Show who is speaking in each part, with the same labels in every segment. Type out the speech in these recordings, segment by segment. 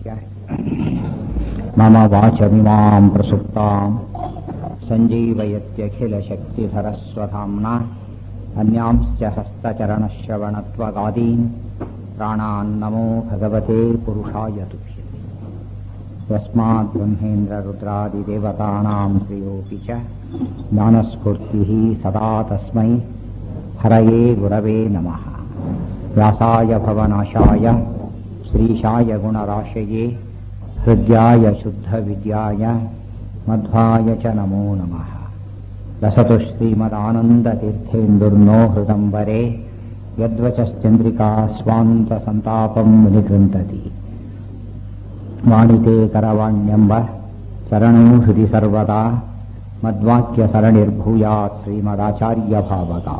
Speaker 1: च मम वाचमिमां प्रसुप्तां सञ्जीवयत्यखिलशक्तिधरस्वधाम्ना अन्यांश्च हस्तचरणश्रवणत्वगादीन् प्राणान्नमो भगवते पुरुषाय तुभ्यते यस्माद्ब्रह्मेन्द्ररुद्रादिदेवतानां श्रियोऽपि च ज्ञानस्फूर्तिः सदा तस्मै हरये गुरवे नमः व्यासाय भवनाशाय श्रीशाय गुणराशये हृद्याय शुद्धविद्याय मध्वाय च नमो नमः लसतु श्रीमदानन्दतीर्थेन्दुर्नो हृदम्बरे यद्वचश्चन्द्रिका स्वान्तसन्तापं विनिगृन्तति वाणिते करवाण्यम्ब चरणौ हृदि सर्वदा मद्वाक्यसरणिर्भूयात् श्रीमदाचार्यभावगा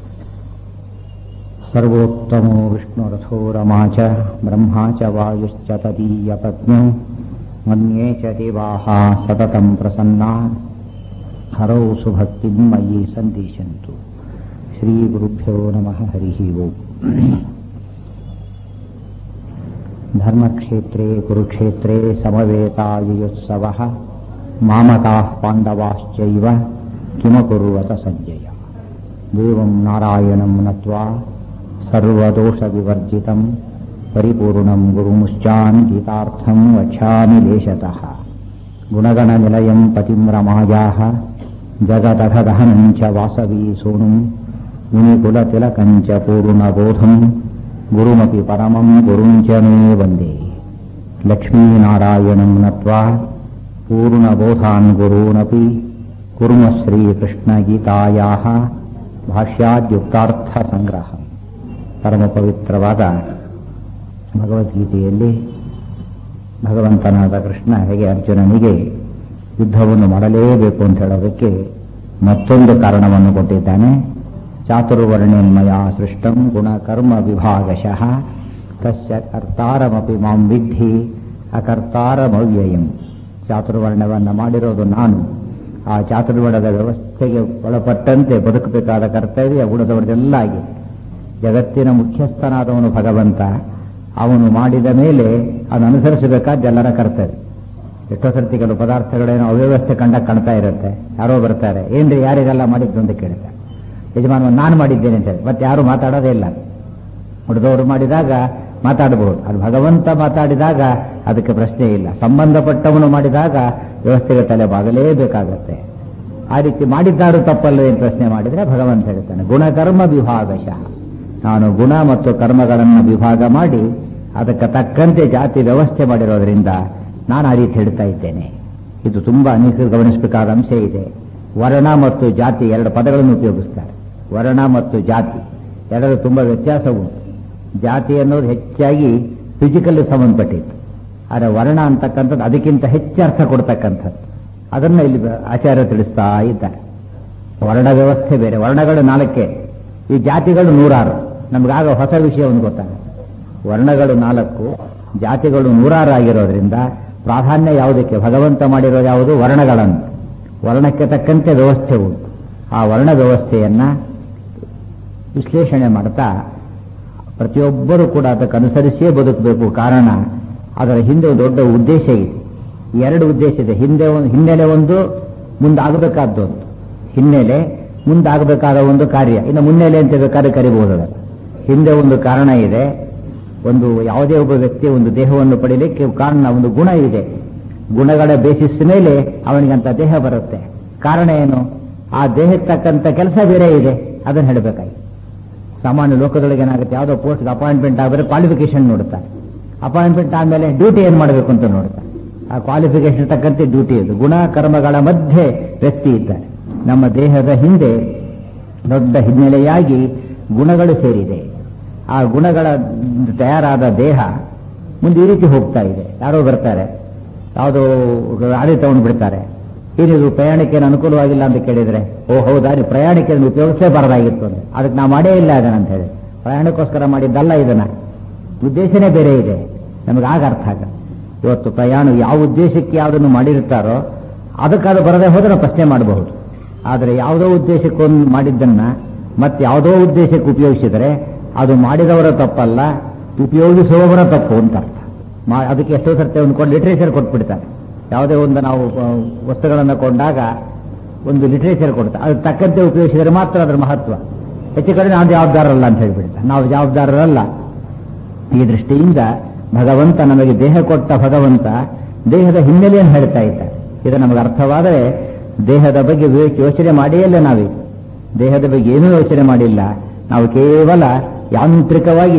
Speaker 1: सर्वोत्तमो विष्णुरथो रमा च ब्रह्मा च वायुश्च तदीयपत्न्यौ मन्ये च देवाः सततं प्रसन्ना हरौ सुभक्तिं मयि सन्दिशन्तु श्रीगुरुभ्यो नमः हरिः ओम् धर्मक्षेत्रे कुरुक्षेत्रे समवेतायुत्सवः मामकाः पाण्डवाश्चैव किमकुर्वत सञ्जय देवं नारायणं नत्वा सर्वदोषविवर्जितं परिपूर्णं गुरुमुश्चान् गीतार्थं वक्ष्यामि लेशतः गुणगणनिलयं पतिं रमायाः जगदघदहनं च वासवी सोनुं मुनिकुलतिलकं च पूर्णबोधं गुरुमपि परमं गुरुं च मे वन्दे लक्ष्मीनारायणं नत्वा पूर्णबोधान् गुरूनपि कुर्मः श्रीकृष्णगीतायाः ಭಾಷ್ಯಾದ್ಯುಕ್ತಾರ್ಥಸಂಗ್ರಹ ಪರಮ ಪವಿತ್ರವಾದ ಭಗವದ್ಗೀತೆಯಲ್ಲಿ ಭಗವಂತನಾದ ಕೃಷ್ಣ ಹೇಗೆ ಅರ್ಜುನನಿಗೆ ಯುದ್ಧವನ್ನು ಮಾಡಲೇಬೇಕು ಅಂತ ಹೇಳೋದಕ್ಕೆ ಮತ್ತೊಂದು ಕಾರಣವನ್ನು ಕೊಟ್ಟಿದ್ದಾನೆ ಚಾತುರ್ವರ್ಣೇನ್ಮಯ ಸೃಷ್ಟಂ ಗುಣಕರ್ಮ ವಿಭಾಗಶಃ ತಸ್ಯ ಕರ್ತಾರಮಪಿ ಮಾಂ ವಿದ್ಧಿ ಅಕರ್ತಾರಮವ್ಯಯಂ ಚಾತುರ್ವರ್ಣವನ್ನು ಮಾಡಿರೋದು ನಾನು ಆ ಚಾತುರ್ವರ್ಣದ ವ್ಯವಸ್ಥೆಗೆ ಒಳಪಟ್ಟಂತೆ ಬದುಕಬೇಕಾದ ಕರ್ತವ್ಯ ಗುಣದವರದೆಲ್ಲ ಆಗಿದೆ ಜಗತ್ತಿನ ಮುಖ್ಯಸ್ಥನಾದವನು ಭಗವಂತ ಅವನು ಮಾಡಿದ ಮೇಲೆ ಅದನ್ನು ಅನುಸರಿಸಬೇಕಾದ ಎಲ್ಲರ ಕರ್ತವ್ಯ ಎಷ್ಟೋ ಸರ್ತಿ ಕೆಲವು ಪದಾರ್ಥಗಳೇನೋ ಅವ್ಯವಸ್ಥೆ ಕಂಡ ಕಾಣ್ತಾ ಇರುತ್ತೆ ಯಾರೋ ಬರ್ತಾರೆ ಏನ್ರಿ ಯಾರಿಗೆಲ್ಲ ಮಾಡಿದ್ದು ಅಂತ ಕೇಳ್ತಾರೆ ಯಜಮಾನ ನಾನು ಮಾಡಿದ್ದೇನೆ ಅಂತ ಹೇಳಿ ಮತ್ತೆ ಯಾರು ಮಾತಾಡೋದೇ ಇಲ್ಲ ಹುಡುಗವರು ಮಾಡಿದಾಗ ಮಾತಾಡಬಹುದು ಅದು ಭಗವಂತ ಮಾತಾಡಿದಾಗ ಅದಕ್ಕೆ ಪ್ರಶ್ನೆ ಇಲ್ಲ ಸಂಬಂಧಪಟ್ಟವನು ಮಾಡಿದಾಗ ವ್ಯವಸ್ಥೆಗೆ ತಲೆ ಬಾಗಲೇಬೇಕಾಗತ್ತೆ ಆ ರೀತಿ ಮಾಡಿದ್ದಾರು ತಪ್ಪಲ್ಲ ಏನು ಪ್ರಶ್ನೆ ಮಾಡಿದ್ರೆ ಭಗವಂತ ಹೇಳ್ತಾನೆ ಗುಣಕರ್ಮ ವಿಭಾಗಶಃ ನಾನು ಗುಣ ಮತ್ತು ಕರ್ಮಗಳನ್ನು ವಿಭಾಗ ಮಾಡಿ ಅದಕ್ಕೆ ತಕ್ಕಂತೆ ಜಾತಿ ವ್ಯವಸ್ಥೆ ಮಾಡಿರೋದ್ರಿಂದ ನಾನು ಆ ರೀತಿ ಹೇಳ್ತಾ ಇದ್ದೇನೆ ಇದು ತುಂಬಾ ಅನೇಕ ಗಮನಿಸಬೇಕಾದ ಅಂಶ ಇದೆ ವರ್ಣ ಮತ್ತು ಜಾತಿ ಎರಡು ಪದಗಳನ್ನು ಉಪಯೋಗಿಸ್ತಾರೆ ವರ್ಣ ಮತ್ತು ಜಾತಿ ಎರಡರ ತುಂಬಾ ವ್ಯತ್ಯಾಸ ಉಂಟು ಜಾತಿ ಅನ್ನೋದು ಹೆಚ್ಚಾಗಿ ಫಿಸಿಕಲ್ ಸಂಬಂಧಪಟ್ಟಿತ್ತು ಆದರೆ ವರ್ಣ ಅಂತಕ್ಕಂಥದ್ದು ಅದಕ್ಕಿಂತ ಹೆಚ್ಚು ಅರ್ಥ ಕೊಡ್ತಕ್ಕಂಥದ್ದು ಅದನ್ನ ಇಲ್ಲಿ ಆಚಾರ್ಯ ತಿಳಿಸ್ತಾ ಇದ್ದಾರೆ ವರ್ಣ ವ್ಯವಸ್ಥೆ ಬೇರೆ ವರ್ಣಗಳು ನಾಲ್ಕೆ ಈ ಜಾತಿಗಳು ನೂರಾರು ನಮಗಾಗ ಹೊಸ ವಿಷಯವನ್ನು ಗೊತ್ತಾಗುತ್ತೆ ವರ್ಣಗಳು ನಾಲ್ಕು ಜಾತಿಗಳು ನೂರಾರು ಆಗಿರೋದ್ರಿಂದ ಪ್ರಾಧಾನ್ಯ ಯಾವುದಕ್ಕೆ ಭಗವಂತ ಮಾಡಿರೋದು ಯಾವುದು ವರ್ಣಗಳನ್ನು ವರ್ಣಕ್ಕೆ ತಕ್ಕಂತೆ ವ್ಯವಸ್ಥೆ ಉಂಟು ಆ ವರ್ಣ ವ್ಯವಸ್ಥೆಯನ್ನ ವಿಶ್ಲೇಷಣೆ ಮಾಡ್ತಾ ಪ್ರತಿಯೊಬ್ಬರೂ ಕೂಡ ಅದಕ್ಕೆ ಅನುಸರಿಸಿಯೇ ಬದುಕಬೇಕು ಕಾರಣ ಅದರ ಹಿಂದೆ ಒಂದು ದೊಡ್ಡ ಉದ್ದೇಶ ಇದೆ ಎರಡು ಉದ್ದೇಶ ಇದೆ ಹಿಂದೆ ಹಿನ್ನೆಲೆ ಒಂದು ಮುಂದಾಗಬೇಕಾದ್ದು ಒಂದು ಹಿನ್ನೆಲೆ ಮುಂದಾಗಬೇಕಾದ ಒಂದು ಕಾರ್ಯ ಇನ್ನು ಮುನ್ನೆಲೆ ಅಂತ ಬೇಕಾದ್ರೆ ಕರಿಬಹುದು ಹಿಂದೆ ಒಂದು ಕಾರಣ ಇದೆ ಒಂದು ಯಾವುದೇ ಒಬ್ಬ ವ್ಯಕ್ತಿ ಒಂದು ದೇಹವನ್ನು ಪಡೀಲಿಕ್ಕೆ ಕಾರಣ ಒಂದು ಗುಣ ಇದೆ ಗುಣಗಳ ಬೇಸಿಸ್ ಮೇಲೆ ಅವನಿಗಂತ ದೇಹ ಬರುತ್ತೆ ಕಾರಣ ಏನು ಆ ದೇಹಕ್ಕೆ ತಕ್ಕಂತ ಕೆಲಸ ಬೇರೆ ಇದೆ ಅದನ್ನು ಹೇಳಬೇಕಾಗಿ ಸಾಮಾನ್ಯ ಲೋಕದೊಳಗೆ ಏನಾಗುತ್ತೆ ಯಾವುದೋ ಪೋಸ್ಟ್ ಅಪಾಯಿಂಟ್ಮೆಂಟ್ ಆಗಿದ್ರೆ ಕ್ವಾಲಿಫಿಕೇಶನ್ ನೋಡ್ತಾರೆ ಅಪಾಯಿಂಟ್ಮೆಂಟ್ ಆದಮೇಲೆ ಡ್ಯೂಟಿ ಏನು ಮಾಡಬೇಕು ಅಂತ ನೋಡ್ತಾರೆ ಆ ಕ್ವಾಲಿಫಿಕೇಶನ್ ತಕ್ಕಂತೆ ಡ್ಯೂಟಿ ಇದು ಗುಣ ಕರ್ಮಗಳ ಮಧ್ಯೆ ವ್ಯಕ್ತಿ ಇದ್ದಾರೆ ನಮ್ಮ ದೇಹದ ಹಿಂದೆ ದೊಡ್ಡ ಹಿನ್ನೆಲೆಯಾಗಿ ಗುಣಗಳು ಸೇರಿದೆ ಆ ಗುಣಗಳ ತಯಾರಾದ ದೇಹ ಮುಂದೆ ಈ ರೀತಿ ಹೋಗ್ತಾ ಇದೆ ಯಾರೋ ಬರ್ತಾರೆ ಯಾವುದೋ ಗಾಡಿ ತಗೊಂಡು ಬಿಡ್ತಾರೆ ಏನಿದು ಪ್ರಯಾಣಕ್ಕೆ ಅನುಕೂಲವಾಗಿಲ್ಲ ಅಂತ ಕೇಳಿದ್ರೆ ಓ ಹೌದಾ ನೀವು ಪ್ರಯಾಣಕ್ಕೆ ಉಪಯೋಗಿಸಬಾರ್ದಾಗಿತ್ತು ಅಂದ್ರೆ ಅದಕ್ಕೆ ನಾವು ಮಾಡೇ ಇಲ್ಲ ಅದನ್ನ ಅಂತ ಹೇಳಿ ಪ್ರಯಾಣಕ್ಕೋಸ್ಕರ ಮಾಡಿದ್ದಲ್ಲ ಇದನ್ನ ಉದ್ದೇಶನೇ ಬೇರೆ ಇದೆ ನಮಗೆ ಆಗ ಅರ್ಥ ಆಗ ಇವತ್ತು ಪ್ರಯಾಣ ಯಾವ ಉದ್ದೇಶಕ್ಕೆ ಯಾವುದನ್ನು ಮಾಡಿರ್ತಾರೋ ಅದಕ್ಕಾದ ಬರದೇ ಹೋದ್ರೆ ನಾವು ಪ್ರಶ್ನೆ ಮಾಡಬಹುದು ಆದರೆ ಯಾವುದೋ ಉದ್ದೇಶಕ್ಕೊಂದು ಮಾಡಿದ್ದನ್ನ ಮತ್ತೆ ಯಾವುದೋ ಉದ್ದೇಶಕ್ಕೆ ಉಪಯೋಗಿಸಿದರೆ ಅದು ಮಾಡಿದವರ ತಪ್ಪಲ್ಲ ಉಪಯೋಗಿಸುವವರ ತಪ್ಪು ಅಂತ ಅರ್ಥ ಮಾ ಅದಕ್ಕೆ ಎಷ್ಟೋ ಸರ್ತಿ ಒಂದು ಕೊಂಡು ಲಿಟ್ರೇಚರ್ ಕೊಟ್ಬಿಡ್ತಾನೆ ಯಾವುದೇ ಒಂದು ನಾವು ಆ, ವಸ್ತುಗಳನ್ನು ಕೊಂಡಾಗ ಒಂದು ಲಿಟ್ರೇಚರ್ ಕೊಡ್ತಾರೆ ಅದು ತಕ್ಕಂತೆ ಉಪಯೋಗಿಸಿದರೆ ಮಾತ್ರ ಅದರ ಮಹತ್ವ ಹೆಚ್ಚು ಕಡೆ ನಾವು ಜವಾಬ್ದಾರರಲ್ಲ ಅಂತ ಹೇಳ್ಬಿಡ್ತಾರೆ ನಾವು ಜವಾಬ್ದಾರರಲ್ಲ ಈ ದೃಷ್ಟಿಯಿಂದ ಭಗವಂತ ನಮಗೆ ದೇಹ ಕೊಟ್ಟ ಭಗವಂತ ದೇಹದ ಹಿನ್ನೆಲೆಯನ್ನು ಹೇಳ್ತಾ ಇದ್ದಾರೆ ಇದು ನಮಗೆ ಅರ್ಥವಾದರೆ ದೇಹದ ಬಗ್ಗೆ ವಿವೇಕ ಯೋಚನೆ ಮಾಡಿಯಲ್ಲ ನಾವೀಗ ದೇಹದ ಬಗ್ಗೆ ಏನೂ ಯೋಚನೆ ಮಾಡಿಲ್ಲ ನಾವು ಕೇವಲ ಯಾಂತ್ರಿಕವಾಗಿ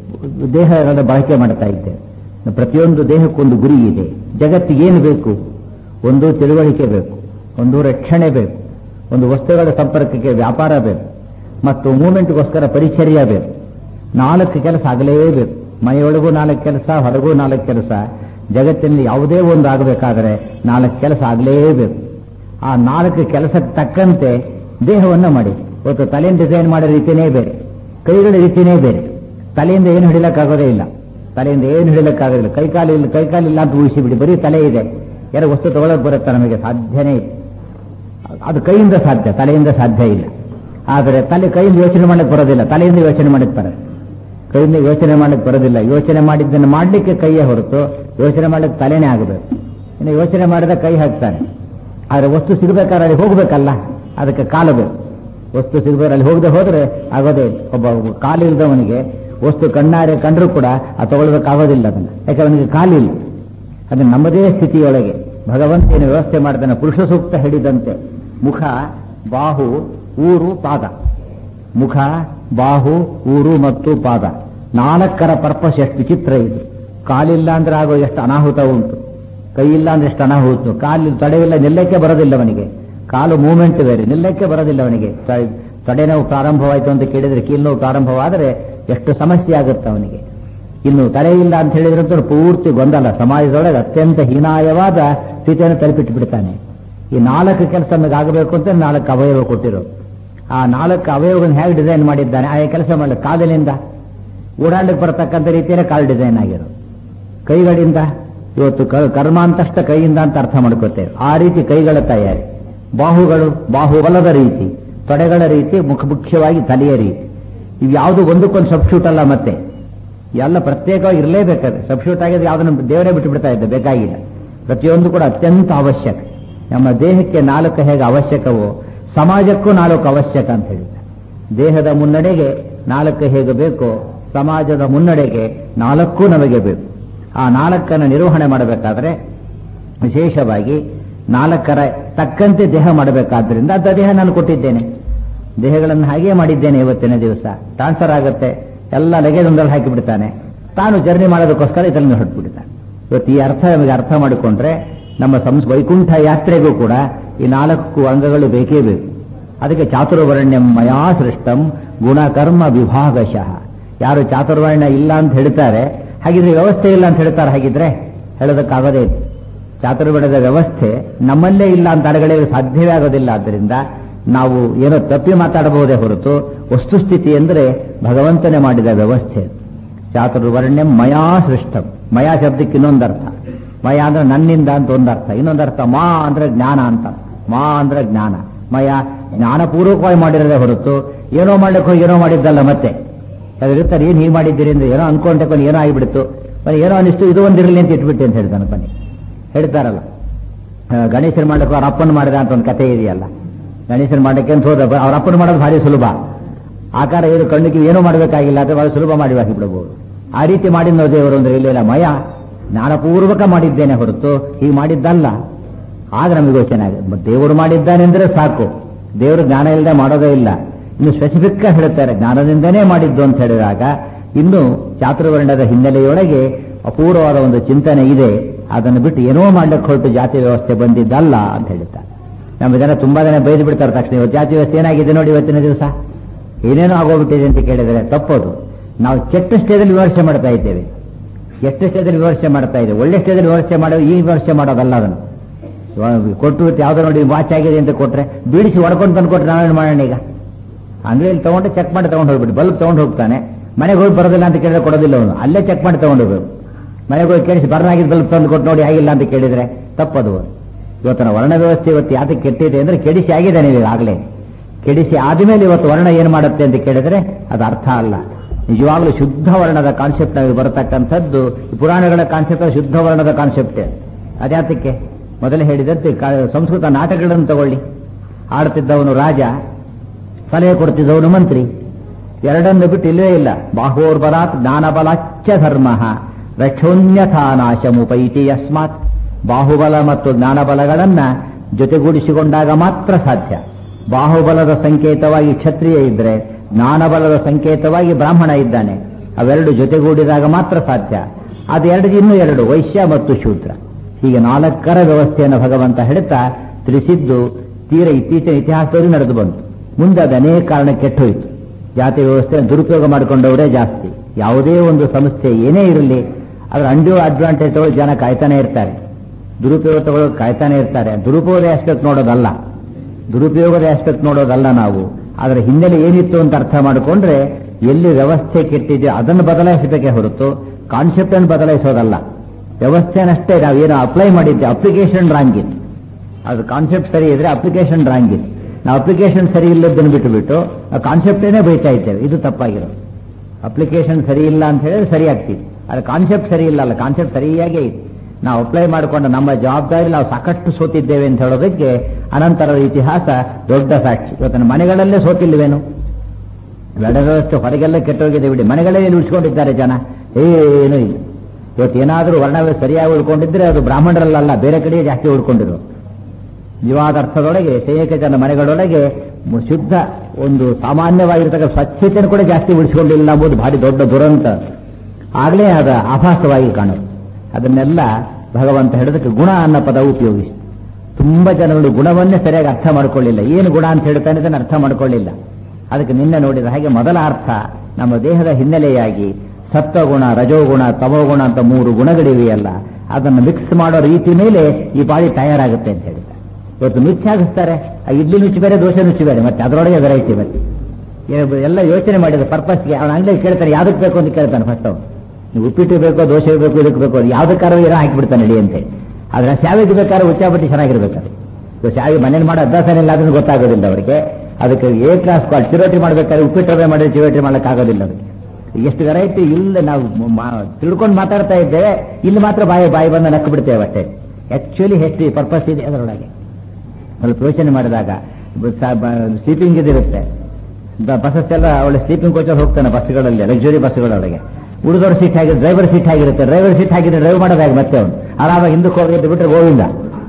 Speaker 1: ದೇಹದ ಬಳಕೆ ಮಾಡ್ತಾ ಇದ್ದೇವೆ ಪ್ರತಿಯೊಂದು ದೇಹಕ್ಕೊಂದು ಗುರಿ ಇದೆ ಜಗತ್ತಿಗೆ ಏನು ಬೇಕು ಒಂದು ತಿಳುವಳಿಕೆ ಬೇಕು ಒಂದು ರಕ್ಷಣೆ ಬೇಕು ಒಂದು ವಸ್ತುಗಳ ಸಂಪರ್ಕಕ್ಕೆ ವ್ಯಾಪಾರ ಬೇಕು ಮತ್ತು ಮೂಮೆಂಟ್ಗೋಸ್ಕರ ಪರಿಚರ್ಯ ಬೇಕು ನಾಲ್ಕು ಕೆಲಸ ಆಗಲೇಬೇಕು ಮನೆಯೊಳಗೂ ನಾಲ್ಕು ಕೆಲಸ ಹೊರಗೂ ನಾಲ್ಕು ಕೆಲಸ ಜಗತ್ತಿನಲ್ಲಿ ಯಾವುದೇ ಒಂದು ಆಗಬೇಕಾದರೆ ನಾಲ್ಕು ಕೆಲಸ ಆಗಲೇಬೇಕು ಆ ನಾಲ್ಕು ಕೆಲಸಕ್ಕೆ ತಕ್ಕಂತೆ ದೇಹವನ್ನು ಮಾಡಿ ಇವತ್ತು ತಲೆಯನ್ನು ಡಿಸೈನ್ ಮಾಡೋ ರೀತಿಯೇ ಬೇರೆ ಕೈಗಳ ರೀತಿಯೇ ಬೇರೆ ತಲೆಯಿಂದ ಏನು ಹಿಡಿಲಕ್ಕಾಗೋದೇ ಇಲ್ಲ ತಲೆಯಿಂದ ಏನು ಹಿಡಿಲಕ್ಕಾಗೋದಿಲ್ಲ ಕೈಕಾಲು ಇಲ್ಲ ಕೈಕಾಲು ಇಲ್ಲ ಅಂತ ಊಹಿಸಿ ಬಿಡಿ ಬರೀ ತಲೆ ಇದೆ ಯಾರೋ ವಸ್ತು ತಗೊಳ್ಳೋಕೆ ಬರುತ್ತೆ ನಮಗೆ ಸಾಧ್ಯನೇ ಇಲ್ಲ ಅದು ಕೈಯಿಂದ ಸಾಧ್ಯ ತಲೆಯಿಂದ ಸಾಧ್ಯ ಇಲ್ಲ ಆದರೆ ತಲೆ ಕೈಯಿಂದ ಯೋಚನೆ ಮಾಡಕ್ಕೆ ಬರೋದಿಲ್ಲ ತಲೆಯಿಂದ ಯೋಚನೆ ಮಾಡಕ್ಕೆ ಬರೋದು ಕೈಯಿಂದ ಯೋಚನೆ ಮಾಡಕ್ಕೆ ಬರೋದಿಲ್ಲ ಯೋಚನೆ ಮಾಡಿದ್ದನ್ನು ಮಾಡಲಿಕ್ಕೆ ಕೈಯೇ ಹೊರತು ಯೋಚನೆ ಮಾಡಲಿಕ್ಕೆ ತಲೆನೇ ಆಗಬೇಕು ಇನ್ನು ಯೋಚನೆ ಮಾಡಿದ ಕೈ ಹಾಕ್ತಾನೆ ಆದರೆ ವಸ್ತು ಸಿಗಬೇಕಾದ್ರೆ ಅಲ್ಲಿ ಹೋಗ್ಬೇಕಲ್ಲ ಅದಕ್ಕೆ ಕಾಲು ಬೇಕು ವಸ್ತು ಸಿಗಬೇಕು ಅಲ್ಲಿ ಹೋಗದೆ ಹೋದ್ರೆ ಆಗೋದೇ ಇಲ್ಲ. ಒಬ್ಬ ಕಾಲು ಇಲ್ಲದವನಿಗೆ ವಸ್ತು ಕಣ್ಣಾರೆ ಕಂಡ್ರೂ ಕೂಡ ಅದು ತಗೊಳ್ಬೇಕಾಗೋದಿಲ್ಲ ಅದನ್ನು ಯಾಕೆ ಅವನಿಗೆ ಕಾಲಿಲ್ಲ ಅದು ನಮ್ಮದೇ ಸ್ಥಿತಿಯೊಳಗೆ ಭಗವಂತನ ವ್ಯವಸ್ಥೆ ಮಾಡ್ತಾನೆ ಪುರುಷ ಸೂಕ್ತ ಹಿಡಿದಂತೆ ಮುಖ ಬಾಹು ಊರು ಪಾದ ಮುಖ ಬಾಹು ಊರು ಮತ್ತು ಪಾದ ನಾಲ್ಕರ ಪರ್ಪಸ್ ಎಷ್ಟು ವಿಚಿತ್ರ ಇದು ಕಾಲಿಲ್ಲ ಅಂದ್ರೆ ಆಗೋ ಎಷ್ಟು ಅನಾಹುತ ಉಂಟು ಕೈ ಇಲ್ಲ ಅಂದ್ರೆ ಎಷ್ಟು ಅನಾಹುತ ಕಾಲು ತಡೆಯಿಲ್ಲ ನಿಲ್ಲಕ್ಕೆ ಬರೋದಿಲ್ಲ ಅವನಿಗೆ ಕಾಲು ಮೂವ್ಮೆಂಟ್ ಬೇರೆ ನಿಲ್ಲಕ್ಕೆ ಬರೋದಿಲ್ಲ ಅವನಿಗೆ ತ- ತಡೆನೋವು ಪ್ರಾರಂಭವಾಯಿತು ಅಂತ ಕೇಳಿದ್ರೆ ಕೀಲು ನೋವು ಪ್ರಾರಂಭವಾದರೆ ಎಷ್ಟು ಸಮಸ್ಯೆ ಆಗುತ್ತೆ ಅವನಿಗೆ ಇನ್ನು ತಲೆ ಇಲ್ಲ ಅಂತ ಹೇಳಿದ್ರಂತೂ ಪೂರ್ತಿ ಗೊಂದಲ ಸಮಾಜದೊಳಗೆ ಅತ್ಯಂತ ಹೀನಾಯವಾದ ಸ್ಥಿತಿಯನ್ನು ತಲುಪಿಟ್ಟು ಬಿಡ್ತಾನೆ ಈ ನಾಲ್ಕು ಕೆಲಸ ನಮಗೆ ಆಗಬೇಕು ಅಂತ ನಾಲ್ಕು ಅವಯವ ಕೊಟ್ಟಿರೋ ಆ ನಾಲ್ಕು ಅವಯವಗಳನ್ನು ಹೇಗೆ ಡಿಸೈನ್ ಮಾಡಿದ್ದಾನೆ ಆ ಕೆಲಸ ಮಾಡಲಿ ಕಾಲಿನಿಂದ ಓಡಾಡ್ಲಿಕ್ಕೆ ಬರತಕ್ಕಂಥ ರೀತಿಯಲ್ಲೇ ಕಾಲು ಡಿಸೈನ್ ಆಗಿರೋ ಕೈಗಳಿಂದ ಇವತ್ತು ಕ- ಕರ್ಮ ಅಂತಷ್ಟ ಕೈಯಿಂದ ಅಂತ ಅರ್ಥ ಮಾಡ್ಕೋತೇವೆ ಆ ರೀತಿ ಕೈಗಳ ತಯಾರಿ ಬಾಹುಗಳು ಬಾಹುಬಲದ ರೀತಿ ತೊಡೆಗಳ ರೀತಿ ಮುಖ ಮುಖ್ಯವಾಗಿ ತಲೆಯ ರೀತಿ ಇವು ಯಾವುದು ಒಂದಕ್ಕೊಂದು ಸಬ್ಸ್ಟ್ಯೂಟ್ ಅಲ್ಲ ಮತ್ತೆ ಎಲ್ಲ ಪ್ರತ್ಯೇಕವಾಗಿ ಇರಲೇಬೇಕಾದ್ರೆ ಸಬ್ಸ್ಟ್ಯೂಟ್ ಆಗಿದ್ರೆ ಯಾವುದನ್ನು ದೇವರೇ ಬಿಟ್ಟು ಬಿಡ್ತಾ ಇದ್ದ ಬೇಕಾಗಿಲ್ಲ ಪ್ರತಿಯೊಂದು ಕೂಡ ಅತ್ಯಂತ ಅವಶ್ಯಕ ನಮ್ಮ ದೇಹಕ್ಕೆ ನಾಲ್ಕು ಹೇಗೆ ಅವಶ್ಯಕವೋ ಸಮಾಜಕ್ಕೂ ನಾಲ್ಕು ಅವಶ್ಯಕ ಅಂತ ಹೇಳಿದ್ದಾರೆ ದೇಹದ ಮುನ್ನಡೆಗೆ ನಾಲ್ಕು ಹೇಗೆ ಬೇಕೋ ಸಮಾಜದ ಮುನ್ನಡೆಗೆ ನಾಲ್ಕು ನಮಗೆ ಬೇಕು ಆ ನಾಲ್ಕನ್ನು ನಿರ್ವಹಣೆ ಮಾಡಬೇಕಾದ್ರೆ ವಿಶೇಷವಾಗಿ ನಾಲ್ಕರ ತಕ್ಕಂತೆ ದೇಹ ಮಾಡಬೇಕಾದ್ರಿಂದ ಅಂತ ದೇಹ ನಾನು ಕೊಟ್ಟಿದ್ದೇನೆ ದೇಹಗಳನ್ನು ಹಾಗೇ ಮಾಡಿದ್ದೇನೆ ಇವತ್ತಿನ ದಿವಸ ಟ್ರಾನ್ಸ್ಫರ್ ಆಗುತ್ತೆ ಎಲ್ಲ ಲಗೇಜೊಂದಲ್ಲಿ ಹಾಕಿ ಬಿಡ್ತಾನೆ ತಾನು ಜರ್ನಿ ಮಾಡೋದಕ್ಕೋಸ್ಕರ ಇದನ್ನು ಹೊರಟ್ಬಿಡ್ತಾನೆ ಇವತ್ತು ಈ ಅರ್ಥ ನಮಗೆ ಅರ್ಥ ಮಾಡಿಕೊಂಡ್ರೆ ನಮ್ಮ ಸಂಸ್ ವೈಕುಂಠ ಯಾತ್ರೆಗೂ ಕೂಡ ಈ ನಾಲ್ಕು ಅಂಗಗಳು ಬೇಕೇ ಬೇಕು ಅದಕ್ಕೆ ಚಾತುರ್ವರ್ಣ್ಯಂ ಮಯಾ ಸೃಷ್ಟಂ ಗುಣಕರ್ಮ ವಿಭಾಗಶಃ ಯಾರು ಚಾತುರ್ವರ್ಣ ಇಲ್ಲ ಅಂತ ಹೇಳ್ತಾರೆ ಹಾಗಿದ್ರೆ ವ್ಯವಸ್ಥೆ ಇಲ್ಲ ಅಂತ ಹೇಳ್ತಾರೆ ಹಾಗಿದ್ರೆ ಹೇಳೋದಕ್ಕಾಗೋದೇ ಇಲ್ಲ ಚಾತುರ್ವರ್ಣದ ವ್ಯವಸ್ಥೆ ನಮ್ಮಲ್ಲೇ ಇಲ್ಲ ಅಂತ ಅಡಗಳೆಯಲು ಸಾಧ್ಯವೇ ಆಗೋದಿಲ್ಲ ಆದ್ದರಿಂದ ನಾವು ಏನೋ ತಪ್ಪಿ ಮಾತಾಡಬಹುದೇ ಹೊರತು ವಸ್ತುಸ್ಥಿತಿ ಎಂದರೆ ಭಗವಂತನೇ ಮಾಡಿದ ವ್ಯವಸ್ಥೆ ಚಾತುರ್ವರ್ಣ್ಯಂ ಮಯಾ ಸೃಷ್ಟಂ ಮಯಾ ಶಬ್ದಕ್ಕೆ ಇನ್ನೊಂದು ಅರ್ಥ ಮಯ ಅಂದ್ರೆ ನನ್ನಿಂದ ಅಂತ ಒಂದು ಅರ್ಥ ಇನ್ನೊಂದು ಅರ್ಥ ಮಾ ಅಂದ್ರೆ ಜ್ಞಾನ ಅಂತ ಮಾ ಅಂದ್ರೆ ಜ್ಞಾನ ಮಯ ಜ್ಞಾನಪೂರ್ವಕವಾಗಿ ಮಾಡಿರದೆ ಹೊರತು ಏನೋ ಮಾಡ್ಲಿಕ್ಕೆ ಹೋಗಿ ಏನೋ ಮಾಡಿದ್ದಲ್ಲ ಮತ್ತೆ ಅದಿರ್ತಾರೆ ಏನ್ ಹೀಗೆ ಮಾಡಿದ್ದೀರಿ ಅಂದ್ರೆ ಏನೋ ಅನ್ಕೊಂಡೆ ಕೊನೆ ಏನೋ ಆಗಿಬಿಡ್ತು ಕೊನೆ ಏನೋ ಅನಿಸ್ತು ಇದು ಒಂದಿರಲಿ ಅಂತ ಇಟ್ಬಿಟ್ಟೆ ಅಂತ ಹೇಳ್ತಾನೆ ಕೊನೆ ಹೇಳ್ತಾರಲ್ಲ ಆ, ಗಣೇಶನ್ ಮಾಡಕ್ಕೆ ಅವ್ರ ಅಪ್ಪನ ಮಾಡಿದ ಅಂತ ಒಂದು ಕಥೆ ಇದೆಯಲ್ಲ ಗಣೇಶನ್ ಮಾಡಕ್ಕೆ ಅಂತ ಹೋದ ಅವ್ರ ಅಪ್ಪನ ಮಾಡೋದು ಭಾರಿ ಸುಲಭ ಆಕಾರ ಏನು ಕಣ್ಣಿಗೆ ಏನೂ ಮಾಡಬೇಕಾಗಿಲ್ಲ ಅಥವಾ ಬಹಳ ಸುಲಭ ಮಾಡಿ ಹಾಕಿಬಿಡಬಹುದು ಆ ರೀತಿ ಮಾಡಿದ ನಾವು ದೇವರು ಅಂದ್ರೆ ಇಲ್ಲ ಇಲ್ಲ ಮಯ ಜ್ಞಾನಪೂರ್ವಕ ಮಾಡಿದ್ದೇನೆ ಹೊರತು ಹೀಗೆ ಮಾಡಿದ್ದಲ್ಲ ಆಗ ನಮಗೆ ಯೋಚನೆ ಆಗುತ್ತೆ ದೇವರು ಮಾಡಿದ್ದಾನೆ ಅಂದ್ರೆ ಸಾಕು ದೇವರು ಜ್ಞಾನ ಇಲ್ಲದೆ ಮಾಡೋದೇ ಇಲ್ಲ ಇನ್ನು ಸ್ಪೆಸಿಫಿಕ್ ಆಗಿ ಹೇಳ್ತಾರೆ ಜ್ಞಾನದಿಂದನೇ ಮಾಡಿದ್ದು ಅಂತ ಹೇಳಿದಾಗ ಇನ್ನು ಚಾತುರ್ವರ್ಣದ ಹಿನ್ನೆಲೆಯೊಳಗೆ ಅಪೂರ್ವವಾದ ಒಂದು ಚಿಂತನೆ ಇದೆ ಅದನ್ನು ಬಿಟ್ಟು ಏನೋ ಮಾಡ್ಲಿಕ್ಕೆ ಹೊರಟು ಜಾತಿ ವ್ಯವಸ್ಥೆ ಬಂದಿದ್ದಲ್ಲ ಅಂತ ಹೇಳ್ತಾರೆ ನಮ್ಮ ಜನ ತುಂಬಾ ಜನ ಬೈದು ಬಿಡ್ತಾರೆ ತಕ್ಷಣ ಇವತ್ತು ಜಾತಿ ವ್ಯವಸ್ಥೆ ಏನಾಗಿದೆ ನೋಡಿ ಇವತ್ತಿನ ದಿವಸ ಏನೇನೋ ಆಗೋಗ್ಬಿಟ್ಟಿದೆ ಅಂತ ಕೇಳಿದರೆ ತಪ್ಪದು ನಾವು ಕೆಟ್ಟ ಸ್ಟೇಜಲ್ಲಿ ವಿಮರ್ಶೆ ಮಾಡ್ತಾ ಇದ್ದೇವೆ ಎಷ್ಟು ಸ್ಟೇಜಲ್ಲಿ ವಿಮರ್ಶೆ ಮಾಡ್ತಾ ಇದ್ದೇವೆ ಒಳ್ಳೆ ಸ್ಟೇಜಲ್ಲಿ ವಿಮರ್ಶೆ ಮಾಡೋದು ಈ ವಿಮರ್ಶೆ ಮಾಡೋದಲ್ಲ ಅದನ್ನು ಇವಾಗ ಕೊಟ್ಟು ಯಾವ್ದೋ ನೋಡಿ ವಾಚ್ ಆಗಿದೆ ಅಂತ ಕೊಟ್ರೆ ಬೀಳಿಸಿ ಹೊಡ್ಕೊಂಡು ತಂದು ಕೊಟ್ರೆ ನಾವೇನು ಮಾಡೋಣ ಈಗ ಅಂಗಡಿಯಲ್ಲಿ ತಗೊಂಡು ಚೆಕ್ ಮಾಡಿ ತಗೊಂಡು ಹೋಗ್ಬಿಟ್ಟು ಬಲ್ಬ್ ತಗೊಂಡು ಹೋಗ್ತಾನೆ ಮನೆಗೆ ಹೋಗಿ ಬರೋದಿಲ್ಲ ಅಂತ ಕೇಳಿದ್ರೆ ಕೊಡೋದಿಲ್ಲ ಅವನು ಅಲ್ಲೇ ಚೆಕ್ ಮಾಡಿ ತಗೊಂಡು ಹೋಗ್ಬೇಕು ಮನೆಗೆ ಹೋಗಿ ಕೇಳಿಸಿ ಬರ್ನಾಗಿದ್ದು ಬಲ್ಬ್ ತಂದು ಕೊಟ್ಟು ನೋಡಿ ಆಗಿಲ್ಲ ಅಂತ ಕೇಳಿದ್ರೆ ತಪ್ಪದು ಇವತ್ತಿನ ವರ್ಣ ವ್ಯವಸ್ಥೆ ಇವತ್ತು ಯಾತಕ್ಕೆ ಕೆಟ್ಟಿದೆ ಅಂದ್ರೆ ಕೆಡಿಸಿ ಆಗಿದೆ ನೀವು ಆಗಲೇ ಕೆಡಿಸಿ ಆದ್ಮೇಲೆ ಇವತ್ತು ವರ್ಣ ಏನು ಮಾಡುತ್ತೆ ಅಂತ ಕೇಳಿದ್ರೆ ಅದು ಅರ್ಥ ಅಲ್ಲ ನಿಜವಾಗ್ಲೂ ಶುದ್ಧ ವರ್ಣದ ಕಾನ್ಸೆಪ್ಟ್ ಆಗಿ ಬರತಕ್ಕಂಥದ್ದು ಈ ಪುರಾಣಗಳ ಕಾನ್ಸೆಪ್ಟ್ ಶುದ್ಧ ವರ್ಣದ ಕಾನ್ಸೆಪ್ಟೇ ಅದ್ಯಾತಕ್ಕೆ ಮೊದಲೇ ಹೇಳಿದಂತೆ ಕಾ- ಸಂಸ್ಕೃತ ನಾಟಕಗಳನ್ನು ತಗೊಳ್ಳಿ ಆಡ್ತಿದ್ದವನು ರಾಜ ಸಲಹೆ ಕೊಡ್ತಿದ್ದವನು ಮಂತ್ರಿ ಎರಡನ್ನು ಬಿಟ್ಟು ಇಲ್ಲವೇ ಇಲ್ಲ ಬಾಹೋರ್ಬಲಾತ್ ಜ್ಞಾನಬಲಾಚ್ಚ ಧರ್ಮ ರಕ್ಷೋನ್ಯಥಾ ನಾಶಮುಪೈತಿ ಯಸ್ಮಾತ್ ಬಾಹುಬಲ ಮತ್ತು ಜ್ಞಾನಬಲಗಳನ್ನ ಜೊತೆಗೂಡಿಸಿಕೊಂಡಾಗ ಮಾತ್ರ ಸಾಧ್ಯ ಬಾಹುಬಲದ ಸಂಕೇತವಾಗಿ ಕ್ಷತ್ರಿಯ ಇದ್ರೆ ಜ್ಞಾನಬಲದ ಸಂಕೇತವಾಗಿ ಬ್ರಾಹ್ಮಣ ಇದ್ದಾನೆ ಅವೆರಡು ಜೊತೆಗೂಡಿದಾಗ ಮಾತ್ರ ಸಾಧ್ಯ ಅದು ಎರಡು ಇನ್ನೂ ಎರಡು ವೈಶ್ಯ ಮತ್ತು ಶೂದ್ರ ಹೀಗೆ ನಾಲ್ಕರ ವ್ಯವಸ್ಥೆಯನ್ನು ಭಗವಂತ ಹೇಳ್ತಾ ತಿಳಿಸಿದ್ದು ತೀರ ಇತ್ತೀಚಿನ ಇತಿಹಾಸದಲ್ಲಿ ನಡೆದು ಬಂತು ಮುಂದೆ ಅದು ಅನೇಕ ಕಾರಣ ಕೆಟ್ಟೋಯ್ತು ಜಾತಿ ವ್ಯವಸ್ಥೆಯನ್ನು ದುರುಪಯೋಗ ಮಾಡಿಕೊಂಡವರೇ ಜಾಸ್ತಿ ಯಾವುದೇ ಒಂದು ಸಂಸ್ಥೆ ಏನೇ ಇರಲಿ ಅದರ ಅಂಡು ಅಡ್ವಾಂಟೇಜ್ ತಗೊಳ್ಳಿ ಜನ ಕಾಯ್ತಾನೆ ಇರ್ತಾರೆ ದುರುಪಯೋಗ ತಗೊಳ್ಳೋಕೆ ಕಾಯ್ತಾನೆ ಇರ್ತಾರೆ ದುರುಪಯೋಗದ ಆಸ್ಪೆಕ್ಟ್ ನೋಡೋದಲ್ಲ ದುರುಪಯೋಗದ ಆಸ್ಪೆಕ್ಟ್ ನೋಡೋದಲ್ಲ ನಾವು ಅದರ ಹಿನ್ನೆಲೆ ಏನಿತ್ತು ಅಂತ ಅರ್ಥ ಮಾಡಿಕೊಂಡ್ರೆ ಎಲ್ಲಿ ವ್ಯವಸ್ಥೆ ಕೆಟ್ಟಿದೆಯೋ ಅದನ್ನು ಬದಲಾಯಿಸಬೇಕೇ ಹೊರತು ಕಾನ್ಸೆಪ್ಟ್ ಅನ್ನು ಬದಲಾಯಿಸೋದಲ್ಲ ವ್ಯವಸ್ಥೆನಷ್ಟೇ ನಾವೇನು ಅಪ್ಲೈ ಮಾಡಿದ್ದೆ ಅಪ್ಲಿಕೇಶನ್ ರಾಂಗ್ ಇದೆ ಅದು ಕಾನ್ಸೆಪ್ಟ್ ಸರಿ ಇದ್ರೆ ಅಪ್ಲಿಕೇಶನ್ ರಾಂಗ್ ಇದೆ ನಾವು ಅಪ್ಲಿಕೇಶನ್ ಸರಿ ಇಲ್ಲದನ್ನು ಬಿಟ್ಟು ಬಿಟ್ಟು ಆ ಕಾನ್ಸೆಪ್ಟೇನೆ ಬೈತಾ ಇದ್ದೇವೆ ಇದು ತಪ್ಪಾಗಿರೋದು ಅಪ್ಲಿಕೇಶನ್ ಸರಿ ಇಲ್ಲ ಅಂತ ಹೇಳಿದ್ರೆ ಸರಿ ಆಗ್ತಿದೆ ಆದರೆ ಕಾನ್ಸೆಪ್ಟ್ ಸರಿ ಇಲ್ಲ ಅಲ್ಲ ಕಾನ್ಸೆಪ್ಟ್ ಸರಿಯಾಗೇ ಇದೆ ನಾವು ಅಪ್ಲೈ ಮಾಡಿಕೊಂಡು ನಮ್ಮ ಜವಾಬ್ದಾರಿ ನಾವು ಸಾಕಷ್ಟು ಸೋತಿದ್ದೇವೆ ಅಂತ ಹೇಳೋದಕ್ಕೆ ಅನಂತರದ ಇತಿಹಾಸ ದೊಡ್ಡ ಸಾಕ್ಷಿ ಇವತ್ತಿನ ಮನೆಗಳಲ್ಲೇ ಸೋತಿಲ್ವೇನು ಗಡ ವ್ಯವಸ್ಥೆ ಹೊರಗೆಲ್ಲ ಕೆಟ್ಟೋಗಿದೆ ಬಿಡಿ ಮನೆಗಳೇ ಉಳಿಸ್ಕೊಂಡಿದ್ದಾರೆ ಜನ ಏನೂ ಇಲ್ಲ ಇವತ್ತು ಏನಾದರೂ ವರ್ಣವೇ ಸರಿಯಾಗಿ ಉಳ್ಕೊಂಡಿದ್ರೆ ಅದು ಬ್ರಾಹ್ಮಣರಲ್ಲ ಬೇರೆ ಕಡೆ ಜಾಸ್ತಿ ಉಳ್ಕೊಂಡಿರೋ ನಿಜವಾದ ಅರ್ಥದೊಳಗೆ ಅನೇಕ ಜನ ಮನೆಗಳೊಳಗೆ ಮು- ಶುದ್ಧ ಒಂದು ಸಾಮಾನ್ಯವಾಗಿರ್ತಕ್ಕಂಥ ಸ್ವಚ್ಛತೆಯನ್ನು ಕೂಡ ಜಾಸ್ತಿ ಉಳಿಸಿಕೊಂಡಿಲ್ಲ ಎಂಬುದು ಭಾರಿ ದೊಡ್ಡ ದುರಂತ ಆಗಲೇ ಅದ ಆಭಾಸವಾಗಿ ಕಾಣುತ್ತೆ ಅದನ್ನೆಲ್ಲ ಭಗವಂತ ಹೇಳಿದಕ್ಕೆ ಗುಣ ಅನ್ನೋ ಪದ ಉಪಯೋಗಿಸಿ ತುಂಬಾ ಜನಗಳು ಗುಣವನ್ನೇ ಸರಿಯಾಗಿ ಅರ್ಥ ಮಾಡ್ಕೊಳ್ಳಿಲ್ಲ ಏನು ಗುಣ ಅಂತ ಹೇಳ್ತಾನೆ ಅದನ್ನು ಅರ್ಥ ಮಾಡ್ಕೊಳ್ಳಿಲ್ಲ ಅದಕ್ಕೆ ನಿನ್ನೆ ನೋಡಿದ ಹಾಗೆ ಮೊದಲ ಅರ್ಥ ನಮ್ಮ ದೇಹದ ಹಿನ್ನೆಲೆಯಾಗಿ ಸತ್ವಗುಣ ರಜೋಗುಣ ತಮೋಗುಣ ಅಂತ ಮೂರು ಗುಣಗಳಿವೆಯಲ್ಲ ಅದನ್ನು ಮಿಕ್ಸ್ ಮಾಡೋ ರೀತಿ ಮೇಲೆ ಈ ಬಾಡಿ ತಯಾರಾಗುತ್ತೆ ಅಂತ ಹೇಳಿದ್ದಾರೆ ಇವತ್ತು ನುಚ್ಚು ಹಾಕಿಸ್ತಾರೆ ಆ ಇಡ್ಲಿ ನುಚ್ಚು ಬೇರೆ ದೋಸೆ ನುಚ್ಚು ಬೇರೆ ಮತ್ತೆ ಅದರೊಳಗೆ ವೆರೈಟಿ ಮತ್ತೆ ಏ- ಎಲ್ಲ ಯೋಚನೆ ಮಾಡಿದ ಪರ್ಪಸ್ಗೆ ಅವನ ಅಂಗಡಿ ಕೇಳ್ತಾನೆ ಯಾವ್ದಕ್ಕೆ ಬೇಕು ಅಂತ ಕೇಳ್ತಾನೆ ಫಸ್ಟ್ ಅವನು ನೀವು ಉಪ್ಪಿಟ್ಟು ಬೇಕೋ ದೋಸೆ ಬೇಕು ಇದಕ್ಕೆ ಬೇಕು ಯಾವ್ದಕ್ಕಾರ ಇರೋ ಹಾಕಿಬಿಡ್ತಾನೆ ನಡಿ ಅಂತೆ ಆದ್ರೆ ಶಾವಿಗೆ ಬೇಕಾದ್ರೆ ಉಚ್ಚಾಪಟ್ಟಿ ಚೆನ್ನಾಗಿರ್ಬೇಕಾದ್ರೆ ಇವಾಗ ಶಾವಿಗೆ ಮನೇಲಿ ಮಾಡೋ ಅಭ್ಯಾಸನೇ ಇಲ್ಲ ಅದನ್ನು ಗೊತ್ತಾಗೋದಿಲ್ಲ ಅವರಿಗೆ ಅದಕ್ಕೆ ಎ ಕ್ಲಾಸ್ ಕ್ವಾಲ್ ಚಿರೋಟಿ ಮಾಡ್ಬೇಕಾದ್ರೆ ಉಪ್ಪಿಟ್ಟು ರವೆ ಮಾಡಿ ಚಿರೋಟಿ ಮಾಡ್ಲಿಕ್ಕೆ ಆಗೋದಿಲ್ಲ ಅದಕ್ಕೆ ಎಷ್ಟು ವೆರೈಟಿ ಇಲ್ಲ ನಾವು ಮಾ- ತಿಳ್ಕೊಂಡು ಮಾತಾಡ್ತಾ ಇದ್ದೇವೆ ಇಲ್ಲಿ ಮಾತ್ರ ಬಾಯಿ ಬಾಯಿ ಬಂದ ನಕ್ಕು ಬಿಡ್ತೇವೆ ಅಷ್ಟೇ ಆಕ್ಚುಲಿ ಎಷ್ಟು ಪರ್ಪಸ್ ಇದೆ ಅದರೊಳಗೆ ಸ್ವಲ್ಪ ಯೋಚನೆ ಮಾಡಿದಾಗ ಸ್ಲೀಪಿಂಗ್ ಇದಿರುತ್ತೆ ಬಸ್ಸಸ್ ಎಲ್ಲ ಒಳ್ಳೆ ಸ್ಲೀಪಿಂಗ್ ಕೋಚಲ್ಲಿ ಹೋಗ್ತಾನೆ ಬಸ್ಗಳಲ್ಲಿ ಲಕ್ಸುರಿ ಬಸ್ಗಳೊಳಗೆ ಉಳಿದವ್ರ ಸೀಟ್ ಹಾಕಿ ಡ್ರೈವರ್ ಸೀಟ್ ಆಗಿರುತ್ತೆ ಡ್ರೈವರ್ ಸೀಟ್ ಹಾಕಿದ್ರೆ ಡ್ರೈವ್ ಮಾಡೋದಾಗ ಮತ್ತೆ ಅವನು ಆರಾಮಾಗಿ ಹಿಂದಕ್ಕೆ ಹೋಗಿ ಬಿಟ್ಟರೆ ಗೋವಿಂದ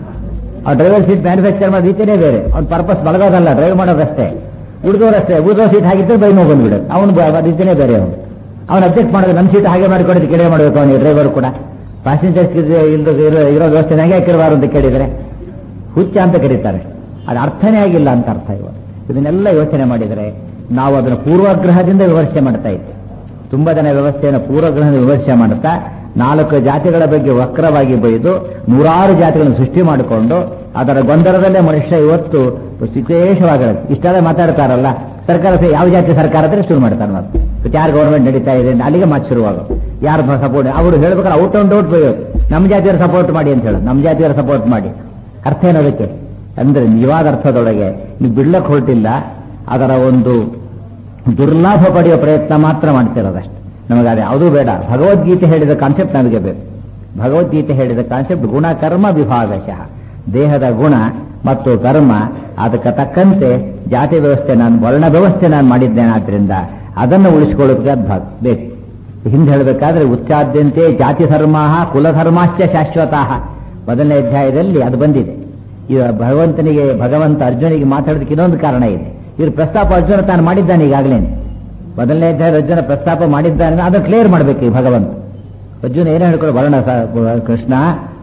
Speaker 1: ಆ ಡ್ರೈವರ್ ಸೀಟ್ ಮ್ಯಾನುಫ್ಯಾಕ್ಚರ್ ಮಾಡೋ ರೀತಿನೇ ಬೇರೆ ಅವ್ನ ಪರ್ಪಸ್ ಬಳಗೋದಲ್ಲ ಡ್ರೈವ್ ಮಾಡೋದಷ್ಟೇ ಉಳಿದವರಷ್ಟೇ ಉಳಿದವ್ರ ಸೀಟ್ ಹಾಕಿದ್ರೆ ಬೈ ನೋವು ಬಂದ್ಬಿಡುತ್ತೆ ಅವನು ರೀತಿನೇ ಬೇರೆ ಅವನು ಅವನು ಅಬ್ಜೆಕ್ಟ್ ಮಾಡೋದು ನಮ್ಮ ಸೀಟ್ ಹಾಗೆ ಮಾಡಿಕೊಡೋದು ಕೆಳಗೆ ಮಾಡಬೇಕು ಅವನಿಗೆ ಡ್ರೈವರ್ ಕೂಡ ಪ್ಯಾಸೆಂಜರ್ಸ್ ಇಲ್ದ ಇರೋ ಇರೋ ವ್ಯವಸ್ಥೆ ಹೇಗೆ ಹಾಕಿರಬಾರ್ದು ಅಂತ ಕೇಳಿದರೆ ಹುಚ್ಚ ಅಂತ ಕರೀತಾರೆ ಅದು ಅರ್ಥನೇ ಆಗಿಲ್ಲ ಅಂತ ಅರ್ಥ ಇವಾಗ ಇದನ್ನೆಲ್ಲ ಯೋಚನೆ ಮಾಡಿದರೆ ನಾವು ಅದನ್ನು ಪೂರ್ವಗ್ರಹದಿಂದ ವಿಮರ್ಶೆ ಮಾಡ್ತಾ ಇದ್ದೇವೆ ತುಂಬಾ ಜನ ವ್ಯವಸ್ಥೆಯನ್ನು ಪೂರ್ವಗ್ರಹದ ವಿಮರ್ಶೆ ಮಾಡುತ್ತಾ ನಾಲ್ಕು ಜಾತಿಗಳ ಬಗ್ಗೆ ವಕ್ರವಾಗಿ ಬೈದು ನೂರಾರು ಜಾತಿಗಳನ್ನು ಸೃಷ್ಟಿ ಮಾಡಿಕೊಂಡು ಅದರ ಗೊಂದಲದಲ್ಲೇ ಮನುಷ್ಯ ಇವತ್ತು ವಿಶೇಷವಾಗಿರುತ್ತೆ ಇಷ್ಟೆಲ್ಲ ಮಾತಾಡ್ತಾರಲ್ಲ ಸರ್ಕಾರ ಸೇ- ಯಾವ ಜಾತಿ ಸರ್ಕಾರ ಅಂದ್ರೆ ಶುರು ಮಾಡ್ತಾರೆ ಮತ್ತೆ ಇವತ್ತು ಯಾರು ಗೌರ್ಮೆಂಟ್ ನಡೀತಾ ಇದೆ ಅಂತ ಅಲ್ಲಿಗೆ ಮಾತು ಶುರುವಾಗೋದು ಯಾರು ಸಪೋರ್ಟ್ ಅವರು ಹೇಳ್ಬೇಕಾದ್ರೆ ಔಟ್ ಅಂಡ್ ಔಟ್ ಬೈಯೋದು ನಮ್ಮ ಜಾತಿಯವರು ಸಪೋರ್ಟ್ ಮಾಡಿ ಅಂತ ಹೇಳೋದು ನಮ್ಮ ಜಾತಿಯವರು ಸಪೋರ್ಟ್ ಮಾಡಿ ಅರ್ಥ ಏನೋದಕ್ಕೆ ಅಂದ್ರೆ ನಿಜವಾದ ಅರ್ಥದೊಳಗೆ ನೀವು ಬಿಡ್ಲಕ್ಕೆ ಹೊರಟಿಲ್ಲ ಅದರ ಒಂದು ದುರ್ಲಾಭ ಪಡೆಯುವ ಪ್ರಯತ್ನ ಮಾತ್ರ ಮಾಡ್ತಿರೋದಷ್ಟೆ ನಮಗೆ ಅದು ಯಾವುದೂ ಬೇಡ ಭಗವದ್ಗೀತೆ ಹೇಳಿದ ಕಾನ್ಸೆಪ್ಟ್ ನಮಗೆ ಬೇಕು ಭಗವದ್ಗೀತೆ ಹೇಳಿದ ಕಾನ್ಸೆಪ್ಟ್ ಗುಣ ಕರ್ಮ ವಿಭಾಗಶಃ ದೇಹದ ಗುಣ ಮತ್ತು ಕರ್ಮ ಅದಕ್ಕೆ ತಕ್ಕಂತೆ ಜಾತಿ ವ್ಯವಸ್ಥೆ ನಾನು ವರ್ಣ ವ್ಯವಸ್ಥೆ ನಾನು ಮಾಡಿದ್ದೇನೆ ಆದ್ರಿಂದ ಅದನ್ನು ಉಳಿಸಿಕೊಳ್ಳೋದಕ್ಕೆ ಅದು ಭಾಗ ಬೇಕು ಹಿಂದೆ ಹೇಳಬೇಕಾದ್ರೆ ಉಚ್ಚಾದ್ಯಂತೆ ಜಾತಿ ಧರ್ಮ ಕುಲಧರ್ಮಾಶ್ಚ ಶಾಶ್ವತಃ ಮೊದಲನೇ ಅಧ್ಯಾಯದಲ್ಲಿ ಅದು ಬಂದಿದೆ ಈಗ ಭಗವಂತನಿಗೆ ಭಗವಂತ ಅರ್ಜುನಿಗೆ ಮಾತಾಡೋದಕ್ಕೆ ಇನ್ನೊಂದು ಕಾರಣ ಇದೆ ಇವ್ರ ಪ್ರಸ್ತಾಪ ಅರ್ಜುನ ತಾನು ಮಾಡಿದ್ದಾನೆ ಈಗಾಗಲೇ ಮೊದಲನೇ ಅಧ್ಯಾಯ ಅರ್ಜುನ ಪ್ರಸ್ತಾಪ ಮಾಡಿದ್ದಾನೆ ಅದನ್ನು ಕ್ಲಿಯರ್ ಮಾಡಬೇಕು ಈ ಭಗವಂತ ಅರ್ಜುನ ಏನು ಹೇಳ್ಕೊಳ್ಳೋ ವರ್ಣ ಸ- ಕೃಷ್ಣ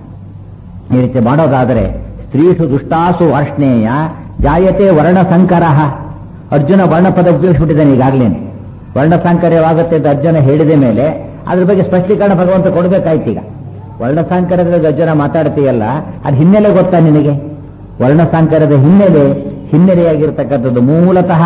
Speaker 1: ಈ ರೀತಿ ಮಾಡೋದಾದರೆ ಸ್ತ್ರೀಷು ದುಷ್ಟಾಸು ವಾರ್ಷ್ಣೇಯ ಜಾಯತೆ ವರ್ಣ ಸಂಕರ ಅರ್ಜುನ ವರ್ಣಪದ ಉಪಯೋಗಿಸ್ಬಿಟ್ಟಿದ್ದಾನೆ ಈಗಾಗಲೇ ವರ್ಣ ಸಂಕರ್ಯವಾಗುತ್ತೆ ಅಂತ ಅರ್ಜುನ ಹೇಳಿದ ಮೇಲೆ ಅದ್ರ ಬಗ್ಗೆ ಸ್ಪಷ್ಟೀಕರಣ ಭಗವಂತ ಕೊಡಬೇಕಾಯ್ತು ಈಗ ವರ್ಣ ಸಂಕರದ ಅರ್ಜುನ ಮಾತಾಡ್ತೀಯಲ್ಲ ಅದು ಹಿನ್ನೆಲೆ ಗೊತ್ತಾ ನಿನಗೆ ವರ್ಣ ಸಂಕರದ ಹಿನ್ನೆಲೆ ಹಿನ್ನೆಲೆಯಾಗಿರ್ತಕ್ಕಂಥದ್ದು ಮೂಲತಃ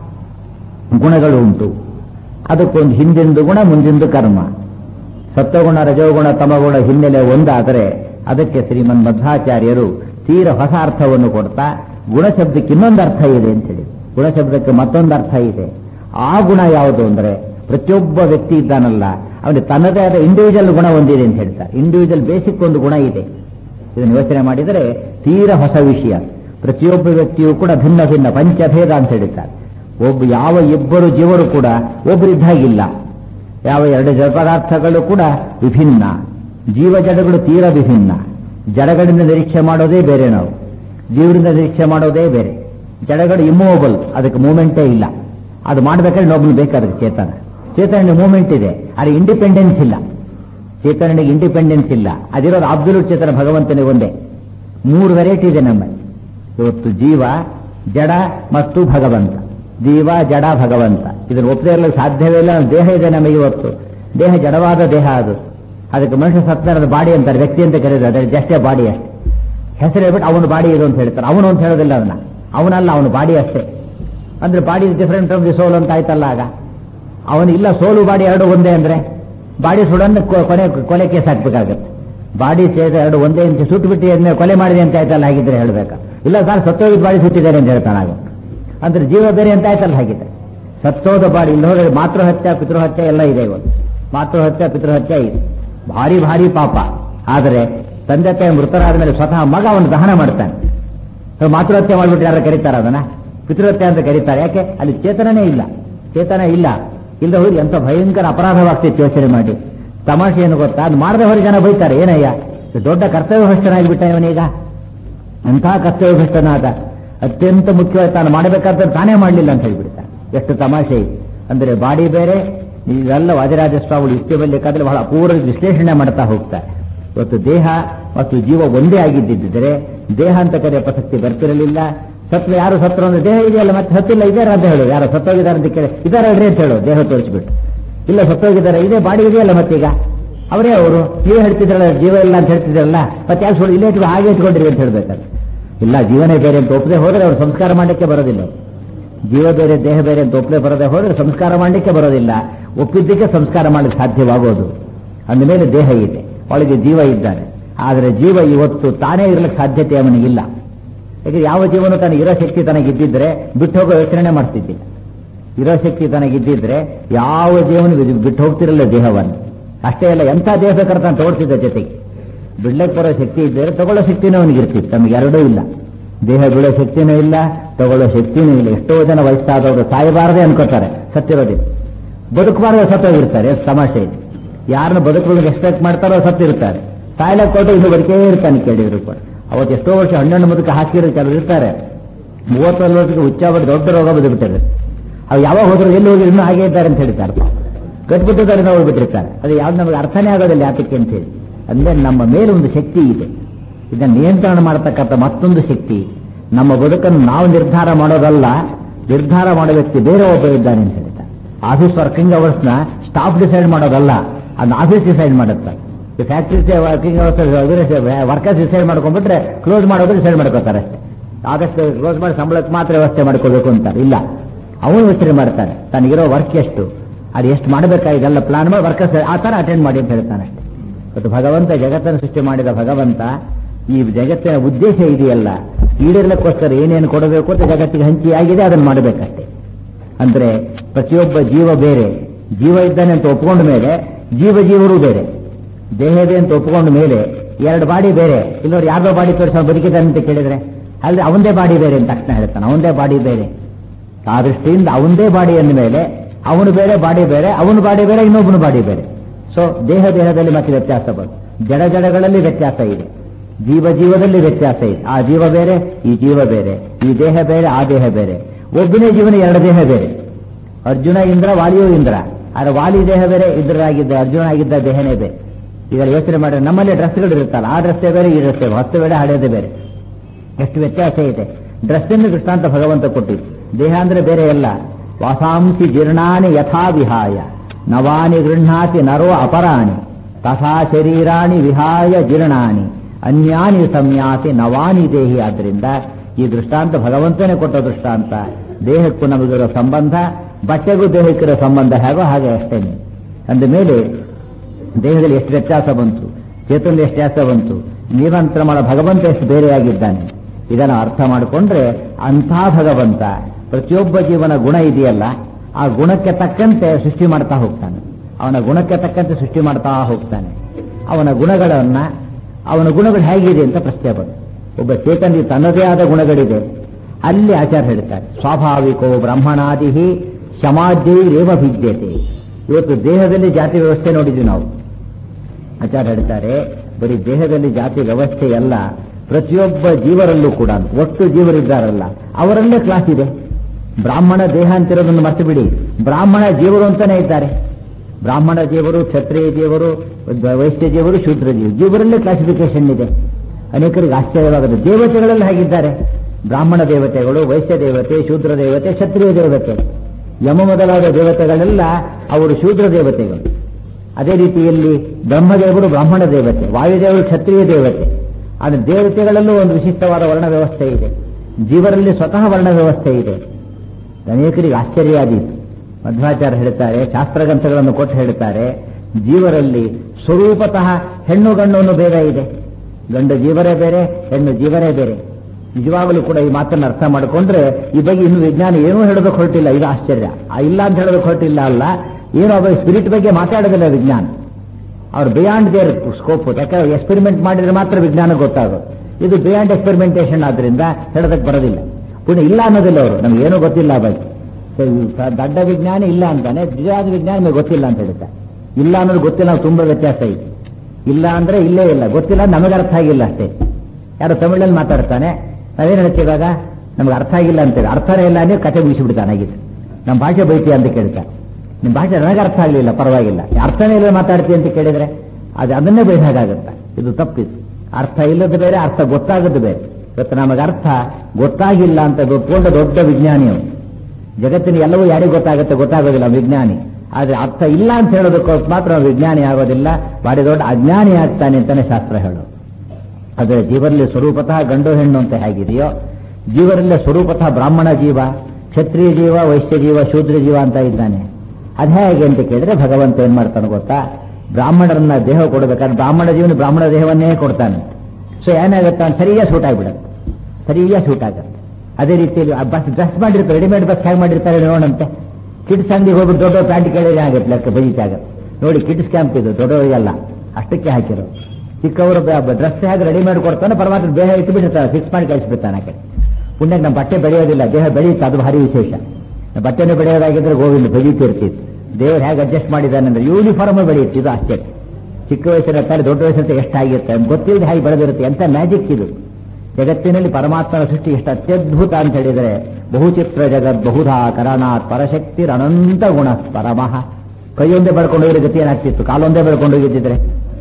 Speaker 1: ಗುಣಗಳು ಉಂಟು ಅದಕ್ಕೊಂದು ಹಿಂದಿಂದು ಗುಣ ಮುಂದಿಂದು ಕರ್ಮ ಸತ್ವಗುಣ ರಜೋಗುಣ ತಮಗುಣ ಹಿನ್ನೆಲೆ ಒಂದಾದರೆ ಅದಕ್ಕೆ ಶ್ರೀಮನ್ ಮಧ್ವಾಚಾರ್ಯರು ತೀರ ಹೊಸ ಅರ್ಥವನ್ನು ಕೊಡ್ತಾ ಗುಣಶಬ್ದಕ್ಕೆ ಇನ್ನೊಂದು ಅರ್ಥ ಇದೆ ಅಂತ ಹೇಳಿ ಗುಣಶಬ್ದಕ್ಕೆ ಮತ್ತೊಂದು ಅರ್ಥ ಇದೆ ಆ ಗುಣ ಯಾವುದು ಅಂದ್ರೆ ಪ್ರತಿಯೊಬ್ಬ ವ್ಯಕ್ತಿ ಇದ್ದಾನಲ್ಲ ಅವನಿಗೆ ತನ್ನದೇ ಆದ ಇಂಡಿವಿಜುವಲ್ ಗುಣ ಒಂದಿದೆ ಅಂತ ಹೇಳ್ತಾರೆ ಇಂಡಿವಿಜುವಲ್ ಬೇಸಿಕ್ ಒಂದು ಗುಣ ಇದೆ ಇದನ್ನು ಯೋಚನೆ ಮಾಡಿದರೆ ತೀರ ಹೊಸ ವಿಷಯ ಪ್ರತಿಯೊಬ್ಬ ವ್ಯಕ್ತಿಯೂ ಕೂಡ ಭಿನ್ನ ಭಿನ್ನ ಪಂಚಭೇದ ಅಂತ ಹೇಳ್ತಾರೆ ಒಬ್ಬ ಯಾವ ಇಬ್ಬರು ಜೀವರು ಕೂಡ ಒಬ್ಬರಿದ್ದಾಗಿಲ್ಲ ಯಾವ ಎರಡು ಜಡ ಪದಾರ್ಥಗಳು ಕೂಡ ವಿಭಿನ್ನ ಜೀವ ಜಡಗಳು ತೀರ ವಿಭಿನ್ನ ಜಡಗಳಿಂದ ನಿರೀಕ್ಷೆ ಮಾಡೋದೇ ಬೇರೆ ನಾವು ಜೀವರಿಂದ ನಿರೀಕ್ಷೆ ಮಾಡೋದೇ ಬೇರೆ ಜಡಗಳು ಇಮ್ಮೂವಬಲ್ ಅದಕ್ಕೆ ಮೂಮೆಂಟೇ ಇಲ್ಲ ಅದು ಮಾಡಬೇಕಾದ್ರೆ ಇನ್ನೊಬ್ಬನು ಬೇಕು ಅದಕ್ಕೆ ಚೇತನ ಚೇತನಿಗೆ ಮೂಮೆಂಟ್ ಇದೆ ಆದರೆ ಇಂಡಿಪೆಂಡೆನ್ಸ್ ಇಲ್ಲ ಚೇತನಿಗೆ ಇಂಡಿಪೆಂಡೆನ್ಸ್ ಇಲ್ಲ ಅದಿರೋದು ಅಬ್ದುಲ್ ಚೇತನ ಭಗವಂತನಿಗೆ ಒಂದೇ ಮೂರು ವೆರೈಟಿ ಇದೆ ನಮ್ಮಲ್ಲಿ ಇವತ್ತು ಜೀವ ಜಡ ಮತ್ತು ಭಗವಂತ ಜೀವ ಜಡ ಭಗವಂತ ಇದನ್ನು ಒಪ್ಪದೇ ಇರಲು ಸಾಧ್ಯವೇ ಇಲ್ಲ ದೇಹ ಇದೆ ನಮಗೆ ಇವತ್ತು ದೇಹ ಜಡವಾದ ದೇಹ ಅದು ಅದಕ್ಕೆ ಮನುಷ್ಯ ಸತ್ತರ ಬಾಡಿ ಅಂತಾರೆ ವ್ಯಕ್ತಿ ಅಂತ ಕರೆಯೋದು ಅದರ ಜಷ್ಟೇ ಬಾಡಿ ಅಷ್ಟೇ ಹೆಸರು ಹೇಳ್ಬಿಟ್ಟು ಅವನು ಬಾಡಿ ಇದು ಅಂತ ಹೇಳ್ತಾರೆ ಅವನು ಅಂತ ಹೇಳೋದಿಲ್ಲ ಅವನ ಅವನಲ್ಲ ಅವನು ಬಾಡಿ ಅಷ್ಟೇ ಅಂದ್ರೆ body different from the soul ಅಂತ ಆಯ್ತಲ್ಲ ಆಗ ಅವನು ಇಲ್ಲ ಸೋಲು ಬಾಡಿ ಎರಡು ಒಂದೇ ಅಂದ್ರೆ ಬಾಡಿ ಸುಡನ್ನು ಕೊ- ಕೊನೆ ಕೊಲೆ ಕೇಸ್ ಹಾಕ್ಬೇಕಾಗತ್ತೆ ಬಾಡಿ ಸೇದ ಎರಡು ಒಂದೇ ಅಂತ ಸುಟ್ಟು ಬಿಟ್ಟು ಅಂದ್ಮೇಲೆ ಕೊಲೆ ಮಾಡಿದೆ ಅಂತ ಆಯ್ತಲ್ಲ ಹಾಗಿದ್ರೆ ಹೇಳ್ಬೇಕಾ ಇಲ್ಲ ಸರ್ ಸತ್ತೋಗಿದ್ ಬಾಡಿ ಸುಟ್ಟಿದ್ದಾರೆ ಅಂತ ಹೇಳ್ತಾನೆ ಆಗ ಅಂದ್ರೆ ಜೀವ ಬೇರೆ ಅಂತ ಆಯ್ತಲ್ಲ ಹಾಗಿದ್ರೆ ಸತ್ತೋದ ಬಾಡಿ ಇಲ್ಲಿ ಹೋದ್ರೆ ಮಾತೃಹತ್ಯೆ ಪಿತೃಹತ್ಯೆ ಎಲ್ಲ ಇದೆ ಇವತ್ತು ಮಾತೃಹತ್ಯೆ ಪಿತೃಹತ್ಯೆ ಇದೆ ಭಾರಿ ಭಾರಿ ಪಾಪ ಆದರೆ ತಂದೆ ತಾಯಿ ಮೃತರಾದ ಮೇಲೆ ಸ್ವತಃ ಮಗ ಅವನು ದಹನ ಮಾಡ್ತಾನೆ ಅವ್ರು ಮಾತೃಹತ್ಯೆ ಮಾಡ್ಬಿಟ್ಟು ಯಾರು ಕರೀತಾರ ಅದನ್ನ ಪಿತೃಹತ್ಯೆ ಅಂತ ಕರೀತಾರೆ ಯಾಕೆ ಅಲ್ಲಿ ಚೇತನನೇ ಇಲ್ಲ ಚೇತನ ಇಲ್ಲ ಇಲ್ಲದೆ ಹೋಗಿ ಎಂತ ಭಯಂಕರ ಅಪರಾಧವಾಗ್ತಿತ್ತು ಯೋಚನೆ ಮಾಡಿ ತಮಾಷೆ ಏನು ಗೊತ್ತಾ ಅದು ಮಾಡದೆ ಹೊರ ಜನ ಬೈತಾರೆ ಏನಯ್ಯ ಇದು ದೊಡ್ಡ ಕರ್ತವ್ಯ ಭ್ರಷ್ಟನಾಗಿಬಿಟ್ಟ ಇವನೀಗ ಅಂತಹ ಕರ್ತವ್ಯ ಭ್ರಷ್ಟನಾದ ಅತ್ಯಂತ ಮುಖ್ಯವಾಗಿ ತಾನು ಮಾಡಬೇಕಾದ್ರೆ ತಾನೇ ಮಾಡಲಿಲ್ಲ ಅಂತ ಹೇಳ್ಬಿಡ್ತಾನೆ ಎಷ್ಟು ತಮಾಷೆ ಇದೆ ಅಂದ್ರೆ ಬಾಡಿ ಬೇರೆ ಇದೆಲ್ಲ ವಾದಿರಾಜ ಸ್ವಾಮಿಗಳು ಯುಕ್ತಿ ಬೇಕಾದ್ರೆ ಬಹಳ ಅಪೂರ್ವ ವಿಶ್ಲೇಷಣೆ ಮಾಡ್ತಾ ಹೋಗ್ತಾರೆ ಇವತ್ತು ದೇಹ ಮತ್ತು ಜೀವ ಒಂದೇ ಆಗಿದ್ದಿದ್ದರೆ ದೇಹ ಅಂತ ಕರೆಯೋ ಪ್ರಸಕ್ತಿ ಬರ್ತಿರಲಿಲ್ಲ ಸತ್ವ ಯಾರು ಸತ್ರು ಅಂದ್ರೆ ದೇಹ ಇದೆಯಲ್ಲ ಮತ್ತೆ ಸತ್ತಿಲ್ಲ ಇದಾರ ಅಂತ ಹೇಳು ಯಾರು ಸತ್ತೋಗಿದ್ದಾರೆ ಅಂತ ಕೇಳಿ ಇದಾರೆ ಹೇಳ್ರಿ ಅಂತ ಹೇಳು ದೇಹ ತೋರಿಸ್ಬಿಟ್ಟು ಇಲ್ಲ ಸತ್ತೋಗಿದ್ದಾರೆ ಇದೇ ಬಾಡಿ ಇದೆಯಲ್ಲ ಮತ್ತೀಗ ಅವರೇ ಅವರು ನೀವೇ ಹೇಳ್ತಿದ್ರಲ್ಲ ಜೀವ ಇಲ್ಲ ಅಂತ ಹೇಳ್ತಿದ್ರಲ್ಲ ಮತ್ತೆ ಯಾಕೆ ಸುಳ್ಳು ಇಲ್ಲೇ ಇಟ್ಕೊಂಡು ಹಾಗೆ ಇಟ್ಕೊಂಡಿರಿ ಅಂತ ಹೇಳ್ಬೇಕಾದ್ರೆ ಇಲ್ಲ ಜೀವನೇ ಬೇರೆ ಅಂತ ಒಪ್ಪದೆ ಹೋದ್ರೆ ಅವರು ಸಂಸ್ಕಾರ ಮಾಡಲಿಕ್ಕೆ ಬರೋದಿಲ್ಲ ಜೀವ ಬೇರೆ ದೇಹ ಬೇರೆ ಅಂತ ಒಪ್ಪದೆ ಬರದೆ ಹೋದ್ರೆ ಸಂಸ್ಕಾರ ಮಾಡಲಿಕ್ಕೆ ಬರೋದಿಲ್ಲ ಒಪ್ಪಿದ್ದಕ್ಕೆ ಸಂಸ್ಕಾರ ಮಾಡಲಿಕ್ಕೆ ಸಾಧ್ಯವಾಗೋದು ಅಂದಮೇಲೆ ದೇಹ ಇದೆ ಒಳಗೆ ಜೀವ ಇದ್ದಾನೆ ಆದರೆ ಜೀವ ಇವತ್ತು ತಾನೇ ಇರಲಿಕ್ಕೆ ಸಾಧ್ಯತೆ ಅವನಿಗಿಲ್ಲ ಯಾಕೆ ಯಾವ ಜೀವನ ತನಗೆ ಇರೋ ಶಕ್ತಿ ತನಗಿದ್ದಿದ್ರೆ ಬಿಟ್ಟು ಹೋಗೋ ಯೋಚನೆ ಮಾಡ್ತಿದ್ದಿಲ್ಲ ಇರೋ ಶಕ್ತಿ ತನಗಿದ್ದಿದ್ರೆ ಯಾವ ಜೀವನ ಬಿಟ್ಟು ಹೋಗ್ತಿರಲಿಲ್ಲ ದೇಹವನ್ನು ಅಷ್ಟೇ ಅಲ್ಲ ಎಂಥ ದೇಹ ಬೇಕಾದ್ರೆ ತಾನು ತೋಡ್ತಿದ್ದ ಜೊತೆಗೆ ಬಿಡ್ಲಕ್ಕೆ ಬರೋ ಶಕ್ತಿ ಇದ್ದರೆ ತಗೊಳ್ಳೋ ಶಕ್ತಿನೂ ಅವನಿಗೆ ಇರ್ತಿತ್ತು ನಮಗೆ ಎರಡೂ ಇಲ್ಲ ದೇಹ ಬಿಡೋ ಶಕ್ತಿನೂ ಇಲ್ಲ ತಗೊಳ್ಳೋ ಶಕ್ತಿನೂ ಇಲ್ಲ ಎಷ್ಟೋ ಜನ ವಯಸ್ಸಾದವರು ಸಾಯಬಾರದೆ ಅನ್ಕೋತಾರೆ ಸತ್ತಿರೋದಿಲ್ಲ ಬದುಕಬಾರದೆ ಸತ್ತೋಗಿರ್ತಾರೆ ಎಷ್ಟು ತಮಾಷೆ ಇದೆ ಯಾರನ್ನ ಬದುಕುಗಳಿಗೆ ಎಕ್ಸ್ಪೆಕ್ಟ್ ಮಾಡ್ತಾರೋ ಸತ್ತಿರ್ತಾರೆ ಸಾಯ್ಲಕ್ಕೆ ಕೊಟ್ಟು ಇನ್ನು ಬದುಕೇ ಇರ್ತಾನೆ ಕೇಳಿದ್ರು ಕೂಡ ಅವತ್ತು ಎಷ್ಟೋ ವರ್ಷ ಹಣ್ಣು ಮುದುಕ ಹಾಕಿರೋ ಕೆಲವರು ಇರ್ತಾರೆ ಮೂವತ್ತೊಂದು ವರ್ಷಕ್ಕೆ ಹುಚ್ಚಾಬಿಟ್ಟು ದೊಡ್ಡ ರೋಗ ಬದುಕ್ಬಿಟ್ಟಿದೆ ಅವು ಯಾವಾಗ ಹೋದ್ರು ಎಲ್ಲಿ ಹೋಗಿ ಇನ್ನೂ ಹಾಗೆ ಇದ್ದಾರೆ ಅಂತ ಹೇಳ್ತಾರೆ ಕಟ್ಬಿಟ್ಟಿದ್ದಾರೆ ನಾವು ಹೋಗ್ಬಿಟ್ಟಿರ್ತಾರೆ ಅದು ಯಾವ್ದು ನಮಗೆ ಅರ್ಥನೇ ಆಗೋದಿಲ್ಲ ಯಾತಕ್ಕೆ ಅಂತ ಹೇಳಿ ಅಂದ್ರೆ ನಮ್ಮ ಮೇಲೆ ಒಂದು ಶಕ್ತಿ ಇದೆ ಇದನ್ನ ನಿಯಂತ್ರಣ ಮಾಡತಕ್ಕಂಥ ಮತ್ತೊಂದು ಶಕ್ತಿ ನಮ್ಮ ಬದುಕನ್ನು ನಾವು ನಿರ್ಧಾರ ಮಾಡೋದಲ್ಲ ನಿರ್ಧಾರ ಮಾಡೋ ವ್ಯಕ್ತಿ ಬೇರೆ ಒಬ್ಬ ಇದ್ದಾನೆ ಅಂತ ಹೇಳ್ತಾರೆ ಆಫೀಸ್ ವರ್ಕಿಂಗ್ ಅವರ್ಸ್ನ ಸ್ಟಾಫ್ ಡಿಸೈಡ್ ಮಾಡೋದಲ್ಲ ಅದನ್ನ ಆಫೀಸ್ ಡಿಸೈಡ್ ಮಾಡುತ್ತೆ ಈ factory working hours workers decide ಮಾಡ್ಕೊಂಡ್ಬಿಟ್ರೆ ಕ್ಲೋಸ್ ಮಾಡೋದು ಡಿಸೈಡ್ ಮಾಡ್ಕೋತಾರೆ ಅಷ್ಟೇ ಆದಷ್ಟು ಕ್ಲೋಸ್ ಮಾಡಿ ಸಂಬಳಕ್ಕೆ ಮಾತ್ರ ವ್ಯವಸ್ಥೆ ಮಾಡ್ಕೋಬೇಕು ಅಂತಾರೆ ಇಲ್ಲ ಅವನು ಯೋಚನೆ ಮಾಡ್ತಾನೆ ತನಗಿರೋ ವರ್ಕ್ ಎಷ್ಟು ಅದು ಎಷ್ಟು ಮಾಡಬೇಕಾಗಿದೆಲ್ಲ ಪ್ಲಾನ್ ಮಾಡಿ ವರ್ಕರ್ಸ್ ಆ ಥರ ಅಟೆಂಡ್ ಮಾಡಿ ಅಂತ ಹೇಳ್ತಾನೆ ಅಷ್ಟೇ ಮತ್ತು ಭಗವಂತ ಜಗತ್ತನ್ನು ಸೃಷ್ಟಿ ಮಾಡಿದ ಭಗವಂತ ಈ ಜಗತ್ತಿನ ಉದ್ದೇಶ ಇದೆಯಲ್ಲ ಈಡೇರ್ಲಿಕ್ಕೋಸ್ಕರ ಏನೇನು ಕೊಡಬೇಕು ಅಂತ ಜಗತ್ತಿಗೆ ಹಂಚಿ ಆಗಿದೆ ಅದನ್ನು ಮಾಡಬೇಕಷ್ಟೇ ಅಂದ್ರೆ ಪ್ರತಿಯೊಬ್ಬ ಜೀವ ಬೇರೆ ಜೀವ ಇದ್ದಾನೆ ಅಂತ ಒಪ್ಕೊಂಡ ಮೇಲೆ ಜೀವ ಜೀವರು ಬೇರೆ ದೇಹ ಇದೆ ಅಂತ ಒಪ್ಕೊಂಡ ಮೇಲೆ ಎರಡು ಬಾಡಿ ಬೇರೆ ಇಲ್ಲವ್ರು ಯಾರ್ದೋ ಬಾಡಿ ತೋರಿಸ ಬದುಕಿದ್ದಾನೆ ಅಂತ ಕೇಳಿದ್ರೆ ಅಲ್ಲದೆ ಅವಂದೇ ಬಾಡಿ ಬೇರೆ ಅಂತ ತಕ್ಷಣ ಹೇಳ್ತಾನೆ ಅವಂದೇ ಬಾಡಿ ಬೇರೆ ಆ ದೃಷ್ಟಿಯಿಂದ ಅವಂದೇ ಬಾಡಿ ಅಂದ ಮೇಲೆ ಅವನು ಬೇರೆ ಬಾಡಿ ಬೇರೆ ಅವನು ಬಾಡಿ ಬೇರೆ ಇನ್ನೊಬ್ಬನು ಬಾಡಿ ಬೇರೆ ಸೊ ದೇಹ ದೇಹದಲ್ಲಿ ಮತ್ತೆ ವ್ಯತ್ಯಾಸ ಬಂತು ಜಡ ಜಡಗಳಲ್ಲಿ ವ್ಯತ್ಯಾಸ ಇದೆ ಜೀವ ಜೀವದಲ್ಲಿ ವ್ಯತ್ಯಾಸ ಇದೆ ಆ ಜೀವ ಬೇರೆ ಈ ಜೀವ ಬೇರೆ ಈ ದೇಹ ಬೇರೆ ಆ ದೇಹ ಬೇರೆ ಒಬ್ಬನೇ ಜೀವನ ಎರಡು ದೇಹ ಬೇರೆ ಅರ್ಜುನ ಇಂದ್ರ ವಾಲಿಯೂ ಇಂದ್ರ ಆದ್ರೆ ವಾಲಿ ದೇಹ ಬೇರೆ ಇಂದ್ರನಾಗಿದ್ದ ಅರ್ಜುನ ಆಗಿದ್ದ ದೇಹನೇ ಬೇರೆ ಈಗ ಯೋಚನೆ ಮಾಡಿ ನಮ್ಮಲ್ಲಿ ಡ್ರೆಸ್ಗಳು ಇರುತ್ತಲ್ಲ ಆ ಡ್ರೆಸ್ಸೇ ಬೇರೆ ಈ ಡ್ರೆಸ್ಸೇ ಹೊಸ ಬೇರೆ ಹಳೆಯದೇ ಬೇರೆ ಎಷ್ಟು ವ್ಯತ್ಯಾಸ ಇದೆ ಡ್ರೆಸ್ಸಿನ ದೃಷ್ಟಾಂತ ಭಗವಂತ ಕೊಟ್ಟಿದ್ದು ದೇಹ ಅಂದ್ರೆ ಬೇರೆ ಎಲ್ಲ ವಾಸಾಂಸಿ ಜೀರ್ಣಾನಿ ಯಥಾ ವಿಹಾಯ ನವಾನಿ ಗೃಹ್ಣಾತಿ ನರೋ ಅಪರಾಣಿ ತಥಾ ಶರೀರಾಣಿ ವಿಹಾಯ ಜೀರ್ಣಾನಿ ಅನ್ಯಾನಿ ಸಂಯಾತಿ ನವಾನಿ ದೇಹಿ ಆದ್ರಿಂದ ಈ ದೃಷ್ಟಾಂತ ಭಗವಂತನೇ ಕೊಟ್ಟ ದೃಷ್ಟಾಂತ ದೇಹಕ್ಕೂ ನಮಗಿರೋ ಸಂಬಂಧ ಬಟ್ಟೆಗೂ ದೇಹಕ್ಕಿರೋ ಸಂಬಂಧ ಹೇಗೋ ಹಾಗೆ ಅಷ್ಟೇನೆ ಅಂದ ಮೇಲೆ ದೇಹದಲ್ಲಿ ಎಷ್ಟು ವ್ಯತ್ಯಾಸ ಬಂತು ಚೇತನ ಎಷ್ಟು ವ್ಯತ್ಯಾಸ ಬಂತು ನಿರಂತರ ಮಾಡೋ ಭಗವಂತ ಎಷ್ಟು ಬೇರೆಯಾಗಿದ್ದಾನೆ ಇದನ್ನು ಅರ್ಥ ಮಾಡಿಕೊಂಡ್ರೆ ಅಂಥ ಭಗವಂತ ಪ್ರತಿಯೊಬ್ಬ ಜೀವನ ಗುಣ ಇದೆಯಲ್ಲ ಆ ಗುಣಕ್ಕೆ ತಕ್ಕಂತೆ ಸೃಷ್ಟಿ ಮಾಡ್ತಾ ಹೋಗ್ತಾನೆ ಅವನ ಗುಣಕ್ಕೆ ತಕ್ಕಂತೆ ಸೃಷ್ಟಿ ಮಾಡ್ತಾ ಹೋಗ್ತಾನೆ ಅವನ ಗುಣಗಳನ್ನ ಅವನ ಗುಣಗಳು ಹೇಗಿದೆ ಅಂತ ಪ್ರಶ್ನೆ ಬಂತು ಒಬ್ಬ ಚೇತನಿಗೆ ತನ್ನದೇ ಆದ ಗುಣಗಳಿದೆ ಅಲ್ಲಿ ಆಚಾರ ಹೇಳ್ತಾರೆ ಸ್ವಾಭಾವಿಕೋ ಬ್ರಹ್ಮಣಾದಿ ಸಮಾಜೈರೇವ ಭಿದ್ಯತೆ ಇವತ್ತು ದೇಹದಲ್ಲಿ ಜಾತಿ ವ್ಯವಸ್ಥೆ ನೋಡಿದ್ವಿ ನಾವು ಆಚಾರ ಹೇಳ್ತಾರೆ ಬರೀ ದೇಹದಲ್ಲಿ ಜಾತಿ ವ್ಯವಸ್ಥೆ ಅಲ್ಲ ಪ್ರತಿಯೊಬ್ಬ ಜೀವರಲ್ಲೂ ಕೂಡ ಒಟ್ಟು ಜೀವರಿದ್ದಾರಲ್ಲ ಅವರಲ್ಲೇ ಕ್ಲಾಸ್ ಇದೆ ಬ್ರಾಹ್ಮಣ ದೇಹ ಅಂತಿರೋದನ್ನು ಮರ್ತು ಬಿಡಿ ಬ್ರಾಹ್ಮಣ ಜೀವರು ಅಂತಾನೆ ಇದ್ದಾರೆ ಬ್ರಾಹ್ಮಣ ಜೀವರು ಕ್ಷತ್ರಿಯ ಜೀವರು ವೈಶ್ಯ ಜೀವರು ಶೂದ್ರ ಜೀವ ಜೀವರಲ್ಲೇ ಕ್ಲಾಸಿಫಿಕೇಶನ್ ಇದೆ ಅನೇಕರಿಗೆ ಆಶ್ಚರ್ಯವಾಗುತ್ತೆ ದೇವತೆಗಳಲ್ಲಿ ಹೇಗಿದ್ದಾರೆ ಬ್ರಾಹ್ಮಣ ದೇವತೆಗಳು ವೈಶ್ಯ ದೇವತೆ ಶೂದ್ರ ದೇವತೆ ಕ್ಷತ್ರಿಯ ದೇವತೆ ಯಮ ಮೊದಲಾದ ದೇವತೆಗಳೆಲ್ಲ ಅವರು ಶೂದ್ರ ದೇವತೆಗಳು ಅದೇ ರೀತಿಯಲ್ಲಿ ಬ್ರಹ್ಮದೇವರು ಬ್ರಾಹ್ಮಣ ದೇವತೆ ವಾಯುದೇವರು ಕ್ಷತ್ರಿಯ ದೇವತೆ ಆದರೆ ದೇವತೆಗಳಲ್ಲೂ ಒಂದು ವಿಶಿಷ್ಟವಾದ ವರ್ಣ ವ್ಯವಸ್ಥೆ ಇದೆ ಜೀವರಲ್ಲಿ ಸ್ವತಃ ವರ್ಣ ವ್ಯವಸ್ಥೆ ಇದೆ ಅನೇಕರಿಗೆ ಆಶ್ಚರ್ಯ ಆದೀತು ಮಧ್ವಾಚಾರ್ಯ ಹೇಳ್ತಾರೆ ಶಾಸ್ತ್ರಗ್ರಂಥಗಳನ್ನು ಕೊಟ್ಟು ಹೇಳ್ತಾರೆ ಜೀವರಲ್ಲಿ ಸ್ವರೂಪತಃ ಹೆಣ್ಣು ಗಂಡು ಅನ್ನೋ ಭೇದ ಇದೆ ಗಂಡು ಜೀವರೇ ಬೇರೆ ಹೆಣ್ಣು ಜೀವರೇ ಬೇರೆ ನಿಜವಾಗಲೂ ಕೂಡ ಈ ಮಾತನ್ನು ಅರ್ಥ ಮಾಡಿಕೊಂಡ್ರೆ ಈ ಬಗ್ಗೆ ಇನ್ನು ವಿಜ್ಞಾನ ಏನೂ ಹೇಳೋದಕ್ಕೆ ಹೊರಟಿಲ್ಲ ಇದು ಆಶ್ಚರ್ಯ ಆ ಇಲ್ಲ ಅಂತ ಹೇಳೋದಕ್ಕೆ ಹೊರಟಿಲ್ಲ ಅಲ್ಲ ಏನೋ ಅವ ಸ್ಪಿರಿಟ್ ಬಗ್ಗೆ ಮಾತಾಡೋದಿಲ್ಲ ವಿಜ್ಞಾನ ಅವ್ರು ಬಿಯಾಂಡ್ ದೇರ್ ಸ್ಕೋಪ್ ಯಾಕಂದ್ರೆ ಎಕ್ಸ್ಪೆರಿಮೆಂಟ್ ಮಾಡಿದ್ರೆ ಮಾತ್ರ ವಿಜ್ಞಾನ ಗೊತ್ತಾಗೋದು ಇದು ಬಿಯಾಂಡ್ ಎಕ್ಸ್ಪೆರಿಮೆಂಟೇಷನ್ ಆದ್ರಿಂದ ಹೇಳೋದಕ್ಕೆ ಬರೋದಿಲ್ಲ ಪುಣ್ಯ ಇಲ್ಲ ಅನ್ನೋದಿಲ್ಲ ಅವರು ನಮ್ಗೆ ಏನೂ ಗೊತ್ತಿಲ್ಲ ಬಗ್ಗೆ ದಡ್ಡ ವಿಜ್ಞಾನಿ ಇಲ್ಲ ಅಂತಾನೆ ನಿಜವಾದ ವಿಜ್ಞಾನ ನಮಗೆ ಗೊತ್ತಿಲ್ಲ ಅಂತ ಹೇಳ್ತಾರೆ ಇಲ್ಲ ಅನ್ನೋದು ಗೊತ್ತಿಲ್ಲ ನಾವು ತುಂಬಾ ವ್ಯತ್ಯಾಸ ಇದೆ ಇಲ್ಲ ಅಂದ್ರೆ ಇಲ್ಲೇ ಇಲ್ಲ ಗೊತ್ತಿಲ್ಲ ನಮಗೆ ಅರ್ಥ ಆಗಿಲ್ಲ ಅಷ್ಟೇ ಯಾರು ತಮಿಳಲ್ಲಿ ಮಾತಾಡ್ತಾನೆ ನಾವೇನ್ ಹೇಳ್ತೀವಿ ಇವಾಗ ನಮ್ಗೆ ಅರ್ಥ ಆಗಿಲ್ಲ ಅಂತೇಳಿ ಅರ್ಥನೇ ಇಲ್ಲ ಅಂದ್ರೆ ಕತೆ ಮುಗಿಸಿಬಿಡ್ತಾನೆ ಆಗಿದ್ದು ನಮ್ಮ ಭಾಷೆ ಬೈತಿ ಅಂತ ಕೇಳ್ತಾನೆ ನಿಮ್ಮ ಭಾಷೆ ನನಗೆ ಅರ್ಥ ಆಗಲಿಲ್ಲ ಪರವಾಗಿಲ್ಲ ಅರ್ಥನೇ ಇಲ್ಲ ಮಾತಾಡ್ತಿ ಅಂತ ಕೇಳಿದ್ರೆ ಅದು ಅದನ್ನೇ ಬೈದಾಗುತ್ತೆ ಇದು ತಪ್ಪಿದು ಅರ್ಥ ಇಲ್ಲದ ಬೇರೆ ಅರ್ಥ ಗೊತ್ತಾಗದ್ದು ಬೇರೆ ಇವತ್ತು ನಮಗೆ ಅರ್ಥ ಗೊತ್ತಾಗಿಲ್ಲ ಅಂತ ಗೊತ್ಕೊಂಡ ದೊಡ್ಡ ವಿಜ್ಞಾನಿ ಅವನು ಜಗತ್ತಿನ ಎಲ್ಲವೂ ಯಾರಿಗೆ ಗೊತ್ತಾಗುತ್ತೆ ಗೊತ್ತಾಗೋದಿಲ್ಲ ವಿಜ್ಞಾನಿ ಆದ್ರೆ ಅರ್ಥ ಇಲ್ಲ ಅಂತ ಹೇಳೋದಕ್ಕೋಸ್ಕರ ಮಾತ್ರ ಅವನು ವಿಜ್ಞಾನಿ ಆಗೋದಿಲ್ಲ ಭಾರಿ ದೊಡ್ಡ ಅಜ್ಞಾನಿ ಆಗ್ತಾನೆ ಅಂತಾನೆ ಶಾಸ್ತ್ರ ಹೇಳೋದು ಅದೇ ಜೀವರಲ್ಲಿ ಸ್ವರೂಪತಃ ಗಂಡು ಹೆಣ್ಣು ಅಂತ ಹೇಗಿದೆಯೋ ಜೀವರಲ್ಲಿ ಸ್ವರೂಪತಃ ಬ್ರಾಹ್ಮಣ ಜೀವ ಕ್ಷತ್ರಿಯ ಜೀವ ವೈಶ್ಯ ಜೀವ ಶೂದ್ರ ಜೀವ ಅಂತ ಇದ್ದಾನೆ ಅದ್ ಹೇಗೆ ಅಂತ ಕೇಳಿದ್ರೆ ಭಗವಂತ ಏನ್ ಮಾಡ್ತಾನೆ ಗೊತ್ತಾ ಬ್ರಾಹ್ಮಣರನ್ನ ದೇಹ ಕೊಡಬೇಕಾದ್ರೆ ಬ್ರಾಹ್ಮಣ ಜೀವನ ಬ್ರಾಹ್ಮಣ ದೇಹವನ್ನೇ ಕೊಡ್ತಾನೆ ಸೊ ಏನಾಗುತ್ತೆ ಅಂತ ಸರಿಯಾಗಿ ಸೂಟ್ ಆಗ್ಬಿಡುತ್ತೆ ಸರಿಯಾಗಿ ಸೂಟ್ ಆಗುತ್ತೆ ಅದೇ ರೀತಿಯಲ್ಲಿ ಆ ಬಸ್ ಡ್ರೆಸ್ ಮಾಡಿರ್ತಾರೆ ರೆಡಿಮೇಡ್ ಬಸ್ ಹೇಗೆ ಮಾಡಿರ್ತಾರೆ ನೋಡಂತೆ ಕಿಡ್ಸ್ ಅಂಗಡಿಗೆ ಹೋಗ್ಬಿಟ್ಟು ದೊಡ್ಡ ಪ್ಯಾಂಟ್ ಕೇಳಿದ್ರೆ ಆಗುತ್ತೆ ಲೆಕ್ಕ ಬಜೀತ್ ಆಗುತ್ತೆ ನೋಡಿ ಕಿಡ್ಸ್ ಕ್ಯಾಂಪ್ ಇದು ದೊಡ್ಡವರಿಗೆಲ್ಲ ಅಷ್ಟಕ್ಕೆ ಹಾಕಿರೋ ಚಿಕ್ಕವರು ಡ್ರೆಸ್ ಹೇಗೆ ರೆಡಿಮೇಡ್ ಕೊಡ್ತಾನೆ ಪರಮಾತ್ಮ ದೇಹ ಇಟ್ಬಿಟ್ಟಿರ್ತಾರೆ ಫಿಕ್ಸ್ ಮಾಡಿ ಕಳಿಸ್ಬಿಡ್ತಾನೆ ಆ ಕಡೆ ಪುಣ್ಯಕ್ಕೆ ನಮ್ಮ ಬಟ್ಟೆ ಬೆಳೆಯೋದಿಲ್ಲ ದೇಹ ಬೆಳೆಯುತ್ತೆ ಅದು ಭಾರಿ ವಿಶೇಷ ಬಟ್ಟೆನೂ ಬೆಳೆಯೋದಾಗಿದ್ರೆ ಗೋವಿಂದ ಬೆಳೀತಿರ್ತಿತ್ತು ದೇವರು ಹೇಗೆ ಅಡ್ಜಸ್ಟ್ ಮಾಡಿದ್ದಾನೆ ಅಂದ್ರೆ ಯೂನಿಫಾರ್ಮ್ ಬೆಳೆಯುತ್ತೆ ಇದು ಆಶ್ಚರ್ಯ ಚಿಕ್ಕ ವಯಸ್ಸಿನ ತಾರೆ ದೊಡ್ಡ ವಯಸ್ಸಿನ ಎಷ್ಟಾಗಿರುತ್ತೆ ಅಂತ ಗೊತ್ತಿಲ್ಲದೆ ಹೇಗೆ ಬೆಳೆದಿರುತ್ತೆ ಎಂತ ಮ್ಯಾಜಿಕ್ ಇದು ಜಗತ್ತಿನಲ್ಲಿ ಪರಮಾತ್ಮನ ಸೃಷ್ಟಿ ಎಷ್ಟು ಅತ್ಯದ್ಭುತ ಅಂತ ಹೇಳಿದರೆ ಬಹುಚಿತ್ರ ಜಗತ್ ಬಹುಧಾ ಕರಣಾತ್ ಪರಶಕ್ತಿ ಅನಂತ ಗುಣ ಪರಮಃ ಕೈಯೊಂದೇ ಬೆಳ್ಕೊಂಡು ಹೋಗಿದ್ರೆ ಗತಿ ಏನಾಗ್ತಿತ್ತು ಕಾಲೊಂದೇ ಬೆಳ್ಕೊಂಡು ಹೋಗಿದ್ದಿದ್ರೆ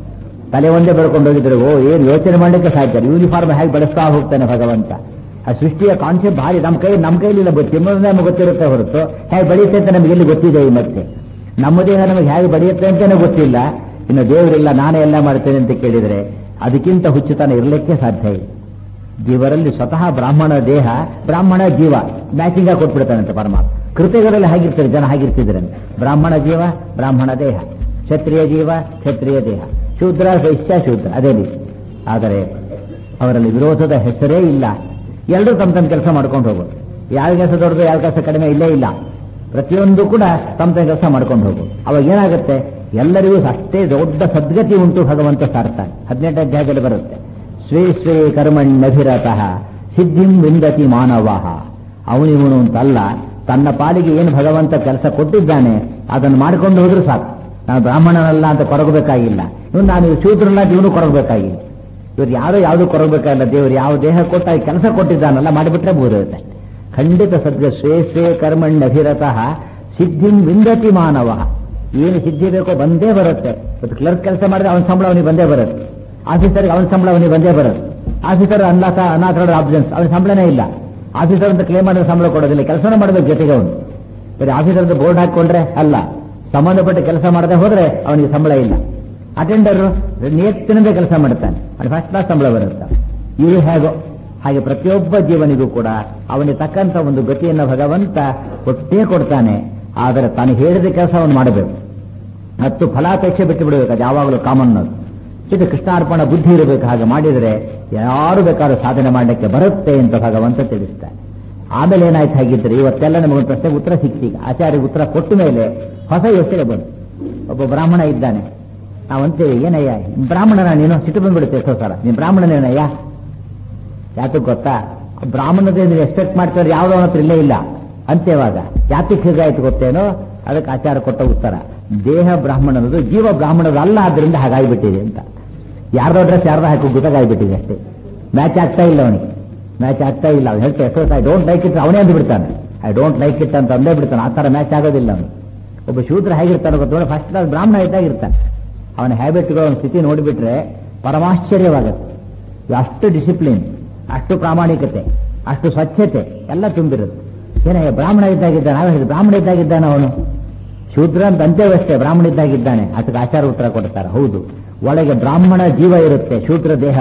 Speaker 1: ತಲೆ ಒಂದೇ ಬೆಳ್ಕೊಂಡು ಹೋಗಿದ್ರೆ ಓ ಏನು ಯೋಚನೆ ಮಾಡಲಿಕ್ಕೆ ಸಾಧ್ಯ ಯೂನಿಫಾರ್ಮ್ ಹೇಗೆ ಬೆಳೆಸ್ತಾ ಹೋಗ್ತಾನೆ ಭಗವಂತ ಆ ಸೃಷ್ಟಿಯ ಕಾನ್ಸೆಪ್ಟ್ ಭಾರಿ ನಮ್ಮ ಕೈ ನಮ್ಮ ಕೈಲಿಲ್ಲ ತಿನ್ನೋದೇ ನಮಗೆ ಗೊತ್ತಿರುತ್ತೆ ಹೊರತು ಹೇಗೆ ಬೆಳೆಯುತ್ತೆ ಅಂತ ನಮಗೆ ಎಲ್ಲಿ ಗೊತ್ತಿದೆ ಈ ಮತ್ತೆ ನಮ್ಮ ದೇಹ ನಮಗೆ ಹೇಗೆ ಬೆಳೆಯುತ್ತೆ ಅಂತಾನೆ ಗೊತ್ತಿಲ್ಲ ಇನ್ನು ದೇವರಿಲ್ಲ ನಾನೇ ಎಲ್ಲ ಮಾಡ್ತೇನೆ ಅಂತ ಕೇಳಿದರೆ ಅದಕ್ಕಿಂತ ಹುಚ್ಚುತನ ಇರಲಿಕ್ಕೆ ಸಾಧ್ಯ ಇದೆ ಜೀವರಲ್ಲಿ ಸ್ವತಃ ಬ್ರಾಹ್ಮಣ ದೇಹ ಬ್ರಾಹ್ಮಣ ಜೀವ ಮ್ಯಾಚಿಂಗ್ ಆಗಿ ಕೊಟ್ಬಿಡ್ತಾನಂತೆ ಪರಮಾತ್ಮ ಕೃತಿಗಳಲ್ಲಿ ಹಾಗಿರ್ತಾರೆ ಜನ ಹಾಗಿರ್ತಿದ್ರಂತೆ ಬ್ರಾಹ್ಮಣ ಜೀವ ಬ್ರಾಹ್ಮಣ ದೇಹ ಕ್ಷತ್ರಿಯ ಜೀವ ಕ್ಷತ್ರಿಯ ದೇಹ ಶೂದ್ರ ವೈಶ್ಯ ಶೂದ್ರ ಅದೇ ರೀತಿ ಆದರೆ ಅವರಲ್ಲಿ ವಿರೋಧದ ಹೆಸರೇ ಇಲ್ಲ ಎಲ್ಲರೂ ತಮ್ಮ ತಮ್ಮ ಕೆಲಸ ಮಾಡ್ಕೊಂಡು ಹೋಗೋದು ಯಾವ ಕೆಲಸ ದೊಡ್ಡದು ಯಾವ ಕೆಲಸ ಕಡಿಮೆ ಇಲ್ಲೇ ಇಲ್ಲ ಪ್ರತಿಯೊಂದು ಕೂಡ ತಮ್ಮ ತಮ್ಮ ಕೆಲಸ ಮಾಡ್ಕೊಂಡು ಹೋಗೋದು ಅವಾಗ ಏನಾಗುತ್ತೆ ಎಲ್ಲರಿಗೂ ಅಷ್ಟೇ ದೊಡ್ಡ ಸದ್ಗತಿ ಉಂಟು ಭಗವಂತ ಸಾರ್ತಾನೆ ಹದಿನೆಂಟು ಅಧ್ಯಾಯದಲ್ಲಿ ಬರುತ್ತೆ ಸ್ವೇ ಸ್ವೇ ಕರ್ಮಣ್ಯಭಿರತಃ ಸಿದ್ಧಿಂ ವಿಂದತಿ ಮಾನವ ಅವನಿವನು ಅಂತಲ್ಲ ತನ್ನ ಪಾಲಿಗೆ ಏನು ಭಗವಂತ ಕೆಲಸ ಕೊಟ್ಟಿದ್ದಾನೆ ಅದನ್ನು ಮಾಡಿಕೊಂಡು ಹೋದ್ರೂ ಸಾಕು ನಾನು ಬ್ರಾಹ್ಮಣನಲ್ಲ ಅಂತ ಕೊರಗಬೇಕಾಗಿಲ್ಲ ಇವನು ನಾನು ಶೂದ್ರಲ್ಲ ಇವನು ಕೊರಗಬೇಕಾಗಿಲ್ಲ ಇವ್ರು ಯಾರು ಯಾವುದು ಕೊರಗಬೇಕಾಗಿಲ್ಲ ದೇವರು ಯಾವ ದೇಹ ಕೊಟ್ಟ ಕೆಲಸ ಕೊಟ್ಟಿದ್ದಾನಲ್ಲ ಮಾಡಿಬಿಟ್ರೆ ಬೋದಿರುತ್ತೆ ಖಂಡಿತ ಸದ್ಯ ಸ್ವೇ ಸ್ವೇ ಕರ್ಮಣ್ಯಭಿರತಃ ಸಿದ್ಧಿಂ ವಿಂದತಿ ಮಾನವ ಏನು ಸಿದ್ಧಿ ಬೇಕೋ ಬಂದೇ ಬರುತ್ತೆ ಇವತ್ತು ಕ್ಲರ್ಕ್ ಕೆಲಸ ಮಾಡಿದ್ರೆ ಅವನ ಸಂಬಳ ಅವನಿಗೆ ಬಂದೇ ಬರುತ್ತೆ ಆಫೀಸರ್ಗೆ ಅವನ ಸಂಬಳ ಅವನಿಗೆ ಬಂದೇ ಬರುತ್ತೆ ಆಫೀಸರ್ ಅನಾಥ ಅನಾಥ ಆಬ್ಸೆನ್ಸ್ ಅವನ ಸಂಬಳನೇ ಇಲ್ಲ ಆಫೀಸರ್ ಅಂತ ಕ್ಲೇಮ್ ಮಾಡಿದ್ರೆ ಸಂಬಳ ಕೊಡೋದಿಲ್ಲ ಕೆಲಸನೇ ಮಾಡಬೇಕು ಜೊತೆಗೆ ಅವನು ಬರೀ ಆಫೀಸರ್ ಬೋರ್ಡ್ ಹಾಕೊಂಡ್ರೆ ಅಲ್ಲ ಸಂಬಂಧಪಟ್ಟ ಕೆಲಸ ಮಾಡದೆ ಹೋದ್ರೆ ಅವನಿಗೆ ಸಂಬಳ ಇಲ್ಲ ಅಟೆಂಡರ್ ನೇತ್ತಿನಿಂದ ಕೆಲಸ ಮಾಡ್ತಾನೆ ಅವನಿಗೆ ಫಸ್ಟ್ ಕ್ಲಾಸ್ ಸಂಬಳ ಬರುತ್ತೆ ಇವು ಹೇಗೋ ಹಾಗೆ ಪ್ರತಿಯೊಬ್ಬ ಜೀವನಿಗೂ ಕೂಡ ಅವನಿಗೆ ತಕ್ಕಂತ ಒಂದು ಗತಿಯನ್ನು ಭಗವಂತ ಕೊಟ್ಟೇ ಕೊಡ್ತಾನೆ ಆದರೆ ತಾನು ಹೇಳಿದ ಕೆಲಸ ಅವನು ಮಾಡಬೇಕು ಮತ್ತು ಫಲಾಪೇಕ್ಷೆ ಬಿಟ್ಟು ಬಿಡಬೇಕು ಅದು ಯಾವಾಗಲೂ ಕಾಮನ್ ಅದು ಇದು ಕೃಷ್ಣಾರ್ಪಣ ಬುದ್ಧಿ ಇರಬೇಕು ಹಾಗೆ ಮಾಡಿದರೆ ಯಾರು ಬೇಕಾದ್ರೂ ಸಾಧನೆ ಮಾಡಲಿಕ್ಕೆ ಬರುತ್ತೆ ಅಂತ ಭಗವಂತ ತಿಳಿಸ್ತಾನೆ ಆಮೇಲೆ ಏನಾಯ್ತು ಹಾಗಿದ್ರೆ ಇವತ್ತೆಲ್ಲ ನಮಗೊಂದು ಪ್ರಶ್ನೆಗೆ ಉತ್ತರ ಸಿಕ್ತೀಗ ಆಚಾರ್ಯ ಉತ್ತರ ಕೊಟ್ಟ ಮೇಲೆ ಹೊಸ ಯೋಚನೆ ಬಂತು ಒಬ್ಬ ಬ್ರಾಹ್ಮಣ ಇದ್ದಾನೆ ನಾವಂತೇವೆ ಏನಯ್ಯ ಬ್ರಾಹ್ಮಣನ ನೀನು ಸಿಟ್ಟು ಬಂದ್ಬಿಡುತ್ತೆ ಎಷ್ಟೋ ಸಲ ನೀನು ಬ್ರಾಹ್ಮಣನೇನಯ್ಯ ಯಾತಕ್ಕೆ ಗೊತ್ತಾ ಬ್ರಾಹ್ಮಣದೇ ನೀವು ಎಕ್ಸ್ಪೆಕ್ಟ್ ಮಾಡ್ತಾರೆ ಯಾವುದೋ ಅವನ ಹತ್ರ ಇಲ್ಲೇ ಇಲ್ಲ ಅಂತೇವಾಗ ಯಾತಕ್ಕೆ ಹೀಗಾಯ್ತು ಗೊತ್ತೇನೋ ಅದಕ್ಕೆ ಆಚಾರ ಕೊಟ್ಟ ಉತ್ತರ ದೇಹ ಬ್ರಾಹ್ಮಣನದು ಜೀವ ಬ್ರಾಹ್ಮಣದು ಅಲ್ಲ ಆದ್ರಿಂದ ಹಾಗಾಗಿಬಿಟ್ಟಿದೆ ಅಂತ ಯಾರ್ದೋ ಡ್ರೆಸ್ ಯಾರ್ದೋ ಹಾಕಿ ಗೊತ್ತಾಗಿಬಿಟ್ಟಿದೆ ಅಷ್ಟೇ ಮ್ಯಾಚ್ ಆಗ್ತಾ ಇಲ್ಲ ಅವನಿಗೆ ಮ್ಯಾಚ್ ಆಗ್ತಾ ಇಲ್ಲ ಅವ್ನು ಹೇಳ್ತಾ ಎಷ್ಟೋ ಐ ಡೋಂಟ್ ಲೈಕ್ ಇಟ್ ಅವನೇ ಅಂದು ಬಿಡ್ತಾನೆ ಐ ಡೋಂಟ್ ಲೈಕ್ ಇಟ್ ಅಂತ ಅಂದೇ ಬಿಡ್ತಾನೆ ಆ ಥರ ಮ್ಯಾಚ್ ಆಗೋದಿಲ್ಲ ಅವನು ಒಬ್ಬ ಶೂದ್ರ ಹೇಗಿರ್ತಾನೆ ಗೊತ್ತೋಡ ಫಸ್ಟ್ ಕ್ಲಾಸ್ ಬ್ರಾಹ್ಮಣ ಇದ್ದಾಗಿರ್ತಾನೆ ಅವನ ಹ್ಯಾಬಿಟ್ಗಳು ಅವನ ಸ್ಥಿತಿ ನೋಡಿಬಿಟ್ರೆ ಪರಮಾಶ್ಚರ್ಯವಾಗುತ್ತೆ ಅಷ್ಟು ಡಿಸಿಪ್ಲಿನ್ ಅಷ್ಟು ಪ್ರಾಮಾಣಿಕತೆ ಅಷ್ಟು ಸ್ವಚ್ಛತೆ ಎಲ್ಲ ತುಂಬಿರುತ್ತೆ ಏನೇ ಬ್ರಾಹ್ಮಣ ಇದ್ದಾಗಿದ್ದ ನಾವೇ ಹೇಳಿದ್ವಿ ಬ್ರಾಹ್ಮಣ ಇದ್ದಾಗಿದ್ದಾನೆ ಅವನು ಶೂದ್ರ ಅಂತ ಅಂತೇವಷ್ಟೇ ಬ್ರಾಹ್ಮಣ ಇದ್ದಾಗಿದ್ದಾನೆ ಅದಕ್ಕೆ ಆಚಾರ ಉತ್ತರ ಕೊಡ್ತಾರೆ ಹೌದು ಒಳಗೆ ಬ್ರಾಹ್ಮಣ ಜೀವ ಇರುತ್ತೆ ಶೂದ್ರ ದೇಹ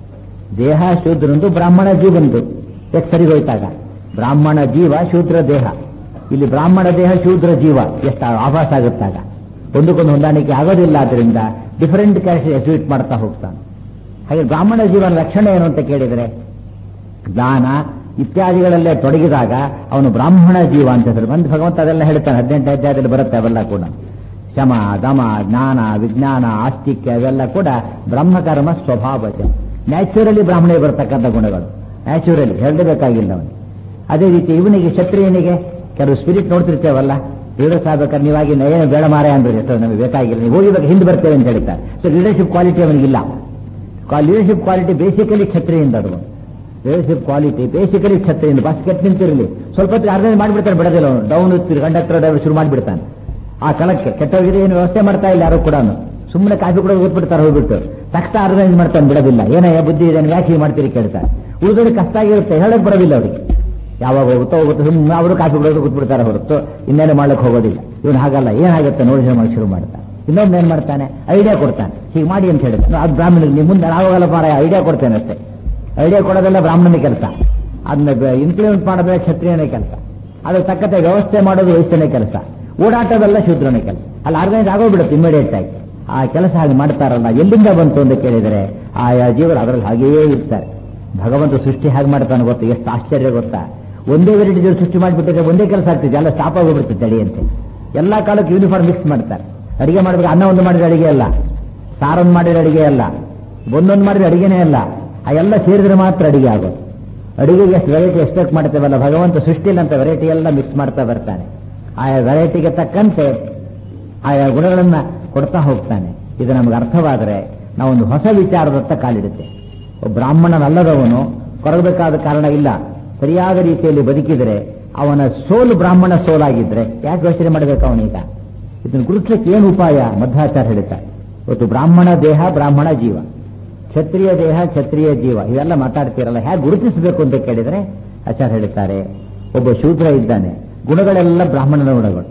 Speaker 1: ದೇಹ ಶೂದ್ರಂದು ಬ್ರಾಹ್ಮಣ ಜೀವಂದು ಎಷ್ಟು ಸರಿ ಹೋಯ್ತಾಗ ಬ್ರಾಹ್ಮಣ ಜೀವ ಶೂದ್ರ ದೇಹ ಇಲ್ಲಿ ಬ್ರಾಹ್ಮಣ ದೇಹ ಶೂದ್ರ ಜೀವ ಎಷ್ಟು ಆಭಾಸ ಆಗುತ್ತಾಗ ಒಂದಕ್ಕೊಂದು ಹೊಂದಾಣಿಕೆ ಆಗೋದಿಲ್ಲ ಆದ್ರಿಂದ ಡಿಫರೆಂಟ್ ಕ್ಯಾರೆಕ್ಟರ್ ಎಕ್ಸಿಬಿಟ್ ಮಾಡ್ತಾ ಹೋಗ್ತಾನೆ ಹಾಗೆ ಬ್ರಾಹ್ಮಣ ಜೀವನ ಲಕ್ಷಣ ಏನು ಅಂತ ಕೇಳಿದರೆ ದಾನ ಇತ್ಯಾದಿಗಳಲ್ಲೇ ತೊಡಗಿದಾಗ ಅವನು ಬ್ರಾಹ್ಮಣ ಜೀವ ಅಂತ ಹೆಸರು ಬಂದು ಭಗವಂತ ಅದೆಲ್ಲ ಹೇಳ್ತಾನೆ ಹದಿನೆಂಟು ಅಧ್ಯಾಯದಲ್ಲಿ ಬರುತ್ತೆ ಅವೆಲ್ಲ ಕೂಡ ಶಮ ದಮ ಜ್ಞಾನ ವಿಜ್ಞಾನ ಆಸ್ತಿಕ್ಯ ಅವೆಲ್ಲ ಕೂಡ ಬ್ರಹ್ಮಕರ್ಮ ಸ್ವಭಾವಜ ನ್ಯಾಚುರಲಿ ಬ್ರಾಹ್ಮಣಿಗೆ ಬರ್ತಕ್ಕಂಥ ಗುಣಗಳು ನ್ಯಾಚುರಲಿ ಹೇಳಬೇಕಾಗಿಲ್ಲ ಅವನು ಅದೇ ರೀತಿ ಇವನಿಗೆ ಕ್ಷತ್ರಿಯನಿಗೆ ಕೆಲವು ಸ್ಪಿರಿಟ್ ನೋಡ್ತಿರ್ತೇವಲ್ಲ ಲೀಡರ್ಸ್ ಆಗ್ಬೇಕಾದ್ರೆ ನೀವಾಗಿ ಏನು ಬೇಡ ಮಾರೆ ಅಂದ್ರೆ ಎಷ್ಟೋ ನಮಗೆ ಬೇಕಾಗಿಲ್ಲ ನೀವು ಹೋಗಿಬೇಕು ಹಿಂದೆ ಬರ್ತೇವೆ ಅಂತ ಹೇಳ್ತಾರೆ ಸೊ ಲೀಡರ್ಶಿಪ್ ಕ್ವಾಲಿಟಿ ಅವನಿಗಿಲ್ಲ ಲೀಡರ್ಶಿಪ್ ಕ್ವಾಲಿಟಿ ಬೇಸಿಕಲಿ ಕ್ಷತ್ರಿಯಿಂದ ಅದು ಲೀಡರ್ಶಿಪ್ ಕ್ವಾಲಿಟಿ ಬೇಸಿಕಲಿ ಕ್ಷತ್ರಿಯಿಂದ ಬಸ್ ಕೆಟ್ಟ ನಿಂತಿರಲಿ ಸ್ವಲ್ಪ ಹೊತ್ತಿಗೆ ಅರ್ಧ ಮಾಡಿಬಿಡ್ತಾನೆ ಬಿಡೋದಿಲ್ಲ ಅವನು ಡೌನ್ ಕಂಡಕ್ಟರ್ ಡ್ರೈವರ್ ಶುರು ಮಾಡಿಬಿಡ್ತಾನೆ ಆ ಕಳಕ್ಕೆ ಕೆಟ್ಟವರಿಗೆ ಏನು ವ್ಯವಸ್ಥೆ ಮಾಡ್ತಾ ಇಲ್ಲ ಯಾರು ಕೂಡ ಸುಮ್ಮನೆ ಕಾಫಿ ಕೂಡ ಗೊತ್ಬಿಡ್ತಾರೆ ಹೋಗ್ಬಿಟ್ಟು ತಕ್ಷಣ ಅರೇಂಜ್ ಮಾಡ್ತಾನೆ ಬಿಡೋದಿಲ್ಲ ಏನಯ್ಯ ಬುದ್ಧಿ ಇದೆ ಯಾಕೆ ಹೀಗೆ ಮಾಡ್ತೀರಿ ಕೇಳ್ತಾರೆ ಉಳಿದೋರಿಗೆ ಕಷ್ಟ ಆಗಿರುತ್ತೆ ಹೇಳಕ್ ಬರೋದಿಲ್ಲ ಅವರಿಗೆ ಯಾವಾಗ ಹೋಗುತ್ತೋ ಹೋಗುತ್ತೋ ಸುಮ್ಮನೆ ಅವರು ಕಾಫಿ ಬಿಡೋದು ಕೂತ್ಬಿಡ್ತಾರೆ ಹೊರತು ಇನ್ನೇನು ಮಾಡ್ಲಿಕ್ಕೆ ಹೋಗೋದಿಲ್ಲ ಇವನು ಹಾಗಲ್ಲ ಏನಾಗುತ್ತೆ ನೋಡಿ ಮಾಡಿ ಶುರು ಮಾಡ್ತಾನೆ ಇನ್ನೊಬ್ಬ ಏನ್ ಮಾಡ್ತಾನೆ ಐಡಿಯಾ ಕೊಡ್ತಾನೆ ಹೀಗೆ ಮಾಡಿ ಅಂತ ಹೇಳಿದ್ರೆ ಅದು ಬ್ರಾಹ್ಮಣರಿಗೆ ನಿಮ್ಮ ಮುಂದೆ ನಾವಾಗಲ್ಲ ಮಾರ ಐಡಿಯಾ ಕೊಡ್ತೇನೆ ಅಷ್ಟೇ ಐಡಿಯಾ ಕೊಡೋದೆಲ್ಲ ಬ್ರಾಹ್ಮಣನ ಕೆಲಸ ಅದನ್ನ ಇಂಪ್ಲಿಮೆಂಟ್ ಮಾಡೋದೇ ಕ್ಷತ್ರಿಯನ ಕೆಲಸ ಅದಕ್ಕೆ ತಕ್ಕಂತೆ ವ್ಯವಸ್ಥೆ ಮಾಡೋದು ವೈಶ್ಯನ ಕೆಲಸ ಓಡಾಟವೆಲ್ಲ ಶೂದ್ರನ ಕೆಲಸ ಅಲ್ಲಿ ಆರ್ಗನೈಸ್ ಆಗೋಗ್ಬಿಡುತ್ತೆ ಇಮಿಡಿಯೇಟ್ ಆಗಿ ಆ ಕೆಲಸ ಹಾಗೆ ಮಾಡ್ತಾರಲ್ಲ ಎಲ್ಲಿಂದ ಬಂತು ಅಂತ ಕೇಳಿದರೆ ಆಯಾ ಜೀವರು ಅದರಲ್ಲಿ ಹಾಗೆಯೇ ಇರ್ತಾರೆ ಭಗವಂತ ಸೃಷ್ಟಿ ಹಾಗೆ ಮಾಡ್ತಾನೆ ಗೊತ್ತು ಎಷ್ಟು ಆಶ್ಚರ್ಯ ಗೊತ್ತಾ ಒಂದೇ ವೆರೈಟಿ ಜೀವ ಸೃಷ್ಟಿ ಮಾಡಿಬಿಟ್ಟಿದ್ರೆ ಒಂದೇ ಕೆಲಸ ಆಗ್ತಿದೆ ಎಲ್ಲ ಸ್ಟಾಪ್ ಆಗೋಗ್ಬಿಡ್ತದೆ ತಡಿಯಂತೆ ಎಲ್ಲಾ ಕಾಲಕ್ಕೆ ಯೂನಿಫಾರ್ಮ್ ಮಿಕ್ಸ್ ಮಾಡ್ತಾರೆ ಅಡಿಗೆ ಮಾಡಬೇಕು ಅನ್ನ ಒಂದು ಮಾಡಿದ್ರೆ ಅಡಿಗೆ ಅಲ್ಲ ಸಾರೊಂದು ಮಾಡಿದ್ರೆ ಅಡಿಗೆ ಅಲ್ಲ ಒಂದೊಂದು ಮಾಡಿದ್ರೆ ಅಡಿಗೆನೇ ಅಲ್ಲ ಆ ಎಲ್ಲ ಸೇರಿದ್ರೆ ಮಾತ್ರ ಅಡಿಗೆ ಆಗೋದು ಅಡಿಗೆಗೆ ಎಷ್ಟು ವೆರೈಟಿ ಎಕ್ಸ್ಪೆಕ್ಟ್ ಮಾಡ್ತೇವಲ್ಲ ಭಗವಂತ ಸೃಷ್ಟಿಲಿ ಅಂತ ವೆರೈಟಿ ಎಲ್ಲ ಮಿಕ್ಸ್ ಮಾಡ್ತಾ ಬರ್ತಾನೆ ಆಯಾ ವೆರೈಟಿಗೆ ತಕ್ಕಂತೆ ಆಯಾ ಗುಣಗಳನ್ನ ಕೊಡ್ತಾ ಹೋಗ್ತಾನೆ ಇದು ನಮಗೆ ಅರ್ಥವಾದರೆ ನಾವೊಂದು ಹೊಸ ವಿಚಾರದತ್ತ ಕಾಲಿಡುತ್ತೆ ಒಬ್ಬ ಬ್ರಾಹ್ಮಣನಲ್ಲದವನು ಕೊರಗಬೇಕಾದ ಕಾರಣ ಇಲ್ಲ ಸರಿಯಾದ ರೀತಿಯಲ್ಲಿ ಬದುಕಿದರೆ ಅವನ ಸೋಲು ಬ್ರಾಹ್ಮಣ ಸೋಲಾಗಿದ್ರೆ ಯಾಕೆ ಯೋಚನೆ ಮಾಡಬೇಕು ಅವನೀಗ ಇದನ್ನು ಗುರುತಿಸಕ್ಕೆ ಏನು ಉಪಾಯ ಮಧ್ವಾಚಾರ ಹೇಳ್ತಾರೆ ಇವತ್ತು ಬ್ರಾಹ್ಮಣ ದೇಹ ಬ್ರಾಹ್ಮಣ ಜೀವ ಕ್ಷತ್ರಿಯ ದೇಹ ಕ್ಷತ್ರಿಯ ಜೀವ ಇವೆಲ್ಲ ಮಾತಾಡ್ತೀರಲ್ಲ ಹೇಗೆ ಗುರುತಿಸಬೇಕು ಅಂತ ಕೇಳಿದ್ರೆ ಆಚಾರ್ಯ ಹೇಳ್ತಾರೆ ಒಬ್ಬ ಶೂದ್ರ ಇದ್ದಾನೆ ಗುಣಗಳೆಲ್ಲ ಬ್ರಾಹ್ಮಣನ ಗುಣಗಳು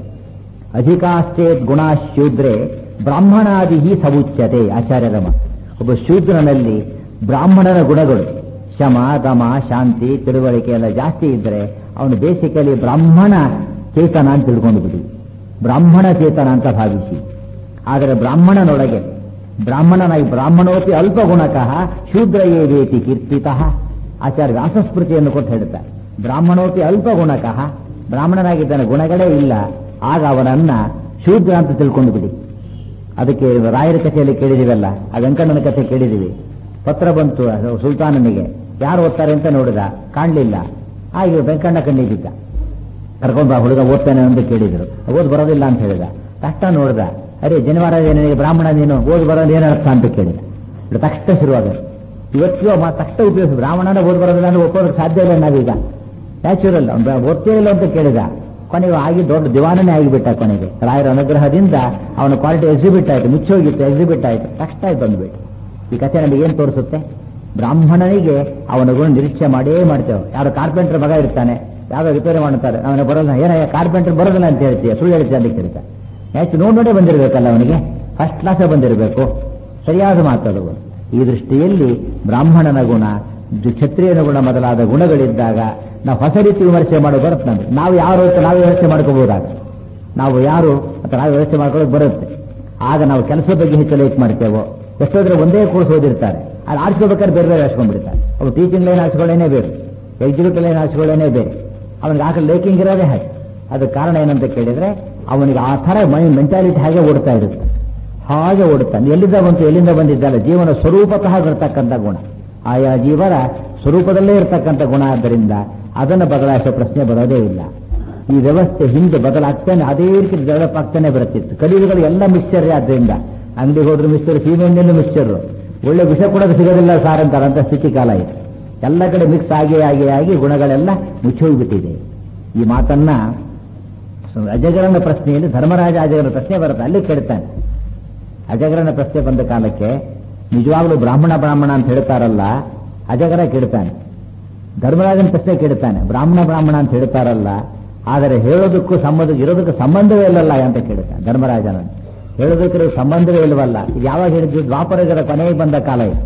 Speaker 1: ಅಧಿಕಾಶ್ಚೇತ್ ಗುಣ ಶೂದ್ರೆ ಬ್ರಾಹ್ಮಣಾದಿ ಸವುಚ್ಯತೆ ಆಚಾರ್ಯರ ಮಾತು ಒಬ್ಬ ಶೂದ್ರನಲ್ಲಿ ಬ್ರಾಹ್ಮಣನ ಗುಣಗಳು ಶಮ ದಮ ಶಾಂತಿ ತಿಳುವಳಿಕೆ ಎಲ್ಲ ಜಾಸ್ತಿ ಇದ್ರೆ ಅವನು ಬೇಸಿಕಲಿ ಬ್ರಾಹ್ಮಣ ಚೇತನ ಅಂತ ತಿಳ್ಕೊಂಡು ಬಿಡಿ ಬ್ರಾಹ್ಮಣ ಚೇತನ ಅಂತ ಭಾವಿಸಿ ಆದರೆ ಬ್ರಾಹ್ಮಣನೊಳಗೆ ಬ್ರಾಹ್ಮಣನಾಗಿ ಬ್ರಾಹ್ಮಣೋಪಿ ಅಲ್ಪ ಗುಣಕಃ ಶೂದ್ರ ಏವೇತಿ ಕೀರ್ತಿತಃ ಆಚಾರ್ಯ ವ್ಯಾಸಸ್ಮೃತಿಯನ್ನು ಕೊಟ್ಟು ಹೇಳ್ತಾರೆ ಬ್ರಾಹ್ಮಣೋಪಿ ಅಲ್ಪ ಗುಣಕಃ ಬ್ರಾಹ್ಮಣನಾಗಿದ್ದಾನೆ ಗುಣಗಳೇ ಇಲ್ಲ ಆಗ ಅವನನ್ನ ಶೂದ್ರ ಅಂತ ತಿಳ್ಕೊಂಡು ಬಿಡಿ ಅದಕ್ಕೆ ರಾಯರ ಕಥೆಯಲ್ಲಿ ಕೇಳಿದಿವಲ್ಲ ಆ ವೆಂಕಣ್ಣನ ಕಥೆ ಕೇಳಿದಿವಿ ಪತ್ರ ಬಂತು ಅದು ಸುಲ್ತಾನನಿಗೆ ಯಾರು ಓದ್ತಾರೆ ಅಂತ ನೋಡಿದ ಕಾಣಲಿಲ್ಲ ಹಾಗೆ ವೆಂಕಣ್ಣ ಕಣ್ಣಿದ್ದ ಕರ್ಕೊಂಡು ಬಾ ಹುಡುಗ ಓದ್ತಾನೆ ಅಂತ ಕೇಳಿದ್ರು ಓದ್ ಬರೋದಿಲ್ಲ ಅಂತ ಹೇಳಿದ ತಕ್ಷಣ ನೋಡ್ದ ಅರೆ ಜನಿವಾರ ನಿನಗೆ ಬ್ರಾಹ್ಮಣ ನೀನು ಓದ್ ಬರೋದು ಏನರ್ಥ ಅಂತ ಕೇಳಿದ ಇದು ತಕ್ಷಣ ಶುರುವಾದ ಇವತ್ತು ಮ- ತಕ್ಷಣ ಉಪಯೋಗಿಸಿ ಬ್ರಾಹ್ಮಣನ ಓದ್ ಬರೋದಿಲ್ಲ ಅಂದ್ರೆ ಒಪ್ಪೋದಕ್ಕೆ ಸಾಧ್ಯ ಇಲ್ಲ ನಾವೀಗ ನ್ಯಾಚುರಲ್ ಓದ್ತೇ ಇಲ್ಲ ಅಂತ ಕೇಳಿದ ಕೊನೆಗೆ ಆಗಿ ದೊಡ್ಡ ದಿವಾನನೇ ಆಗಿಬಿಟ್ಟ ಕೊನೆಗೆ ರಾಯರ ಅನುಗ್ರಹದಿಂದ ಅವನ ಕ್ವಾಲಿಟಿ ಎಕ್ಸಿಬಿಟ್ ಆಯ್ತು ಮುಚ್ಚೋಗಿತ್ತು ಎಕ್ಸಿಬಿಟ್ ಆಯ್ತು ತಕ್ಷಣ ಬಂದ್ಬಿಟ್ಟು ಈ ಕಥೆ ನಮಗೆ ಏನ್ ತೋರಿಸುತ್ತೆ ಬ್ರಾಹ್ಮಣನಿಗೆ ಅವನ ಗುಣ ನಿರೀಕ್ಷೆ ಮಾಡೇ ಮಾಡ್ತೇವೆ ಯಾರು ಕಾರ್ಪೆಂಟರ್ ಮಗ ಇರ್ತಾನೆ ಯಾರೋ ರಿಪೇರಿ ಮಾಡ್ತಾರೆ ಅವನ ಬರೋಲ್ಲ ಏನ ಕಾರ್ಪೆಂಟರ್ ಬರೋದಿಲ್ಲ ಅಂತ ಹೇಳ್ತೀಯ ಸುಳ್ಳು ಹೇಳ್ತೀಯ ಅಂತ ಕೇಳ್ತಾರೆ ಯಾಕೆ ನೋಡಿ ನೋಡೇ ಬಂದಿರಬೇಕಲ್ಲ ಅವನಿಗೆ ಫಸ್ಟ್ ಕ್ಲಾಸೇ ಬಂದಿರಬೇಕು ಸರಿಯಾದ ಮಾತದು ಈ ದೃಷ್ಟಿಯಲ್ಲಿ ಬ್ರಾಹ್ಮಣನ ಗುಣ ಜು- ಕ್ಷತ್ರಿಯನ ಗುಣ ಮೊದಲಾದ ಗುಣಗಳಿದ್ದಾಗ ನಾವು ಹೊಸ ರೀತಿ ವಿಮರ್ಶೆ ಮಾಡೋ ಬರುತ್ತೆ ನಮ್ಗೆ ನಾವು ಯಾರು ಅಂತ ನಾವೇ ವ್ಯವಸ್ಥೆ ಮಾಡ್ಕೋಬಹುದಾಗ ನಾವು ಯಾರು ಅಂತ ನಾವೇ ವ್ಯವಸ್ಥೆ ಮಾಡ್ಕೊಳ್ಳೋಕೆ ಬರುತ್ತೆ ಆಗ ನಾವು ಕೆಲಸದ ಬಗ್ಗೆ ಹೆಚ್ಚು ಲೈಕ್ ಮಾಡ್ತೇವೋ ಎಷ್ಟೋದ್ರೆ ಒಂದೇ ಕೋರ್ಸ್ ಓದಿರ್ತಾರೆ ಅದು ಆರಿಸ್ಕೋಬೇಕಾದ್ರೆ ಬೇರೆ ಬೇರೆ ಹಾಸ್ಕೊಂಡ್ಬಿಡ್ತಾರೆ ಅವ್ರು ಟೀಚಿಂಗ್ ಲೈನ್ ಹಾಸ್ಕೊಳ್ಳೇನೇ ಬೇರೆ ಎಕ್ಸಿಕ್ಯೂಟಿವ್ ಲೈನ್ ಹಾಸ್ಕೊಳ್ಳೇನೇ ಬೇರೆ ಅವನಿಗೆ ಆಕಳ ಲೇಕಿಂಗ್ ಇರೋದೇ ಹಾಗೆ ಅದಕ್ಕೆ ಕಾರಣ ಏನಂತ ಕೇಳಿದ್ರೆ ಅವನಿಗೆ ಆ ಥರ ಮೈ ಮೆಂಟಾಲಿಟಿ ಹಾಗೆ ಓಡ್ತಾ ಇರುತ್ತೆ ಹಾಗೆ ಓಡುತ್ತಾನೆ ಎಲ್ಲಿಂದ ಬಂತು ಎಲ್ಲಿಂದ ಬಂದಿದ್ದಲ್ಲ ಜೀವನ ಸ್ವರೂಪತಃ ಇರತಕ್ಕಂಥ ಗುಣ ಆಯಾ ಜೀವನ ಸ್ವರೂಪದಲ್ಲೇ ಇರತಕ್ಕಂಥ ಗುಣ ಆದ್ದರಿಂದ ಅದನ್ನು ಬದಲಾಯಿಸೋ ಪ್ರಶ್ನೆ ಬರೋದೇ ಇಲ್ಲ ಈ ವ್ಯವಸ್ಥೆ ಹಿಂದೆ ಬದಲಾಗ್ತಾನೆ ಅದೇ ರೀತಿ ಡೆವಲಪ್ ಆಗ್ತಾನೆ ಬರುತ್ತಿತ್ತು ಕಲಿಯುಗಗಳು ಎಲ್ಲ ಮಿಕ್ಸ್ಚರ್ ಆದ್ದರಿಂದ ಅಂಗಡಿಗೆ ಹೋದ್ರೆ ಮಿಕ್ಸ್ಚರ್ ಸೀಮೆಣ್ಣೆಲ್ಲೂ ಮಿಕ್ಸ್ಚರ್ ಒಳ್ಳೆ ವಿಷ ಕೂಡ ಸಿಗೋದಿಲ್ಲ ಸಾರ್ ಅಂತಾರೆ ಅಂತ ಸ್ಥಿತಿ ಕಾಲ ಇದೆ ಎಲ್ಲ ಕಡೆ ಮಿಕ್ಸ್ ಆಗಿ ಆಗಿ ಆಗಿ ಗುಣಗಳೆಲ್ಲ ಮುಚ್ಚೋಗ್ಬಿಟ್ಟಿದೆ ಈ ಮಾತನ್ನ ಅಜಗರಣ ಪ್ರಶ್ನೆಯಲ್ಲಿ ಧರ್ಮರಾಜ ಅಜಗರಣ ಪ್ರಶ್ನೆ ಬರುತ್ತೆ ಅಲ್ಲಿ ಕೇಳ್ತಾನೆ ಅಜಗರಣ ಪ್ರಶ್ನೆ ಬಂದ ಕಾಲಕ್ಕೆ ನಿಜವಾಗ್ಲೂ ಬ್ರಾಹ್ಮಣ ಬ್ರಾಹ್ಮಣ ಅಂತ ಹೇಳ್ತಾರಲ್ಲ ಅಜಗರ ಕೇಳ್ತಾನೆ ಧರ್ಮರಾಜನ ಪ್ರಶ್ನೆ ಕೇಳ್ತಾನೆ ಬ್ರಾಹ್ಮಣ ಬ್ರಾಹ್ಮಣ ಅಂತ ಹೇಳ್ತಾರಲ್ಲ ಆದರೆ ಹೇಳೋದಕ್ಕೂ ಸಂಬಂಧ ಇರೋದಕ್ಕೂ ಸಂಬಂಧವೇ ಇಲ್ಲಲ್ಲ ಅಂತ ಕೇಳ್ತಾನೆ ಧರ್ಮರಾಜನನ್ನು ಹೇಳೋದಕ್ಕೆ ಸಂಬಂಧವೇ ಇಲ್ವಲ್ಲ ಇದು ಯಾವಾಗ ಹೇಳಿದ್ವಿ ದ್ವಾಪರಯುಗದ ಕೊನೆಗೆ ಬಂದ ಕಾಲ ಇದು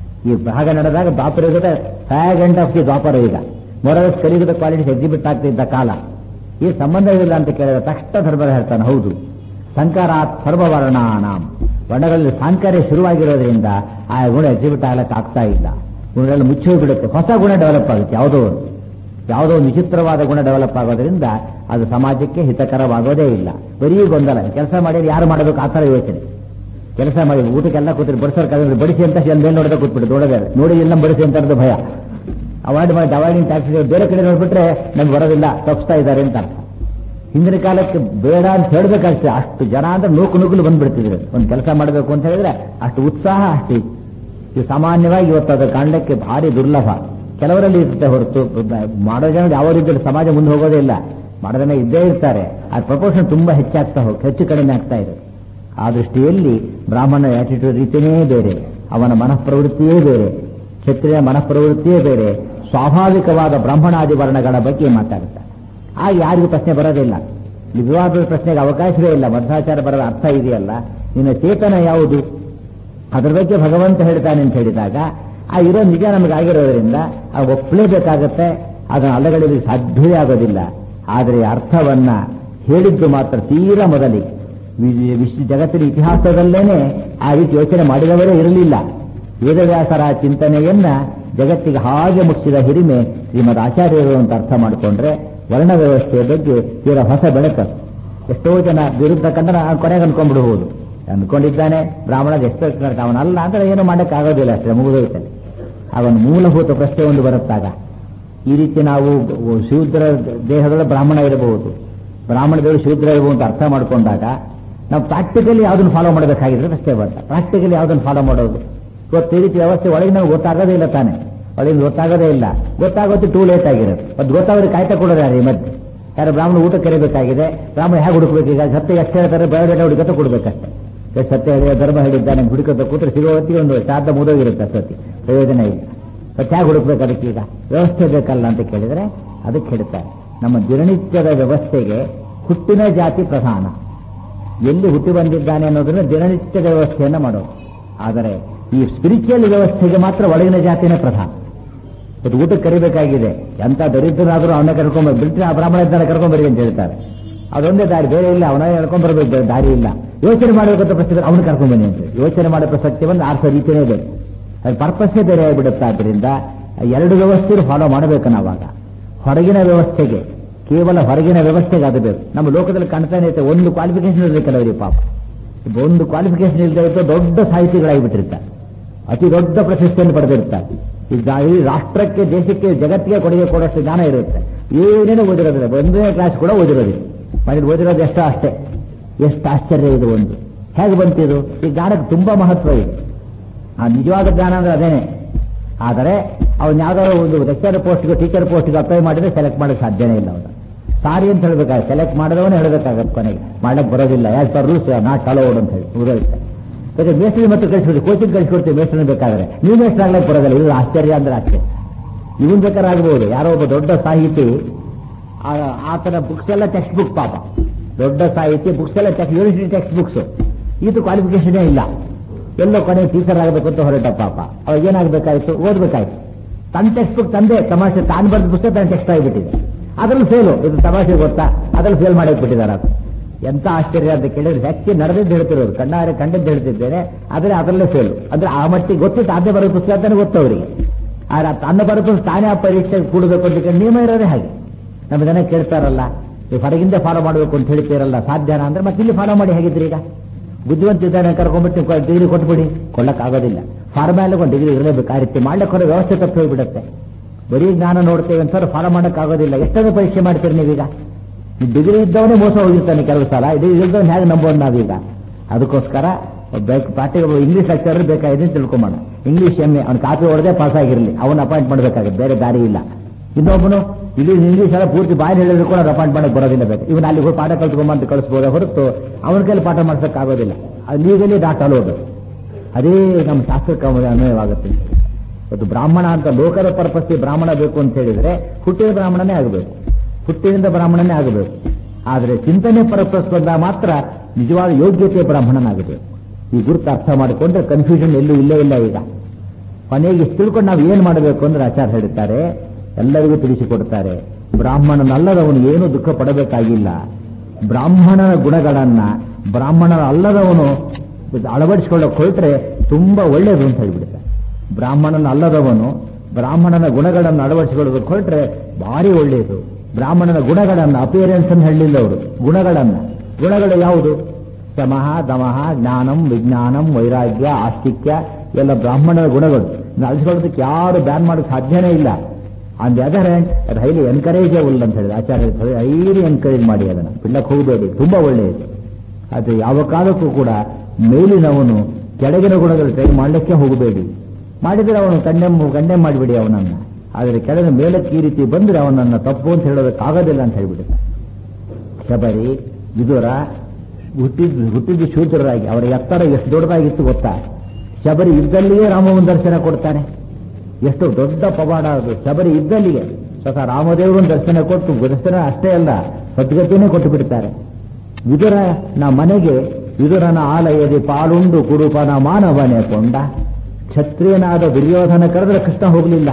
Speaker 1: ಈ ಭಾಗ ನಡೆದಾಗ ದ್ವಾಪರಯುಗದ fag end of the Dvaparayuga ಮೊರಸ್ ಕಲಿಯುಗದ ಕ್ವಾಲಿಟೀಸ್ ಎಕ್ಸಿಬಿಟ್ ಆಗ್ತಿದ್ದ ಕಾಲ ಈ ಸಂಬಂಧವಿಲ್ಲ ಅಂತ ಕೇಳಿದ್ರೆ ತಕ್ಷಣ ಧರ್ಮರಾಜ ಹೇಳ್ತಾನೆ ಹೌದು ಸಂಕಾರಾತ್ ಸರ್ವವರ್ಣಾನಾಂ ವರ್ಣಗಳಲ್ಲಿ ಸಾಂಕರ್ಯ ಶುರುವಾಗಿರೋದ್ರಿಂದ ಆ ಗುಣ ಎಕ್ಸಿಬಿಟ್ ಆಗ್ಲಕ್ಕೆ ಆಗ್ತಾ ಇಲ್ಲ ಗುಣಗಳಲ್ಲಿ ಮುಚ್ಚಿ ಬಿಡುತ್ತೆ ಹೊಸ ಗುಣ ಡೆವಲಪ್ ಆಗುತ್ತೆ ಯಾವುದೋ ಒಂದು ಯಾವುದೋ ಒಂದು ವಿಚಿತ್ರವಾದ ಗುಣ ಡೆವಲಪ್ ಆಗೋದ್ರಿಂದ ಅದು ಸಮಾಜಕ್ಕೆ ಹಿತಕರವಾಗೋದೇ ಇಲ್ಲ ಬರೀ ಗೊಂದಲ ಕೆಲಸ ಮಾಡಿದ್ರೆ ಯಾರು ಮಾಡಬೇಕು ಆ ಥರ ಯೋಚನೆ ಕೆಲಸ ಮಾಡಿ ಊಟಕ್ಕೆಲ್ಲ ಕೂತ್ರಿ ಬಡಿಸೋರ್ ಕಾದ್ರೆ ಬಡಿಸಿ ಅಂತ ಮೇಲೆ ನೋಡೋದೇ ಕೂತ್ಬಿಟ್ಟು ನೋಡೋದೇ ನೋಡಿ ಎಲ್ಲ ಬಡಿಸಿ ಅಂತ ಅನ್ನೋದು ಭಯ ಅವಾಯ್ಡ್ ಮಾಡಿ ಅವಾಯ್ಡಿಂಗ್ ಟ್ಯಾಕ್ಸ್ ಬೇರೆ ಕಡೆ ನೋಡ್ಬಿಟ್ರೆ ನಮ್ಗೆ ಬರೋದಿಲ್ಲ ತಪ್ಪಿಸ್ತಾ ಇದ್ದಾರೆ ಅಂತ ಅರ್ಥ ಹಿಂದಿನ ಕಾಲಕ್ಕೆ ಬೇಡ ಅಂತ ಹೇಳ್ಬೇಕಾಗ್ತದೆ ಅಷ್ಟು ಜನ ಅಂದ್ರೆ ನೂಕು ನುಗ್ಗಲು ಬಂದ್ಬಿಡ್ತಿದ್ರು ಒಂದು ಕೆಲಸ ಮಾಡಬೇಕು ಅಂತ ಹೇಳಿದ್ರೆ ಅಷ್ಟು ಉತ್ಸಾಹ ಅಷ್ಟು ಇತ್ತು. ಈ ಸಾಮಾನ್ಯವಾಗಿ ಇವತ್ತು ಅದು ಕಾಣಲಿಕ್ಕೆ ಭಾರಿ ದುರ್ಲಭ ಕೆಲವರಲ್ಲಿ ಇರುತ್ತೆ ಹೊರತು ಮಾಡೋ ಜನ ಯಾವ ರೀತಿಯಲ್ಲಿ ಸಮಾಜ ಮುಂದೆ ಹೋಗೋದೇ ಇಲ್ಲ ಮಾಡೋ ಜನ ಇದ್ದೇ ಇರ್ತಾರೆ ಆ ಪ್ರಪೋರ್ಷನ್ ತುಂಬಾ ಹೆಚ್ಚಾಗ್ತಾ ಹೋಗಿ ಹೆಚ್ಚು ಕಡಿಮೆ ಆಗ್ತಾ ಇದೆ ಆ ದೃಷ್ಟಿಯಲ್ಲಿ ಬ್ರಾಹ್ಮಣ ಆಟಿಟ್ಯೂಡ್ ರೀತಿಯೇ ಬೇರೆ ಅವನ ಮನಃಪ್ರವೃತ್ತಿಯೇ ಬೇರೆ ಕ್ಷತ್ರಿಯ ಮನಃಪ್ರವೃತ್ತಿಯೇ ಬೇರೆ ಸ್ವಾಭಾವಿಕವಾದ ಬ್ರಾಹ್ಮಣಾದಿ ವರ್ಣಗಳ ಬಗ್ಗೆ ಮಾತಾಡುತ್ತಾರೆ ಆಗ ಯಾರಿಗೂ ಪ್ರಶ್ನೆ ಬರೋದಿಲ್ಲ ಈ ವಿವಾದದ ಪ್ರಶ್ನೆಗೆ ಅವಕಾಶವೇ ಇಲ್ಲ ಮಧ್ವಾಚಾರ ಬರದ ಅರ್ಥ ಇದೆಯಲ್ಲ ನಿನ್ನ ಚೇತನ ಯಾವುದು ಅದರ ಬಗ್ಗೆ ಭಗವಂತ ಹೇಳ್ತಾನೆ ಅಂತ ಹೇಳಿದಾಗ ಆ ಇರೋ ನಿಜ ನಮಗಾಗಿರೋದ್ರಿಂದ ಆ ಒಪ್ಪಲೇಬೇಕಾಗತ್ತೆ ಅದನ್ನು ಅಲೆಗಳಿಗೆ ಸಾಧ್ಯವೇ ಆಗೋದಿಲ್ಲ ಆದರೆ ಅರ್ಥವನ್ನ ಹೇಳಿದ್ದು ಮಾತ್ರ ತೀರಾ ಮೊದಲಿಗೆ ವಿ- ವಿಶ್ವ ಜಗತ್ತಿನ ಇತಿಹಾಸದಲ್ಲೇನೆ ಆ ರೀತಿ ಯೋಚನೆ ಮಾಡಿದವರೇ ಇರಲಿಲ್ಲ ವೇದವ್ಯಾಸರ ಚಿಂತನೆಯನ್ನ ಜಗತ್ತಿಗೆ ಹಾಗೆ ಮುಗಿಸಿದ ಹಿರಿಮೆ ಶ್ರೀಮದ್ ಆಚಾರ್ಯರು ಅಂತ ಅರ್ಥ ಮಾಡಿಕೊಂಡ್ರೆ ವರ್ಣ ವ್ಯವಸ್ಥೆಯ ಬಗ್ಗೆ ತೀರಾ ಹೊಸ ಬೆಳಕು ಎಷ್ಟೋ ಜನ ವಿರುದ್ಧ ಕಂಡ್ರೆ ಆ ಕೊನೆಗೆ ಅನ್ಕೊಂಡ್ಬಿಡಬಹುದು ಅನ್ಕೊಂಡಿದ್ದಾನೆ ಬ್ರಾಹ್ಮಣ ಎಷ್ಟು ಅವನಲ್ಲ ಅಂದ್ರೆ ಏನು ಮಾಡೋಕ್ಕಾಗೋದಿಲ್ಲ ಅಷ್ಟೇ ಮುಗಿದೋಯ್ತಾನೆ ಅವನ ಮೂಲಭೂತ ಪ್ರಶ್ನೆ ಒಂದು ಬರುತ್ತಾಗ ಈ ರೀತಿ ನಾವು ಶೂದ್ರ ದೇಹದೊಳ ಬ್ರಾಹ್ಮಣ ಇರಬಹುದು ಬ್ರಾಹ್ಮಣ ದೇವರು ಶೂದ್ರ ಇರಬಹುದು ಅಂತ ಅರ್ಥ ಮಾಡ್ಕೊಂಡಾಗ ನಾವು ಪ್ರಾಕ್ಟಿಕಲಿ ಯಾವ್ದನ್ನು ಫಾಲೋ ಮಾಡಬೇಕಾಗಿದ್ರೆ ಅಷ್ಟೇ ಬರ್ತಾ ಪ್ರಾಕ್ಟಿಕಲಿ ಯಾವ್ದನ್ನು ಫಾಲೋ ಮಾಡೋದು ಇವತ್ತು ಈ ರೀತಿ ವ್ಯವಸ್ಥೆ ಒಳಗೆ ನಮ್ಗೆ ಗೊತ್ತಾಗೋದೇ ಇಲ್ಲ ತಾನೆ ಒಳಗೆ ಗೊತ್ತಾಗೋದೇ ಇಲ್ಲ ಗೊತ್ತಾಗೋದು ಟೂ ಲೇಟ್ ಆಗಿರೋದು ಅದು ಗೊತ್ತಾಗೋದು ಕಾಯ್ತಾ ಕೊಡೋದು ಯಾರು ಈ ಮಧ್ಯೆ ಯಾರು ಬ್ರಾಹ್ಮಣ ಊಟ ಕರಿಬೇಕಾಗಿದೆ ಬ್ರಾಹ್ಮಣ ಹೇಗೆ ಹುಡುಕ್ಬೇಕು ಈಗ ಸತ್ಯ ಎಷ್ಟು ಹೇಳ್ತಾರೆ ಬಯೋಡೇಟಾ ಹುಡುಕತ್ತ ಕೊಡ್ಬೇಕಷ್ಟೇ ಎಷ್ಟು ಸತ್ಯ ಹೇಳಿದ ಧರ್ಮ ಹೇಳಿದ್ದಾನೆ ಹುಡುಕತ್ತ ಕೂತ್ರೆ ಸಿಗೋ ಹೊತ್ತಿಗೆ ಒಂದು ಶ್ರಾದ್ದ ಮುದೋಗಿರುತ್ತೆ ಅಷ್ಟೊತ್ತಿ ಪ್ರಯೋಜನ ಇಲ್ಲ ಮತ್ತೆ ಹೇಗೆ ಹುಡುಕ್ಬೇಕು ಅದಕ್ಕೆ ಈಗ ವ್ಯವಸ್ಥೆ ಬೇಕಲ್ಲ ಅಂತ ಕೇಳಿದ್ರೆ ಅದಕ್ಕೆ ಹೇಳ್ತಾರೆ ನಮ್ಮ ದಿನನಿತ್ಯದ ವ್ಯವಸ್ಥೆಗೆ ಹುಟ್ಟಿನ ಜಾತಿ ಪ್ರಧಾನ ಎಲ್ಲಿ ಹುಟ್ಟಿ ಬಂದಿದ್ದಾನೆ ಅನ್ನೋದನ್ನ ದಿನನಿತ್ಯದ ವ್ಯವಸ್ಥೆಯನ್ನ ಮಾಡೋದು ಆದರೆ ಈ ಸ್ಪಿರಿಚುವಲ್ ವ್ಯವಸ್ಥೆಗೆ ಮಾತ್ರ ಒಳಗಿನ ಜಾತಿನೇ ಪ್ರಧಾನ ಅದು ಊಟಕ್ಕೆ ಕರಿಬೇಕಾಗಿದೆ ಎಂತ ದರಿದ್ರನಾದರೂ ಅವನ್ನ ಕರ್ಕೊಂಡ್ ಬಿಟ್ಟರೆ ಆ ಬ್ರಾಹ್ಮಣ ಇದ್ದಾನೆ ಕರ್ಕೊಂಡ್ಬರಿ ಅಂತ ಹೇಳ್ತಾರೆ ಅದೊಂದೇ ದಾರಿ ಬೇರೆ ಇಲ್ಲ ಅವನ ಹೇಳ್ಕೊಂಡ್ ಬರ್ಬೇಕು ಬೇರೆ ದಾರಿ ಇಲ್ಲ ಯೋಚನೆ ಮಾಡಬೇಕಂತ ಪ್ರಶ್ನೆ ಅವನು ಕರ್ಕೊಂಡ್ ಬನ್ನಿ ಅಂತ ಯೋಚನೆ ಮಾಡೋ ಪ್ರಸಕ್ತಿ ಬಂದು ಆರ್ಸೋ ರೀತಿಯೇ ಬೇರೆ ಅದು ಪರ್ಪಸ್ಸೇ ಬೇರೆ ಆಗಿಬಿಡುತ್ತೆ ಆದ್ರಿಂದ ಎರಡು ವ್ಯವಸ್ಥೆಯನ್ನು ಫಾಲೋ ಮಾಡಬೇಕು ನಾವಾಗ ಹೊರಗಿನ ವ್ಯವಸ್ಥೆಗೆ ಕೇವಲ ಹೊರಗಿನ ವ್ಯವಸ್ಥೆಗೆ ಅದು ಬೇಕು ನಮ್ಮ ಲೋಕದಲ್ಲಿ ಕಾಣ್ತಾನೆ ಇರುತ್ತೆ ಒಂದು ಕ್ವಾಲಿಫಿಕೇಶನ್ ಇರಬೇಕು ಕೆಲವರಿಗೆ ಪಾಪ ಒಂದು ಕ್ವಾಲಿಫಿಕೇಶನ್ ಇಲ್ಲದೆ ಇದ್ದು ದೊಡ್ಡ ಸಾಹಿತಿಗಳಾಗಿಬಿಟ್ಟಿರ್ತಾರೆ ಅತಿ ದೊಡ್ಡ ಪ್ರಶಸ್ತಿಯನ್ನು ಪಡೆದಿರ್ತಾರೆ ಈಗ ಈ ರಾಷ್ಟ್ರಕ್ಕೆ ದೇಶಕ್ಕೆ ಜಗತ್ತಿಗೆ ಕೊಡುಗೆ ಕೊಡೋಷ್ಟು ಜ್ಞಾನ ಇರುತ್ತೆ ಏನೇನು ಓದಿರೋದಿಲ್ಲ ಒಂದನೇ ಕ್ಲಾಸ್ ಕೂಡ ಓದಿರೋದಿಲ್ಲ ಮನೇಲಿ ಓದಿರೋದು ಎಷ್ಟೋ ಅಷ್ಟೇ ಎಷ್ಟು ಆಶ್ಚರ್ಯ ಇದು ಒಂದು ಹೇಗೆ ಬಂತಿದು ಈ ಜ್ಞಾನಕ್ಕೆ ತುಂಬಾ ಮಹತ್ವ ಇದೆ ಆ ನಿಜವಾದ ಜ್ಞಾನ ಅಂದ್ರೆ ಅದೇನೆ ಆದರೆ ಅವ್ನು ಯಾವ್ದಾದ್ರು ಒಂದು ಲೆಕ್ಚರ್ ಪೋಸ್ಟ್ಗೆ ಟೀಚರ್ ಪೋಸ್ಟ್ಗೆ ಅಪ್ಲೈ ಮಾಡಿದ್ರೆ ಸೆಲೆಕ್ಟ್ ಮಾಡೋಕ್ಕೆ ಸಾಧ್ಯನೇ ಇಲ್ಲ ಅವನು ಸಾರಿ ಅಂತ ಹೇಳ್ಬೇಕಾಗುತ್ತೆ ಸೆಲೆಕ್ಟ್ ಮಾಡಿದವನೇ ಹೇಳಬೇಕಾಗತ್ತೆ ಕೊನೆಗೆ ಮಾಡಕ್ ಬರೋದಿಲ್ಲ as per rules not allowed ಅಂತ ಹೇಳಿ ಮುಗಿದೋಯ್ತು ಯಾಕೆ ಮೇಸ್ಟ್ರಿ ಮತ್ತು ಕಳಿಸ್ಬಿಡಿ ಕೋಚಿಂಗ್ ಕಳಿಸ್ಕೊಡ್ತೀವಿ ಮೇಸ್ಟ್ರನ್ನ ಬೇಕಾದ್ರೆ ನೀವು ಮೇಸ್ಟ್ರ್ ಆಗ್ಲಕ್ಕೆ ಬರೋದಿಲ್ಲ ಇದು ಆಶ್ಚರ್ಯ ಅಂದ್ರೆ ಆಶ್ಚರ್ಯ ಇವನ್ ಬೇಕಾದ್ರೆ ಆಗ್ಬೋದು ಯಾರೋ ಒಬ್ಬ ದೊಡ್ಡ ಸಾಹಿತಿ ಆ- ಆತನ ಬುಕ್ಸ್ ಎಲ್ಲ ಟೆಕ್ಸ್ಟ್ ಬುಕ್ ಪಾಪ ದೊಡ್ಡ ಸಾಹಿತಿ ಬುಕ್ಸ್ ಎಲ್ಲ ಟೆಕ್ಸ್ಟ್ ಯೂನಿವರ್ಸಿಟಿ ಟೆಕ್ಸ್ಟ್ ಬುಕ್ಸ್ ಇದು ಕ್ವಾಲಿಫಿಕೇಶನ್ ಇಲ್ಲ ಎಲ್ಲೋ ಕೊನೆ ಟೀಚರ್ ಆಗಬೇಕು ಅಂತ ಹೊರಟ ಪಾಪ ಅವಾಗ ಏನಾಗಬೇಕಾಯ್ತು ಓದ್ಬೇಕಾಯ್ತು ತನ್ನ ಟೆಕ್ಸ್ಟ್ ಬುಕ್ ತಂದೆ ತಮಾಷೆ ತಾನು ಬರೆದ ಪುಸ್ತಕ ತನ್ನ ಟೆಕ್ಸ್ಟ್ ಆಗಿಬಿಟ್ಟಿದೆ ಅದ್ರಲ್ಲಿ ಫೇಲು ಇದು ತಮಾಷೆ ಗೊತ್ತಾ ಅದ್ರಲ್ಲಿ ಫೇಲ್ ಮಾಡಿ ಬಿಟ್ಟಿದ್ದಾರೆ ಅದು ಎಂತ ಆಶ್ಚರ್ಯ ಅಂತ ಕೇಳಿದ್ರೆ ವ್ಯಕ್ತಿ ನಡೆದಿದ್ದು ಹೇಳ್ತಿರೋದು ಕಣ್ಣಾರೆ ಕಂಡದ್ದು ಹೇಳ್ತಿದ್ದೇನೆ ಆದರೆ ಅದರಲ್ಲೇ ಫೇಲು ಅಂದ್ರೆ ಆ ಮಟ್ಟಿಗೆ ಗೊತ್ತಿತ್ತು ಅದೇ ಬರೋ ಪುಸ್ತಕ ತಾನೇ ಗೊತ್ತು ಅವರಿಗೆ ಆದ್ರೆ ತನ್ನ ಬರೋ ಪುಸ್ತಕ ತಾನೇ ಆ ಪರೀಕ್ಷೆಗೆ ಕೂಡಬೇಕು ಅಂತ ಕೇಳಿ ನಿಯಮ ಇರೋದೇ ಹಾಗೆ ನಮ್ಮ ಜನ ಕೇಳ್ತಾರಲ್ಲ ನೀವು ಹೊರಗಿಂದ ಫಾಲೋ ಮಾಡಬೇಕು ಅಂತ ಹೇಳ್ತೀರಲ್ಲ ಸಾಧ್ಯನಾ ಅಂದ್ರೆ ಮತ್ತೆ ಇಲ್ಲಿ ಫಾಲೋ ಮಾಡಿ ಹೇಗಿದ್ರಿ ಈಗ ಬುದ್ಧಿವಂತ ಇದ್ದಾನೆ ಕರ್ಕೊಂಡ್ಬಿಟ್ಟು ಡಿಗ್ರಿ ಕೊಟ್ಬಿಡಿ ಕೊಡಕ್ಕಾಗೋದಿಲ್ಲ ಫಾರ್ಮ್ಯಾಲಿಗೆ ಒಂದು ಡಿಗ್ರಿ ಇರಲೇಬೇಕು ಆ ರೀತಿ ಮಾಡ್ಲಿಕ್ಕೆ ಹೊರ ವ್ಯವಸ್ಥೆ ತಪ್ಪಿ ಹೋಗ್ಬಿಡುತ್ತೆ ಬರೀ ಜ್ಞಾನ ನೋಡ್ತೇವೆ ಅಂತ ಫಾಲೋ ಮಾಡೋಕ್ಕಾಗೋದಿಲ್ಲ ಎಷ್ಟೊಂದು ಪರೀಕ್ಷೆ ಮಾಡ್ತೀರಿ ನೀವೀಗ ಡಿಗ್ರಿ ಇದ್ದವನೇ ಮೋಸ ಹೋಗಿರ್ತಾನೆ ಕೆಲವು ಸಲ ಡಿಗ್ರಿ ಇದ್ದವನು ಹೇಗೆ ನಂಬೋದು ನಾವೀಗ ಅದಕ್ಕೋಸ್ಕರ ಬೇಕು ಪಾರ್ಟಿಗೆ ಇಂಗ್ಲೀಷ್ ಲೆಕ್ಚರ್ ಬೇಕಾಗಿದೆ ತಿಳ್ಕೊಂಬೋಣ ಇಂಗ್ಲೀಷ್ ಎಮ್ ಎ ಅವ್ನು ಕಾಪಿ ಹೊಡೆದೇ ಪಾಸ್ ಆಗಿರಲಿ ಅವನು ಅಪಾಯಿಂಟ್ ಮಾಡಬೇಕಾಗುತ್ತೆ ಬೇರೆ ದಾರಿ ಇಲ್ಲ ಇನ್ನೊಬ್ಬನು ಇಲ್ಲಿ ಇಂಗ್ಲೀಷ್ ಎಲ್ಲ ಪೂರ್ತಿ ಬಾಯಲ್ಲಿ ಹೇಳಿದ್ರು ಕೂಡ ಅವ್ರು ಅಪಾಯಿಂಟ್ ಮಾಡಕ್ಕೆ ಬರೋದಿಲ್ಲ ಬೇಕು ಇವನು ಅಲ್ಲಿ ಹೋಗಿ ಪಾಠ ಕಲ್ತ್ಕೊಂಬಂತ ಕಳಿಸ್ಬೋದೇ ಹೊರತು ಅವನ ಕೈಲಿ ಪಾಠ ಮಾಡ್ಸೋಕ್ಕಾಗೋದಿಲ್ಲ ಅದು ಲೀಗಲಿ ಡಾಟ್ ಅಲೋದು ಅದೇ ನಮ್ಮ ಶಾಸ್ತ್ರಕ್ಕೆ ಅನ್ವಯವಾಗುತ್ತೆ ಅದು ಬ್ರಾಹ್ಮಣ ಅಂತ ಲೋಕದ ಪರ್ಪಸ್ಸಿ ಬ್ರಾಹ್ಮಣ ಬೇಕು ಅಂತ ಹೇಳಿದ್ರೆ ಹುಟ್ಟಿದ ಬ್ರಾಹ್ಮಣನೇ ಆಗಬೇಕು ಹುಟ್ಟಿನಿಂದ ಬ್ರಾಹ್ಮಣನೇ ಆಗಬೇಕು ಆದರೆ ಚಿಂತನೆ ಪರ್ಪಸ್ ಬಂದಾಗ ಮಾತ್ರ ನಿಜವಾದ ಯೋಗ್ಯತೆ ಬ್ರಾಹ್ಮಣನಾಗಬೇಕು ಈ ಗುರುತು ಅರ್ಥ ಮಾಡಿಕೊಂಡ್ರೆ ಕನ್ಫ್ಯೂಷನ್ ಎಲ್ಲೂ ಇಲ್ಲೇ ಇಲ್ಲ ಈಗ ಕೊನೆಗೆ ಇಷ್ಟು ತಿಳ್ಕೊಂಡು ನಾವು ಏನು ಮಾಡಬೇಕು ಅಂದ್ರೆ ಆಚಾರ್ಯ ಹೇಳ್ತಾರೆ ಎಲ್ಲರಿಗೂ ತಿಳಿಸಿಕೊಡ್ತಾರೆ ಬ್ರಾಹ್ಮಣನಲ್ಲದವನು ಏನು ದುಃಖ ಪಡಬೇಕಾಗಿಲ್ಲ ಬ್ರಾಹ್ಮಣನ ಗುಣಗಳನ್ನ ಬ್ರಾಹ್ಮಣನ ಅಲ್ಲದವನು ಅಳವಡಿಸಿಕೊಳ್ಳಕ್ಕೆ ಹೊರಟ್ರೆ ತುಂಬಾ ಒಳ್ಳೆಯದು ಅಂತ ಹೇಳ್ಬಿಡ್ತಾರೆ ಬ್ರಾಹ್ಮಣನ ಅಲ್ಲದವನು ಬ್ರಾಹ್ಮಣನ ಗುಣಗಳನ್ನು ಅಳವಡಿಸಿಕೊಳ್ಳೋದಕ್ಕೆ ಹೊರಟ್ರೆ ಭಾರಿ ಒಳ್ಳೆಯದು ಬ್ರಾಹ್ಮಣನ ಗುಣಗಳನ್ನು ಅಪಿಯರೆನ್ಸ್ ಅನ್ನು ಹೇಳಿಲ್ಲ ಅವರು ಗುಣಗಳನ್ನ ಗುಣಗಳು ಯಾವುದು ಶಮಃ ದಮಃ ಜ್ಞಾನಂ ವಿಜ್ಞಾನಂ ವೈರಾಗ್ಯ ಆಸ್ತಿಕ್ಯ ಎಲ್ಲ ಬ್ರಾಹ್ಮಣನ ಗುಣಗಳು ಅಳಿಸ್ಕೊಳ್ಳೋದಕ್ಕೆ ಯಾರು ಬ್ಯಾನ್ ಮಾಡೋಕ್ಕೆ ಸಾಧ್ಯನೇ ಇಲ್ಲ ಆನ್ ದಿ ಅದರ್ ಹ್ಯಾಂಡ್ ಅದು ಹೈಲಿ ಎನ್ಕರೇಜಬಲ್ ಅಂತ ಹೇಳಿದ್ರೆ ಆಚಾರ್ಯ ಹೈಲಿ ಎನ್ಕರೇಜ್ ಮಾಡಿ ಅದನ್ನು ಬಿಡಕ್ಕೆ ಹೋಗಬೇಡಿ ತುಂಬಾ ಒಳ್ಳೆಯದು ಅದು ಯಾವ ಕಾಲಕ್ಕೂ ಕೂಡ ಮೇಲಿನವನು ಕೆಳಗಿನ ಗುಣಗಳು ಟ್ರೈ ಮಾಡಲಿಕ್ಕೆ ಹೋಗಬೇಡಿ ಮಾಡಿದರೆ ಅವನು ಕಂಡೆಮ್ ಕಂಡೆಮ್ ಮಾಡಿಬಿಡಿ ಅವನನ್ನ ಆದರೆ ಕೆಳಗಿನ ಮೇಲಕ್ಕೆ ಈ ರೀತಿ ಬಂದರೆ ಅವನನ್ನ ತಪ್ಪು ಅಂತ ಹೇಳೋದಕ್ಕಾಗೋದಿಲ್ಲ ಅಂತ ಹೇಳ್ಬಿಡುತ್ತೆ ಶಬರಿ ವಿದುರ ಹುಟ್ಟಿದ್ದು ಹುಟ್ಟಿದ್ದು ಶೂದ್ರರಾಗಿ ಅವರ ಎತ್ತರ ಎಷ್ಟು ದೊಡ್ಡದಾಗಿತ್ತು ಗೊತ್ತಾ ಶಬರಿ ಇದ್ದಲ್ಲಿಯೇ ರಾಮನ ದರ್ಶನ ಕೊಡ್ತಾನೆ ಎಷ್ಟು ದೊಡ್ಡ ಪವಾಡ ಅದು ಶಬರಿ ಇದ್ದಲ್ಲಿಗೆ ಸ್ವತಃ ರಾಮದೇವರನ್ನು ದರ್ಶನ ಕೊಟ್ಟು ದರ್ಶನ ಅಷ್ಟೇ ಅಲ್ಲ ಸದ್ಗತಿನೇ ಕೊಟ್ಟು ಬಿಡ್ತಾರೆ ವಿದುರ ನ ಮನೆಗೆ ವಿದುರನ ಆಲಯದಿ ಪಾಲುಂಡು ಕುರುಪನ ಮಾನವನೇ ಕೊಂಡ ಕ್ಷತ್ರಿಯನಾದ ದುರ್ಯೋಧನ ಕರೆದ್ರೆ ಕೃಷ್ಣ ಹೋಗಲಿಲ್ಲ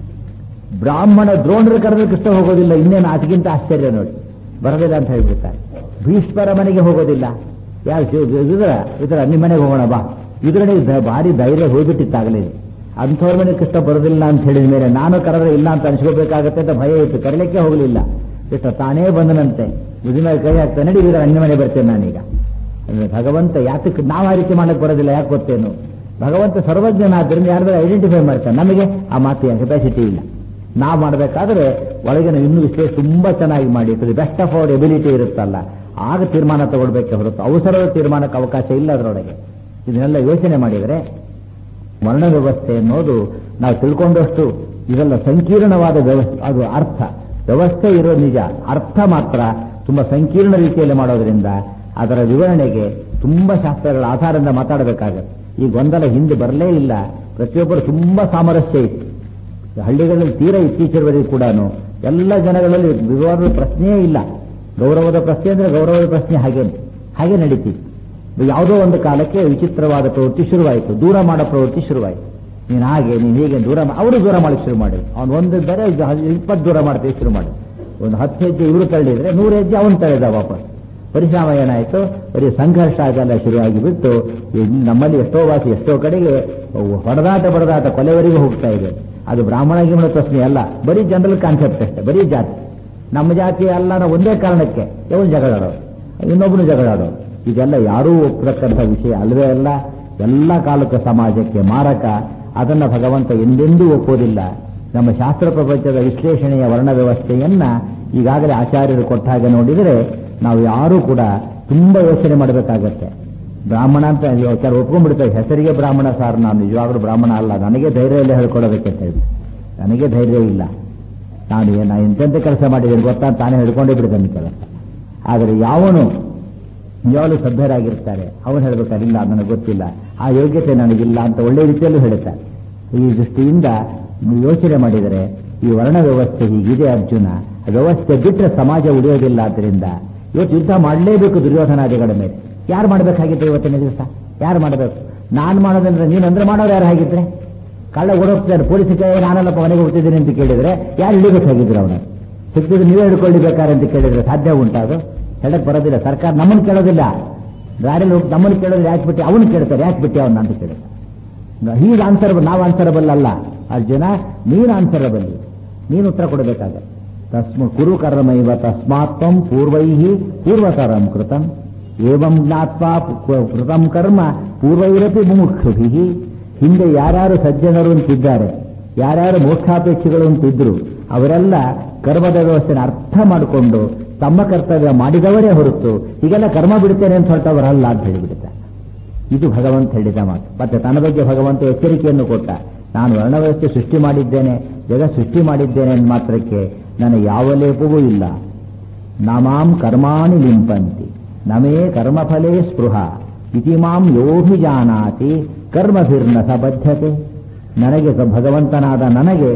Speaker 1: ಬ್ರಾಹ್ಮಣ ದ್ರೋಣರು ಕರೆದ್ರೆ ಕೃಷ್ಣ ಹೋಗೋದಿಲ್ಲ ಇನ್ನೇನು ಅದಕ್ಕಿಂತ ಆಶ್ಚರ್ಯ ನೋಡಿ ಬರೋದಿಲ್ಲ ಅಂತ ಹೇಳ್ಬಿಡ್ತಾರೆ ಭೀಷ್ಮರ ಮನೆಗೆ ಹೋಗೋದಿಲ್ಲ ಯಾರು ಇದರ ಇದರ ನಿಮ್ಮ ಮನೆಗೆ ಹೋಗೋಣ ಬಾ ಇದರಲ್ಲಿ ಭಾರಿ ಧೈರ್ಯ ಹೋಗ್ಬಿಟ್ಟಿತ್ತಾಗಲೇ ಅಂಥವ್ರ ಮನೆಗೆ ಕೃಷ್ಣ ಬರೋದಿಲ್ಲ ಅಂತ ಹೇಳಿದ ಮೇಲೆ ನಾನು ಕರೆದ್ರೆ ಇಲ್ಲ ಅಂತ ಅನ್ಸ್ಕೋಬೇಕಾಗತ್ತೆ ಅಂತ ಭಯ ಇತ್ತು ಕರೀಲಿಕ್ಕೆ ಹೋಗಲಿಲ್ಲ ಕೃಷ್ಣ ತಾನೇ ಬಂದನಂತೆ ಇದ್ರ ಮೇಲೆ ಕೈ ಹಾಕ್ತಾನೆ ನಡಿ ಇದರ ಅನ್ನ ಮನೆ ಬರ್ತೇನೆ ನಾನೀಗ ಅಂದ್ರೆ ಭಗವಂತ ಯಾತಕ್ಕೆ ನಾವು ಆ ರೀತಿ ಮಾಡಕ್ಕೆ ಬರೋದಿಲ್ಲ ಯಾಕೆ ಗೊತ್ತೇನು ಭಗವಂತ ಸರ್ವಜ್ಞನಾದ್ದರಿಂದ ಯಾರು ಐಡೆಂಟಿಫೈ ಮಾಡ್ತಾನೆ ನಮಗೆ ಆ ಮಾತಿನ ಕೆಪಾಸಿಟಿ ಇಲ್ಲ ನಾವು ಮಾಡಬೇಕಾದ್ರೆ ಒಳಗಿನ ಇನ್ನೂ ವಿಶ್ಲೇಷ ತುಂಬಾ ಚೆನ್ನಾಗಿ ಮಾಡಿ ಬೆಸ್ಟ್ ಆಫ್ ಅವರ್ ಎಬಿಲಿಟಿ ಇರುತ್ತಲ್ಲ ಆಗ ತೀರ್ಮಾನ ತಗೊಳ್ಬೇಕೆ ಹೊರತು ಅವಸರದ ತೀರ್ಮಾನಕ್ಕೆ ಅವಕಾಶ ಇಲ್ಲ ಅದರೊಳಗೆ ಇದನ್ನೆಲ್ಲ ಯೋಚನೆ ಮಾಡಿದರೆ ವರ್ಣ ವ್ಯವಸ್ಥೆ ಅನ್ನೋದು ನಾವು ತಿಳ್ಕೊಂಡಷ್ಟು ಇದೆಲ್ಲ ಸಂಕೀರ್ಣವಾದ ವ್ಯವಸ್ಥೆ ಅದು ಅರ್ಥ ವ್ಯವಸ್ಥೆ ಇರೋ ನಿಜ ಅರ್ಥ ಮಾತ್ರ ತುಂಬಾ ಸಂಕೀರ್ಣ ರೀತಿಯಲ್ಲಿ ಮಾಡೋದ್ರಿಂದ ಅದರ ವಿವರಣೆಗೆ ತುಂಬಾ ಶಾಸ್ತ್ರಗಳ ಆಧಾರದಿಂದ ಮಾತಾಡಬೇಕಾಗತ್ತೆ ಈ ಗೊಂದಲ ಹಿಂದೆ ಬರಲೇ ಇಲ್ಲ ಪ್ರತಿಯೊಬ್ಬರು ತುಂಬಾ ಸಾಮರಸ್ಯ ಇತ್ತು ಹಳ್ಳಿಗಳಲ್ಲಿ ತೀರಾ ಇತ್ತೀಚೆವರೆಗೂ ಕೂಡ ಎಲ್ಲ ಜನಗಳಲ್ಲಿ ವಿವಾದದ ಪ್ರಶ್ನೆಯೇ ಇಲ್ಲ ಗೌರವದ ಪ್ರಶ್ನೆ ಅಂದ್ರೆ ಗೌರವದ ಪ್ರಶ್ನೆ ಹಾಗೇನೆ ಹಾಗೆ ನಡೀತಿತ್ತು ಯಾವುದೋ ಒಂದು ಕಾಲಕ್ಕೆ ವಿಚಿತ್ರವಾದ ಪ್ರವೃತ್ತಿ ಶುರುವಾಯಿತು ದೂರ ಮಾಡೋ ಪ್ರವೃತ್ತಿ ಶುರುವಾಯಿತು ನೀನು ಹಾಗೆ ನೀನು ಹೀಗೆ ದೂರ ಅವರು ದೂರ ಮಾಡಲಿಕ್ಕೆ ಶುರು ಮಾಡಿದ್ರು ಅವ್ನು ಒಂದು ಬೇರೆ ಇಪ್ಪತ್ತು ದೂರ ಮಾಡ್ತೀವಿ ಶುರು ಮಾಡಿ ಒಂದು ಹತ್ತು ಹೆಜ್ಜೆ ಇವರು ತಳ್ಳಿದ್ರೆ ನೂರು ಹೆಜ್ಜೆ ಅವನು ತಳ್ಳಿದ ವಾಪಸ್ ಪರಿಶ್ರಮ ಏನಾಯಿತು ಬರೀ ಸಂಘರ್ಷ ಆಗಲ್ಲ ಶುರುವಾಗಿ ಬಿಟ್ಟು ನಮ್ಮಲ್ಲಿ ಎಷ್ಟೋ ವಾಸಿ ಎಷ್ಟೋ ಕಡೆಗೆ ಹೊಡೆದಾಟ ಬಡದಾಟ ಕೊಲೆವರೆಗೂ ಹೋಗ್ತಾ ಇದೆ ಅದು ಬ್ರಾಹ್ಮಣ ಗಿಮಣ ಪ್ರಶ್ನೆ ಅಲ್ಲ ಬರೀ ಜನರಲ್ ಕಾನ್ಸೆಪ್ಟ್ ಅಷ್ಟೇ ಬರೀ ಜಾತಿ ನಮ್ಮ ಜಾತಿ ಅಲ್ಲ ನಾವು ಒಂದೇ ಕಾರಣಕ್ಕೆ ಇವನು ಜಗಳಾಡೋರು ಇನ್ನೊಬ್ಬನು ಜಗಳಾಡೋರು ಇದೆಲ್ಲ ಯಾರೂ ಒಪ್ಪತಕ್ಕಂಥ ವಿಷಯ ಅಲ್ಲವೇ ಅಲ್ಲ ಎಲ್ಲ ಕಾಲಕ್ಕೆ ಸಮಾಜಕ್ಕೆ ಮಾರಕ ಅದನ್ನ ಭಗವಂತ ಎಂದೆಂದೂ ಒಪ್ಪೋದಿಲ್ಲ ನಮ್ಮ ಶಾಸ್ತ್ರ ಪ್ರಪಂಚದ ವಿಶ್ಲೇಷಣೆಯ ವರ್ಣ ವ್ಯವಸ್ಥೆಯನ್ನ ಈಗಾಗಲೇ ಆಚಾರ್ಯರು ಕೊಟ್ಟ ಹಾಗೆ ನೋಡಿದರೆ ನಾವು ಯಾರೂ ಕೂಡ ತುಂಬಾ ಯೋಚನೆ ಮಾಡಬೇಕಾಗತ್ತೆ ಬ್ರಾಹ್ಮಣ ಅಂತ ಕೆಲವು ಒಪ್ಕೊಂಡ್ಬಿಡ್ತಾರೆ ಹೆಸರಿಗೆ ಬ್ರಾಹ್ಮಣ ಸಾರ್ ನಾನು ನಿಜವಾಗ್ಲೂ ಬ್ರಾಹ್ಮಣ ಅಲ್ಲ ನನಗೆ ಧೈರ್ಯ ಇಲ್ಲ ಹೇಳ್ಕೊಡೋದಕ್ಕೆ ಅಂತ ಹೇಳಿ ನನಗೆ ಧೈರ್ಯ ಇಲ್ಲ ನಾನು ನಾ ಎಂತೆಂಥ ಕೆಲಸ ಮಾಡಿದ್ದೇನೆ ಗೊತ್ತಾ ಅಂತ ತಾನೇ ಹೇಳ್ಕೊಂಡೇ ಬಿಡ್ತಾನೆ ಕೆಲಸ ಆದರೆ ಯಾವನು ಯಾವಾಗಲೂ ಸಭ್ಯರಾಗಿರ್ತಾರೆ ಅವನು ಹೇಳ್ಬೇಕಾಗಿಲ್ಲ ನನಗೆ ಗೊತ್ತಿಲ್ಲ ಆ ಯೋಗ್ಯತೆ ನನಗಿಲ್ಲ ಅಂತ ಒಳ್ಳೆ ರೀತಿಯಲ್ಲೂ ಹೇಳುತ್ತಾರೆ ಈ ದೃಷ್ಟಿಯಿಂದ ನೀವು ಯೋಚನೆ ಮಾಡಿದರೆ ಈ ವರ್ಣ ವ್ಯವಸ್ಥೆ ಹೀಗಿದೆ ಅರ್ಜುನ ವ್ಯವಸ್ಥೆ ಬಿಟ್ಟರೆ ಸಮಾಜ ಉಳಿಯೋದಿಲ್ಲ ಆದ್ದರಿಂದ ಇವತ್ತು ಯುದ್ಧ ಮಾಡಲೇಬೇಕು ದುರ್ಯೋಧನಾದಿಗಳ ಮೇಲೆ ಯಾರು ಮಾಡಬೇಕಾಗಿತ್ತು ಇವತ್ತಿನ ದಿವಸ ಯಾರು ಮಾಡಬೇಕು ನಾನು ಮಾಡೋದಂದ್ರೆ ನೀನಂದ್ರೆ ಮಾಡೋರು ಯಾರು ಹಾಗಿದ್ರೆ ಕಳ್ಳ ಓಡೋಗ್ತಾರೆ ಪೊಲೀಸ್ ನಾನಲ್ಲಪ್ಪ ಮನೆಗೆ ಹೋಗ್ತಿದ್ದೀನಿ ಅಂತ ಕೇಳಿದ್ರೆ ಯಾರು ಹಿಡಿಬೇಕಾಗಿದ್ರು ಅವನು ಸಿಕ್ಕಿದ್ರೆ ನೀವೇ ಹಿಡ್ಕೊಳ್ಳಿಬೇಕಾರೆ ಅಂತ ಕೇಳಿದ್ರೆ ಸಾಧ್ಯ ಉಂಟಾ ಅದು ಹೇಳಕ್ ಬರೋದಿಲ್ಲ ಸರ್ಕಾರ ನಮ್ಮನ್ನು ಕೇಳೋದಿಲ್ಲ ದಾರಿಯಲ್ಲಿ ಹೋಗಿ ನಮ್ಮನ್ನು ಕೇಳೋದು ಯಾಕೆ ಬಿಟ್ಟು ಅವನು ಕೇಳ್ತಾರೆ ಯಾಕೆ ಬಿಟ್ಟು ಅವನ್ನ ಅಂತ ಕೇಳ್ತಾರೆ ಹೀಗೆ ಆನ್ಸರಬಲ್ ನಾವು ಆನ್ಸರಬಲ್ ಅಲ್ಲ ಅರ್ಜುನ ನೀನು ಆನ್ಸರಬಲ್ ನೀನು ಉತ್ತರ ಕೊಡಬೇಕಾಗ ತಸ್ಮ ಕುರು ಕರ್ಮೈವ ತಸ್ಮಾತ್ವಂ ಪೂರ್ವೈ ಪೂರ್ವತರಂ ಕೃತಂ ಏವಂ ಜ್ಞಾತ್ವಾ ಪು- ಕೃತಂ ಕರ್ಮ ಪೂರ್ವೈರಪಿ ಮುಮುಕ್ಷುಭಿ ಹಿಂದೆ ಯಾರ್ಯಾರು ಸಜ್ಜನರು ಅಂತಿದ್ದಾರೆ ಯಾರ್ಯಾರು ಮೋಕ್ಷಾಪೇಕ್ಷಿಗಳು ಅಂತಿದ್ರು ಅವರೆಲ್ಲ ಕರ್ಮದ ವ್ಯವಸ್ಥೆನ ಅರ್ಥ ಮಾಡಿಕೊಂಡು ತಮ್ಮ ಕರ್ತವ್ಯ ಮಾಡಿದವರೇ ಹೊರತು ಹೀಗೆಲ್ಲ ಕರ್ಮ ಬಿಡ್ತೇನೆ ಅಂತ ಹೊರಟವರಲ್ಲ ಅಂತ ಹೇಳಿಬಿಡುತ್ತೆ ಇದು ಭಗವಂತ ಹೇಳಿದ ಮಾತು ಮತ್ತೆ ತನ್ನ ಬಗ್ಗೆ ಭಗವಂತ ಎಚ್ಚರಿಕೆಯನ್ನು ಕೊಟ್ಟ ನಾನು ವರ್ಣವ್ಯವಸ್ಥೆ ಸೃಷ್ಟಿ ಮಾಡಿದ್ದೇನೆ ಜಗ ಸೃಷ್ಟಿ ಮಾಡಿದ್ದೇನೆ ಎಂದ ಮಾತ್ರಕ್ಕೆ ನನ್ನ ಯಾವ ಲೇಪವೂ ಇಲ್ಲ ನಮಾಂ ಕರ್ಮಾಣಿ ಲಿಂಪಂತಿ ನಮೇ ಕರ್ಮಫಲೇ ಸ್ಪೃಹ ಇತಿ ಮಾಂ ಯೋಭಿಜಾನಾತಿ ಕರ್ಮಭಿರ್ನ ಸಬದ್ಧತೆ ನನಗೆ ಸ- ಭಗವಂತನಾದ ನನಗೆ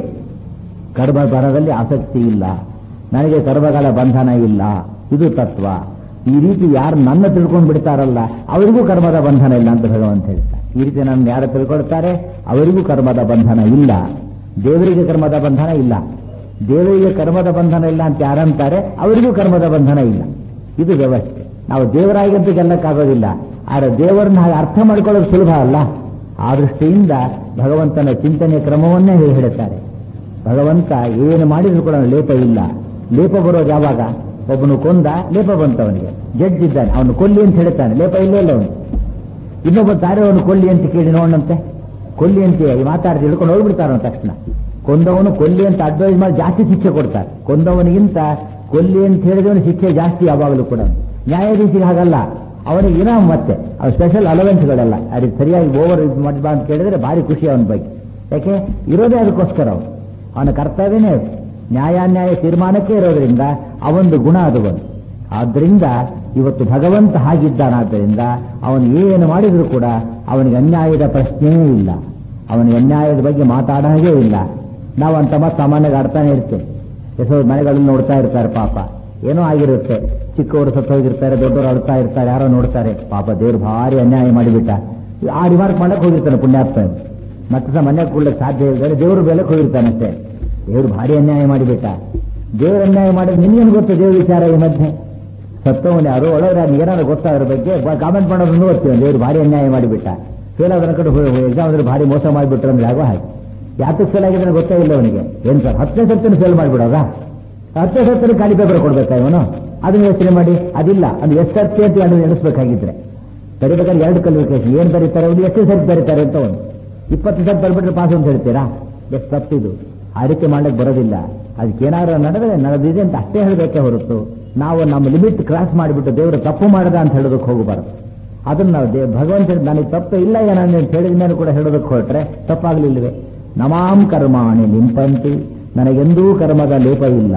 Speaker 1: ಕರ್ಮ ಬರದಲ್ಲಿ ಆಸಕ್ತಿ ಇಲ್ಲ ನನಗೆ ಕರ್ಮಗಳ ಬಂಧನ ಇಲ್ಲ ಇದು ತತ್ವ ಈ ರೀತಿ ಯಾರು ನನ್ನ ತಿಳ್ಕೊಂಡು ಬಿಡ್ತಾರಲ್ಲ ಅವರಿಗೂ ಕರ್ಮದ ಬಂಧನ ಇಲ್ಲ ಅಂತ ಭಗವಂತ ಹೇಳ್ತಾರೆ ಈ ರೀತಿ ನನ್ನ ಯಾರು ತಿಳ್ಕೊಳ್ತಾರೆ ಅವರಿಗೂ ಕರ್ಮದ ಬಂಧನ ಇಲ್ಲ ದೇವರಿಗೆ ಕರ್ಮದ ಬಂಧನ ಇಲ್ಲ ದೇವರಿಗೆ ಕರ್ಮದ ಬಂಧನ ಇಲ್ಲ ಅಂತ ಯಾರಂತಾರೆ ಅವರಿಗೂ ಕರ್ಮದ ಬಂಧನ ಇಲ್ಲ ಇದು ವ್ಯವಸ್ಥೆ ನಾವು ದೇವರಾಗಂತೂ ಗೆಲ್ಲಕ್ಕಾಗೋದಿಲ್ಲ ಆದರೆ ದೇವರನ್ನ ಹಾಗೆ ಅರ್ಥ ಮಾಡ್ಕೊಳ್ಳೋದು ಸುಲಭ ಅಲ್ಲ ಆ ದೃಷ್ಟಿಯಿಂದ ಭಗವಂತನ ಚಿಂತನೆಯ ಕ್ರಮವನ್ನೇ ಹೇಳುತ್ತಾರೆ ಭಗವಂತ ಏನು ಮಾಡಿದ್ರು ಕೂಡ ಲೇಪ ಇಲ್ಲ ಲೇಪ ಬರೋದು ಯಾವಾಗ ಒಬ್ಬನು ಕೊಂದ ಲೇಪ ಬಂತವನಿಗೆ ಜಡ್ಜ್ ಇದ್ದಾನೆ ಅವನು ಕೊಲ್ಲಿ ಅಂತ ಹೇಳ್ತಾನೆ ಲೇಪ ಇಲ್ಲೇ ಇಲ್ಲ ಅವನು ಇನ್ನೊಬ್ಬ ತಾರೆ ಅವನು ಕೊಲ್ಲಿ ಅಂತ ಕೇಳಿ ನೋಡಂತೆ ಕೊಲ್ಲಿ ಅಂತ ಈ ಮಾತಾಡಿ ಹಿಡ್ಕೊಂಡು ಹೋಗ್ಬಿಡ್ತಾರ ತಕ್ಷಣ ಕೊಂದವನು ಕೊಲ್ಲಿ ಅಂತ ಅಡ್ವೈಸ್ ಮಾಡಿ ಜಾಸ್ತಿ ಶಿಕ್ಷೆ ಕೊಡ್ತಾರೆ ಕೊಂದವನಿಗಿಂತ ಕೊಲ್ಲಿ ಅಂತ ಹೇಳಿದವನು ಶಿಕ್ಷೆ ಜಾಸ್ತಿ ಯಾವಾಗಲೂ ಕೂಡ ನ್ಯಾಯಾಧೀಶಿಗೆ ಹಾಗಲ್ಲ ಅವನಿಗೆ ಇನಾಮ್ ಮತ್ತೆ ಅವ್ನು ಸ್ಪೆಷಲ್ ಅಲವೆನ್ಸ್ಗಳೆಲ್ಲ ಅದಕ್ಕೆ ಸರಿಯಾಗಿ ಓವರ್ ಇದು ಮಾಡಿದ ಅಂತ ಕೇಳಿದ್ರೆ ಭಾರಿ ಖುಷಿ ಅವನ ಬಗ್ಗೆ ಯಾಕೆ ಇರೋದೇ ಅದಕ್ಕೋಸ್ಕರ ಅವನು ಅವನ ಕರ್ತವ್ಯನೇ ಅದು. ನ್ಯಾಯಾನ್ಯಾಯ ತೀರ್ಮಾನಕ್ಕೆ ಇರೋದ್ರಿಂದ ಅವೊಂದು ಗುಣ ಅದು ಒಂದು ಆದ್ದರಿಂದ ಇವತ್ತು ಭಗವಂತ ಹಾಗಿದ್ದಾನಾದ್ದರಿಂದ ಅವನು ಏನು ಮಾಡಿದರೂ ಕೂಡ ಅವನಿಗೆ ಅನ್ಯಾಯದ ಪ್ರಶ್ನೆಯೇ ಇಲ್ಲ ಅವನಿಗೆ ಅನ್ಯಾಯದ ಬಗ್ಗೆ ಮಾತಾಡೋದೇ ಇಲ್ಲ ನಾವು ಅಂತ ಮತ್ತೆ ಸಾಮಾನ್ಯವಾಗಿ ಆಡ್ತಾನೆ ಇರ್ತೇವೆ ಎಷ್ಟೋ ಮನೆಗಳಲ್ಲಿ ನೋಡ್ತಾ ಇರ್ತಾರೆ ಪಾಪ ಏನೋ ಆಗಿರುತ್ತೆ ಚಿಕ್ಕವರು ಸತ್ತು ಹೋಗಿರ್ತಾರೆ ದೊಡ್ಡವರು ಅಳ್ತಾ ಇರ್ತಾರೆ ಯಾರೋ ನೋಡ್ತಾರೆ ಪಾಪ ದೇವ್ರು ಭಾರಿ ಅನ್ಯಾಯ ಮಾಡಿಬಿಟ್ಟ ಆ ರಿಮಾರ್ಕ್ ಮಾಡಕ್ ಹೋಗಿರ್ತಾನೆ ಪುಣ್ಯಾತ್ಮ ಮತ್ತೆ ಸಹ ಮನೆ ಕೊಡ್ಲಿಕ್ಕೆ ಸಾಧ್ಯ ಇಲ್ಲದೆ ದೇವರು ಬೆಲೆಗೆ ಹೋಗಿರ್ತಾನೆ ಅಷ್ಟೇ ದೇವ್ರು ಭಾರಿ ಅನ್ಯಾಯ ಮಾಡಿಬಿಟ್ಟ ದೇವ್ರ ಅನ್ಯಾಯ ಮಾಡಿದ್ರೆ ನಿನ್ಗೇನು ಗೊತ್ತು ದೇವ್ರ ವಿಚಾರ ಈ ಮಧ್ಯೆ ಸತ್ತವನು ಯಾರು ಒಳಗಡೆ ಏನಾದ್ರು ಗೊತ್ತಾ ಅದ್ರ ಬಗ್ಗೆ ಕಾಮೆಂಟ್ ಮಾಡೋದನ್ನು ಓದ್ತೀವಿ ದೇವ್ರು ಭಾರಿ ಅನ್ಯಾಯ ಮಾಡಿಬಿಟ್ಟ ಫೇಲ್ ಆದ ಕಡೆ ಎಕ್ಸಾಮ್ ಅಂದ್ರೆ ಭಾರಿ ಮೋಸ ಮಾಡಿಬಿಟ್ರು ಅಂದ್ರೆ ಆಗೋ ಹಾಗೆ ಯಾತಕ್ಕೆ ಫೇಲ್ ಆಗಿದ್ರೆ ಗೊತ್ತೇ ಇಲ್ಲ ಅವನಿಗೆ ಏನ್ ಸರ್ ಹತ್ತನೇ ಸತ್ತಿನ ಫೇಲ್ ಮಾಡಿಬಿಡೋದಾ ಹತ್ತನೇ ಸತ್ತಿನ ಖಾಲಿ ಪೇಪರ್ ಕೊಡ್ಬೇಕಾ ಇವನು ಅದನ್ನ ಯೋಚನೆ ಮಾಡಿ ಅದಿಲ್ಲ ಅದು ಎಷ್ಟು ಸತ್ಯ ಅಂತ ಎರಡು ಎಣಿಸ್ಬೇಕಾಗಿದ್ರೆ ಬರೀಬೇಕಾದ್ರೆ ಎರಡು ಕಲಿಕೇಶನ್ ಏನ್ ಬರೀತಾರೆ ಅವ್ರು ಎಷ್ಟು ಸರಿ ಬರೀತಾರೆ ಅಂತ ಒಂದು ಇಪ್ಪತ್ತು ಸರಿ ಬರ್ಬಿಟ್ರೆ ಪಾಸ್ ಅಂತ ಹೇಳ್ತೀರಾ ಎಷ್ಟು ತಪ್ಪಿದು ಆ ರೀತಿ ಮಾಡಕ್ ಬರೋದಿಲ್ಲ ಅದಕ್ಕೆ ಏನಾದ್ರು ನಡೆದ್ರೆ ನಡೆದಿದೆ ಅಂತ ಅಷ್ಟೇ ಹೇಳಬೇಕೇ ಹೊರತು ನಾವು ನಮ್ಮ ಲಿಮಿಟ್ ಕ್ರಾಸ್ ಮಾಡಿಬಿಟ್ಟು ದೇವರು ತಪ್ಪು ಮಾಡದ ಅಂತ ಹೇಳೋದಕ್ಕೆ ಹೋಗಬಾರದು ಅದನ್ನ ನಾವು ದೇ ಭಗವಂತ ನನಗೆ ತಪ್ಪು ಇಲ್ಲ ಏನೋ ಅಂತ ಹೇಳಿದ ಮೇಲೆ ಕೂಡ ಹೇಳೋದಕ್ಕೆ ಹೊರಟ್ರೆ ತಪ್ಪಾಗ್ಲಿಲ್ವೇ ನಮಾಂ ಕರ್ಮಾಣಿ ಲಿಂಪಂತಿ ನನಗೆಂದೂ ಕರ್ಮದ ಲೇಪ ಇಲ್ಲ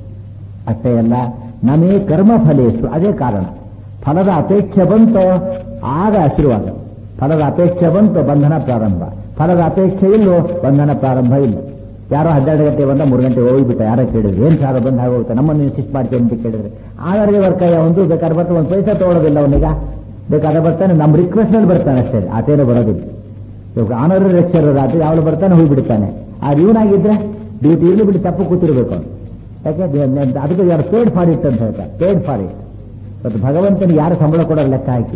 Speaker 1: ಅಷ್ಟೇ ಅಲ್ಲ ನಮೇ ಕರ್ಮ ಫಲೇಸು ಅದೇ ಕಾರಣ ಫಲದ ಅಪೇಕ್ಷೆ ಬಂತೋ ಆಗ ಶುರುವಾಗ ಫಲದ ಅಪೇಕ್ಷೆ ಬಂತು ಬಂಧನ ಪ್ರಾರಂಭ ಫಲದ ಅಪೇಕ್ಷೆ ಇಲ್ಲೋ ಬಂಧನ ಪ್ರಾರಂಭ ಇಲ್ಲ ಯಾರೋ ಹನ್ನೆರಡು ಗಂಟೆ ಬಂದ ಮೂರು ಗಂಟೆ ಹೋಗ್ಬಿಟ್ಟ ಯಾರೋ ಕೇಳಿದ್ರು ಏನ್ ಸಾರ ಬಂದ ಆಗೋಗುತ್ತೆ ನಮ್ಮನ್ನು ಇನ್ಸಿಸ್ಟ್ ಮಾಡ್ತೇವೆ ಅಂತ ಕೇಳಿದ್ರೆ ಆಧಾರಿಗೆ ವರ್ಕಾಯ ಒಂದು ಬೇಕಾದ್ರೆ ಬರ್ತಾನೆ ಒಂದು ಪೈಸೆ ತಗೊಳ್ಳೋದಿಲ್ಲ ಅವನಿಗ ಬೇಕಾದ್ರೆ ಬರ್ತಾನೆ ನಮ್ಮ ರಿಕ್ವೆಸ್ಟ್ ನಲ್ಲಿ ಬರ್ತಾನೆ ಅಷ್ಟೇ ಆತೇನೋ ಬರೋದಿಲ್ಲ ಇವಾಗ ಆನರ್ ಲೆಕ್ಚರರ್ ಆದ್ರೆ ಯಾವಳು ಬರ್ತಾನೆ ಹೋಗ್ಬಿಡ್ತಾನೆ ಆ ಇವನಾಗಿದ್ರೆ ಡ್ಯೂಟಿ ಇರ್ಲಿ ಬಿಟ್ಟು ತಪ್ಪು ಕೂತಿರ್ಬೇಕು ಅವನು ಯಾಕೆ ದೇ- ಅದಕ್ಕೆ ಯಾರು ಪೇಡ್ ಫಾರ್ ಇಟ್ ಅಂತ ಹೇಳ್ತಾರೆ ಪೇಡ್ ಫಾರ್ ಇಟ್ ಮತ್ತು ಭಗವಂತನಿಗೆ ಯಾರು ಸಂಬಳ ಕೊಡೋದು ಲೆಕ್ಕ ಹಾಕಿ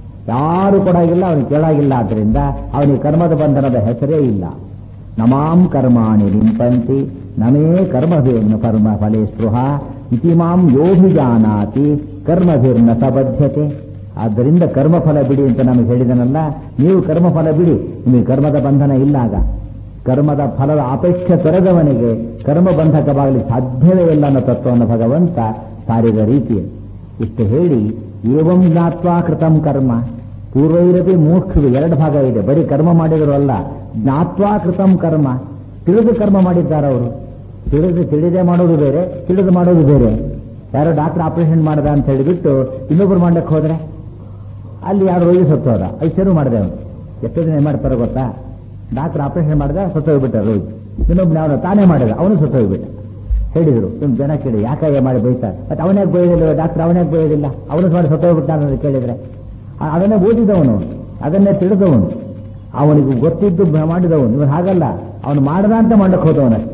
Speaker 1: ಯಾರು ಕೊಡಾಗಿಲ್ಲ ಅವನಿಗೆ ಕೇಳಾಗಿಲ್ಲ ಆದ್ರಿಂದ ಅವನಿಗೆ ಕರ್ಮದ ಬಂಧನದ ಹೆಸರೇ ಇಲ್ಲ ನಮಾಂ ಕರ್ಮಾಣಿ ಲಿಂಪಂತಿ ನಮೇ ಕರ್ಮಭಿರ್ನ ಕರ್ಮ ಫಲೇ ಸ್ಪೃಹ ಇತಿ ಮಾಂ ಯೋಭಿಜಾನಾತಿ ಕರ್ಮಭಿರ್ನ ಸಬದ್ಧತೆ ಆದ್ದರಿಂದ ಕರ್ಮಫಲ ಬಿಡಿ ಅಂತ ನಮಗೆ ಹೇಳಿದನಲ್ಲ ನೀವು ಕರ್ಮಫಲ ಬಿಡಿ ನಿಮಗೆ ಕರ್ಮದ ಬಂಧನ ಇಲ್ಲ ಆಗ ಕರ್ಮದ ಫಲದ ಅಪೇಕ್ಷೆ ತೊರೆದವನಿಗೆ ಕರ್ಮ ಬಂಧಕವಾಗಲಿ ಸಾಧ್ಯವೇ ಇಲ್ಲ ಅನ್ನೋ ತತ್ವವನ್ನು ಭಗವಂತ ಸಾರಿದ ರೀತಿ ಇಷ್ಟು ಹೇಳಿ ಏವಂ ಜ್ಞಾತ್ವಾ ಕೃತಂ ಕರ್ಮ ಪೂರ್ವೈರಪಿ ಮೋಕ್ಷವು ಎರಡು ಭಾಗ ಇದೆ ಬರೀ ಕರ್ಮ ಮಾಡಿದರು ಅಲ್ಲ ಜ್ಞಾತ್ವಾ ಕೃತಂ ಕರ್ಮ ತಿಳಿದು ಕರ್ಮ ಮಾಡಿದ್ದಾರೆ ಅವರು ತಿಳಿದು ತಿಳಿದೇ ಮಾಡೋದು ಬೇರೆ ತಿಳಿದು ಮಾಡೋದು ಬೇರೆ ಯಾರೋ ಡಾಕ್ಟರ್ ಆಪರೇಷನ್ ಮಾಡದ ಅಂತ ಹೇಳಿಬಿಟ್ಟು ಇನ್ನೊಬ್ರು ಮಾಡ್ಲಿಕ್ಕೆ ಹೋದ್ರೆ ಅಲ್ಲಿ ಯಾರು ರೋಗಿ ಸತ್ತೋದ ಅದು ಶುರು ಮಾಡಿದೆ ಅವನು ಎಷ್ಟು ದಿನ ಮಾಡ್ತಾರೆ ಗೊತ್ತಾ ಡಾಕ್ಟರ್ ಆಪರೇಷನ್ ಮಾಡಿದ ಸತ್ತೋಗ್ಬಿಟ್ಟ ರೋಗಿ ಇನ್ನೊಬ್ಬನ ಅವನು ತಾನೇ ಮಾಡಿದ ಅವನು ಸತ್ತೋಗ್ಬಿಟ್ಟ ಹೇಳಿದ್ರು ತುಂಬ ಜನ ಕೇಳಿ ಯಾಕೆ ಮಾಡಿ ಬೈತಾರೆ ಮತ್ತೆ ಅವನ್ಯಾಕೆ ಬೈಯೋದಿಲ್ಲ ಡಾಕ್ಟರ್ ಅವನ್ಯಾಕೆ ಬೈಯೋದಿಲ್ಲ ಅವನು ಮಾಡಿ ಸತ್ತೋಗ್ಬಿಟ್ಟ ಅನ್ನೋದು ಕೇಳಿದ್ರೆ ಆ- ಅದನ್ನೇ ಓದಿದವನು ಅದನ್ನೇ ತಿಳಿದವನು ಅವನಿಗೆ ಗೊತ್ತಿದ್ದು ಬ- ಮಾಡಿದವನು ಇವನು ಹಾಗಲ್ಲ ಅವನು ಮಾಡದ ಅಂತ ಮಾಡಕ್ಕೆ ಹೋದವನಷ್ಟೇ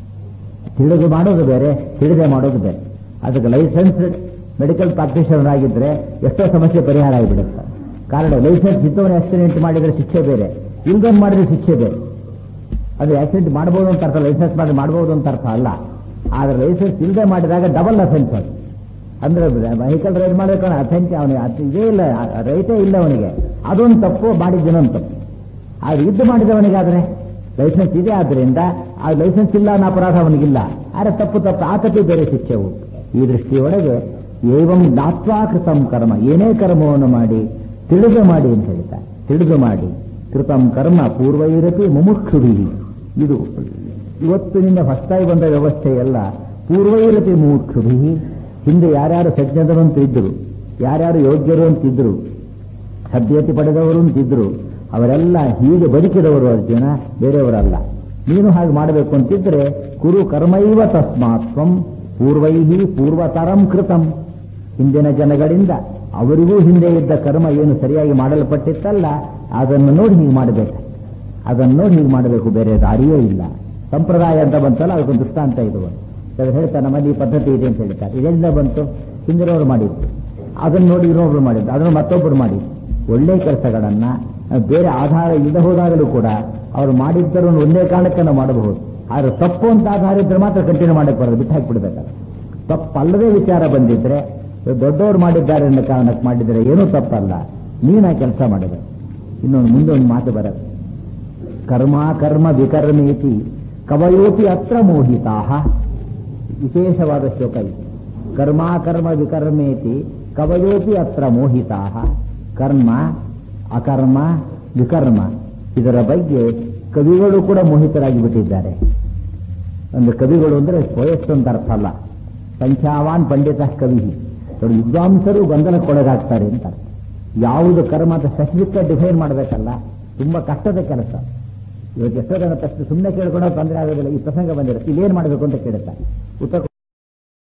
Speaker 1: ತಿಳಿದು ಮಾಡೋದು ಬೇರೆ ತಿಳಿದೇ ಮಾಡೋದು ಬೇರೆ ಅದಕ್ಕೆ ಲೈಸೆನ್ಸ್ಡ್ ಮೆಡಿಕಲ್ ಪ್ರಾಕ್ಟೀಷನರ್ ಆಗಿದ್ರೆ ಎಷ್ಟೋ ಸಮಸ್ಯೆ ಪರಿಹಾರ ಆಗಿಬಿಡುತ್ತೆ ಕಾರಣ ಲೈಸೆನ್ಸ್ ಇದ್ದವನು ಆಕ್ಸಿಡೆಂಟ್ ಮಾಡಿದ್ರೆ ಶಿಕ್ಷೆ ಬೇರೆ ಇಲ್ದವನು ಮಾಡಿದ್ರೆ ಶಿಕ್ಷೆ ಬೇರೆ ಅದು ಆಕ್ಸಿಡೆಂಟ್ ಮಾಡಬಹುದು ಅಂತ ಅರ್ಥ ಲೈಸೆನ್ಸ್ ಮಾಡಿ ಮಾಡಬಹುದು ಅಂತ ಅರ್ಥ ಅಲ್ಲ ಆದ್ರೆ ಲೈಸೆನ್ಸ್ ಇಲ್ಲದೆ ಮಾಡಿದಾಗ ಡಬಲ್ ಅಫೆನ್ಸ್ ಅದು ಅಂದ್ರೆ ವೆಹಿಕಲ್ ರೈಡ್ ಮಾಡಬೇಕು ಅಫೆನ್ಸ್ ಅವನಿಗೆ ಅದು ಇದೇ ಇಲ್ಲ ರೈಟೇ ಇಲ್ಲ ಅವನಿಗೆ ಅದೊಂದು ತಪ್ಪು ಮಾಡಿದ್ದನೊಂದು ತಪ್ಪು ಆದ್ರೆ ಇದ್ದು ಮಾಡಿದವನಿಗಾದ್ರೆ ಲೈಸೆನ್ಸ್ ಇದೆ ಆದ್ರಿಂದ ಆ ಲೈಸೆನ್ಸ್ ಇಲ್ಲ ಅನ್ನೋ ಅಪರಾಧ ಅವನಿಗಿಲ್ಲ ಆದ್ರೆ ತಪ್ಪು ತಪ್ಪು ಆತಕ್ಕೆ ಬೇರೆ ಶಿಕ್ಷೆವು ಈ ದೃಷ್ಟಿಯೊಳಗೆ ಏವಂ ದಾತ್ವಾ ಕೃತಂ ಕರ್ಮ ಏನೇ ಕರ್ಮವನ್ನು ಮಾಡಿ ತಿಳಿದು ಮಾಡಿ ಅಂತ ಹೇಳ್ತಾರೆ ತಿಳಿದು ಮಾಡಿ ಕೃತಂ ಕರ್ಮ ಪೂರ್ವೈರಪಿ ಮುಮುಕ್ಷುಭಿ ಇದು ಇವತ್ತಿನಿಂದ ಹೊಸದಾಗಿ ಬಂದ ವ್ಯವಸ್ಥೆ ಎಲ್ಲ ಪೂರ್ವೈರಪಿ ಮುಮುಕ್ಷುಭಿ ಹಿಂದೆ ಯಾರ್ಯಾರು ಸಜ್ಜನರು ಅಂತ ಇದ್ರು ಯಾರ್ಯಾರು ಯೋಗ್ಯರು ಅಂತಿದ್ರು ಸಭ್ಯತೆ ಪಡೆದವರು ಅಂತಿದ್ರು ಅವರೆಲ್ಲ ಹೀಗೆ ಬದುಕಿದವರು ಅರ್ಜುನ ಬೇರೆಯವರಲ್ಲ ನೀನು ಹಾಗೆ ಮಾಡಬೇಕು ಅಂತಿದ್ರೆ ಕುರು ಕರ್ಮೈವ ತಸ್ಮಾತ್ವಂ ಪೂರ್ವೈಹಿ ಪೂರ್ವತರಂ ಕೃತಂ ಹಿಂದಿನ ಜನಗಳಿಂದ ಅವರಿಗೂ ಹಿಂದೆ ಇದ್ದ ಕರ್ಮ ಏನು ಸರಿಯಾಗಿ ಮಾಡಲ್ಪಟ್ಟಿತ್ತಲ್ಲ ಅದನ್ನು ನೋಡಿ ಹೀಗೆ ಮಾಡಬೇಕು ಅದನ್ನು ನೋಡಿ ಹೀಗೆ ಮಾಡಬೇಕು ಬೇರೆ ದಾರಿಯೇ ಇಲ್ಲ ಸಂಪ್ರದಾಯ ಅಂತ ಬಂತಲ್ಲ ಅದಕ್ಕೊಂದು ದೃಷ್ಟಾಂತ ಇದು ಅದು ಹೇಳ್ತಾರೆ ನಮ್ಮಲ್ಲಿ ಈ ಪದ್ಧತಿ ಇದೆ ಅಂತ ಹೇಳ್ತಾರೆ ಇದೆಲ್ಲ ಬಂತು ಹಿಂದಿನವರು ಮಾಡಿದ್ದು ಅದನ್ನು ನೋಡಿ ಇನ್ನೊಬ್ರು ಮಾಡಿದ್ದು ಅದನ್ನು ಮತ್ತೊಬ್ಬರು ಮಾಡಿ ಒಳ್ಳೆ ಕೆಲಸಗಳನ್ನ ಬೇರೆ ಆಧಾರ ಇಲ್ಲದೆ ಹೋದಾಗಲೂ ಕೂಡ ಅವರು ಮಾಡಿದ್ದರೂ ಒಂದೇ ಕಾರಣಕ್ಕೆ ನಾವು ಮಾಡಬಹುದು ಆದ್ರೆ ತಪ್ಪು ಅಂತ ಆಧಾರ ಇದ್ರೆ ಮಾತ್ರ ಕಂಟಿನ್ಯೂ ಮಾಡಕ್ಕೆ ಬರೋದು ಬಿಟ್ಟು ಹಾಕಿಬಿಡ್ಬೇಕಲ್ಲ ತಪ್ಪಲ್ಲದೆ ವಿಚಾರ ಬಂದಿದ್ರೆ ದೊಡ್ಡವರು ಮಾಡಿದ್ದಾರೆ ಅನ್ನೋ ಕಾರಣಕ್ಕೆ ಮಾಡಿದರೆ ಏನೂ ತಪ್ಪಲ್ಲ ನೀನು ಆ ಕೆಲಸ ಮಾಡಬೇಕು ಇನ್ನೊಂದು ಮುಂದೆ ಒಂದು ಮಾತು ಬರುತ್ತೆ ಕರ್ಮ ಕರ್ಮ ವಿಕರ್ಮೇತಿ ಕವಯೋಪಿ ಅತ್ರ ಮೋಹಿತಾ ವಿಶೇಷವಾದ ಶ್ಲೋಕ ಇದು ಕರ್ಮ ಕರ್ಮ ವಿಕರ್ಮೇತಿ ಕವಯೋಪಿ ಅತ್ರ ಮೋಹಿತಾ ಕರ್ಮ ಅಕರ್ಮ ವಿಕರ್ಮ ಇದರ ಬಗ್ಗೆ ಕವಿಗಳು ಕೂಡ ಮೋಹಿತರಾಗಿ ಬಿಟ್ಟಿದ್ದಾರೆ ಅಂದ್ರೆ ಕವಿಗಳು ಅಂದ್ರೆ ವಯಸ್ಸು ಅಂತ ಅರ್ಥ ಅಲ್ಲ ಸಂಖ್ಯಾವಾನ್ ಪಂಡಿತ ಕವಿ ನೋಡಿ ವಿದ್ವಾಂಸರು ಗೊಂದಲಕ್ಕೊಳಗಾಗ್ತಾರೆ ಅಂತ ಅರ್ಥ. ಯಾವುದು ಕರ್ಮ ಅಂತ ಸ್ಪೆಸಿಫಿಕ್ ಡಿಫೈನ್ ಮಾಡಬೇಕಲ್ಲ ತುಂಬಾ ಕಷ್ಟದ ಕೆಲಸ ಇವತ್ತು ಎಷ್ಟೋ ಜನ ತಕ್ಷಣ ಸುಮ್ಮನೆ ಕೇಳ್ಕೊಂಡಾಗ ತೊಂದರೆ ಆಗೋದಿಲ್ಲ ಈ ಪ್ರಸಂಗ ಬಂದಿರುತ್ತೆ ಇಲ್ಲೇನು ಮಾಡಬೇಕು ಅಂತ ಕೇಳುತ್ತಾರೆ ಉತ್ತರ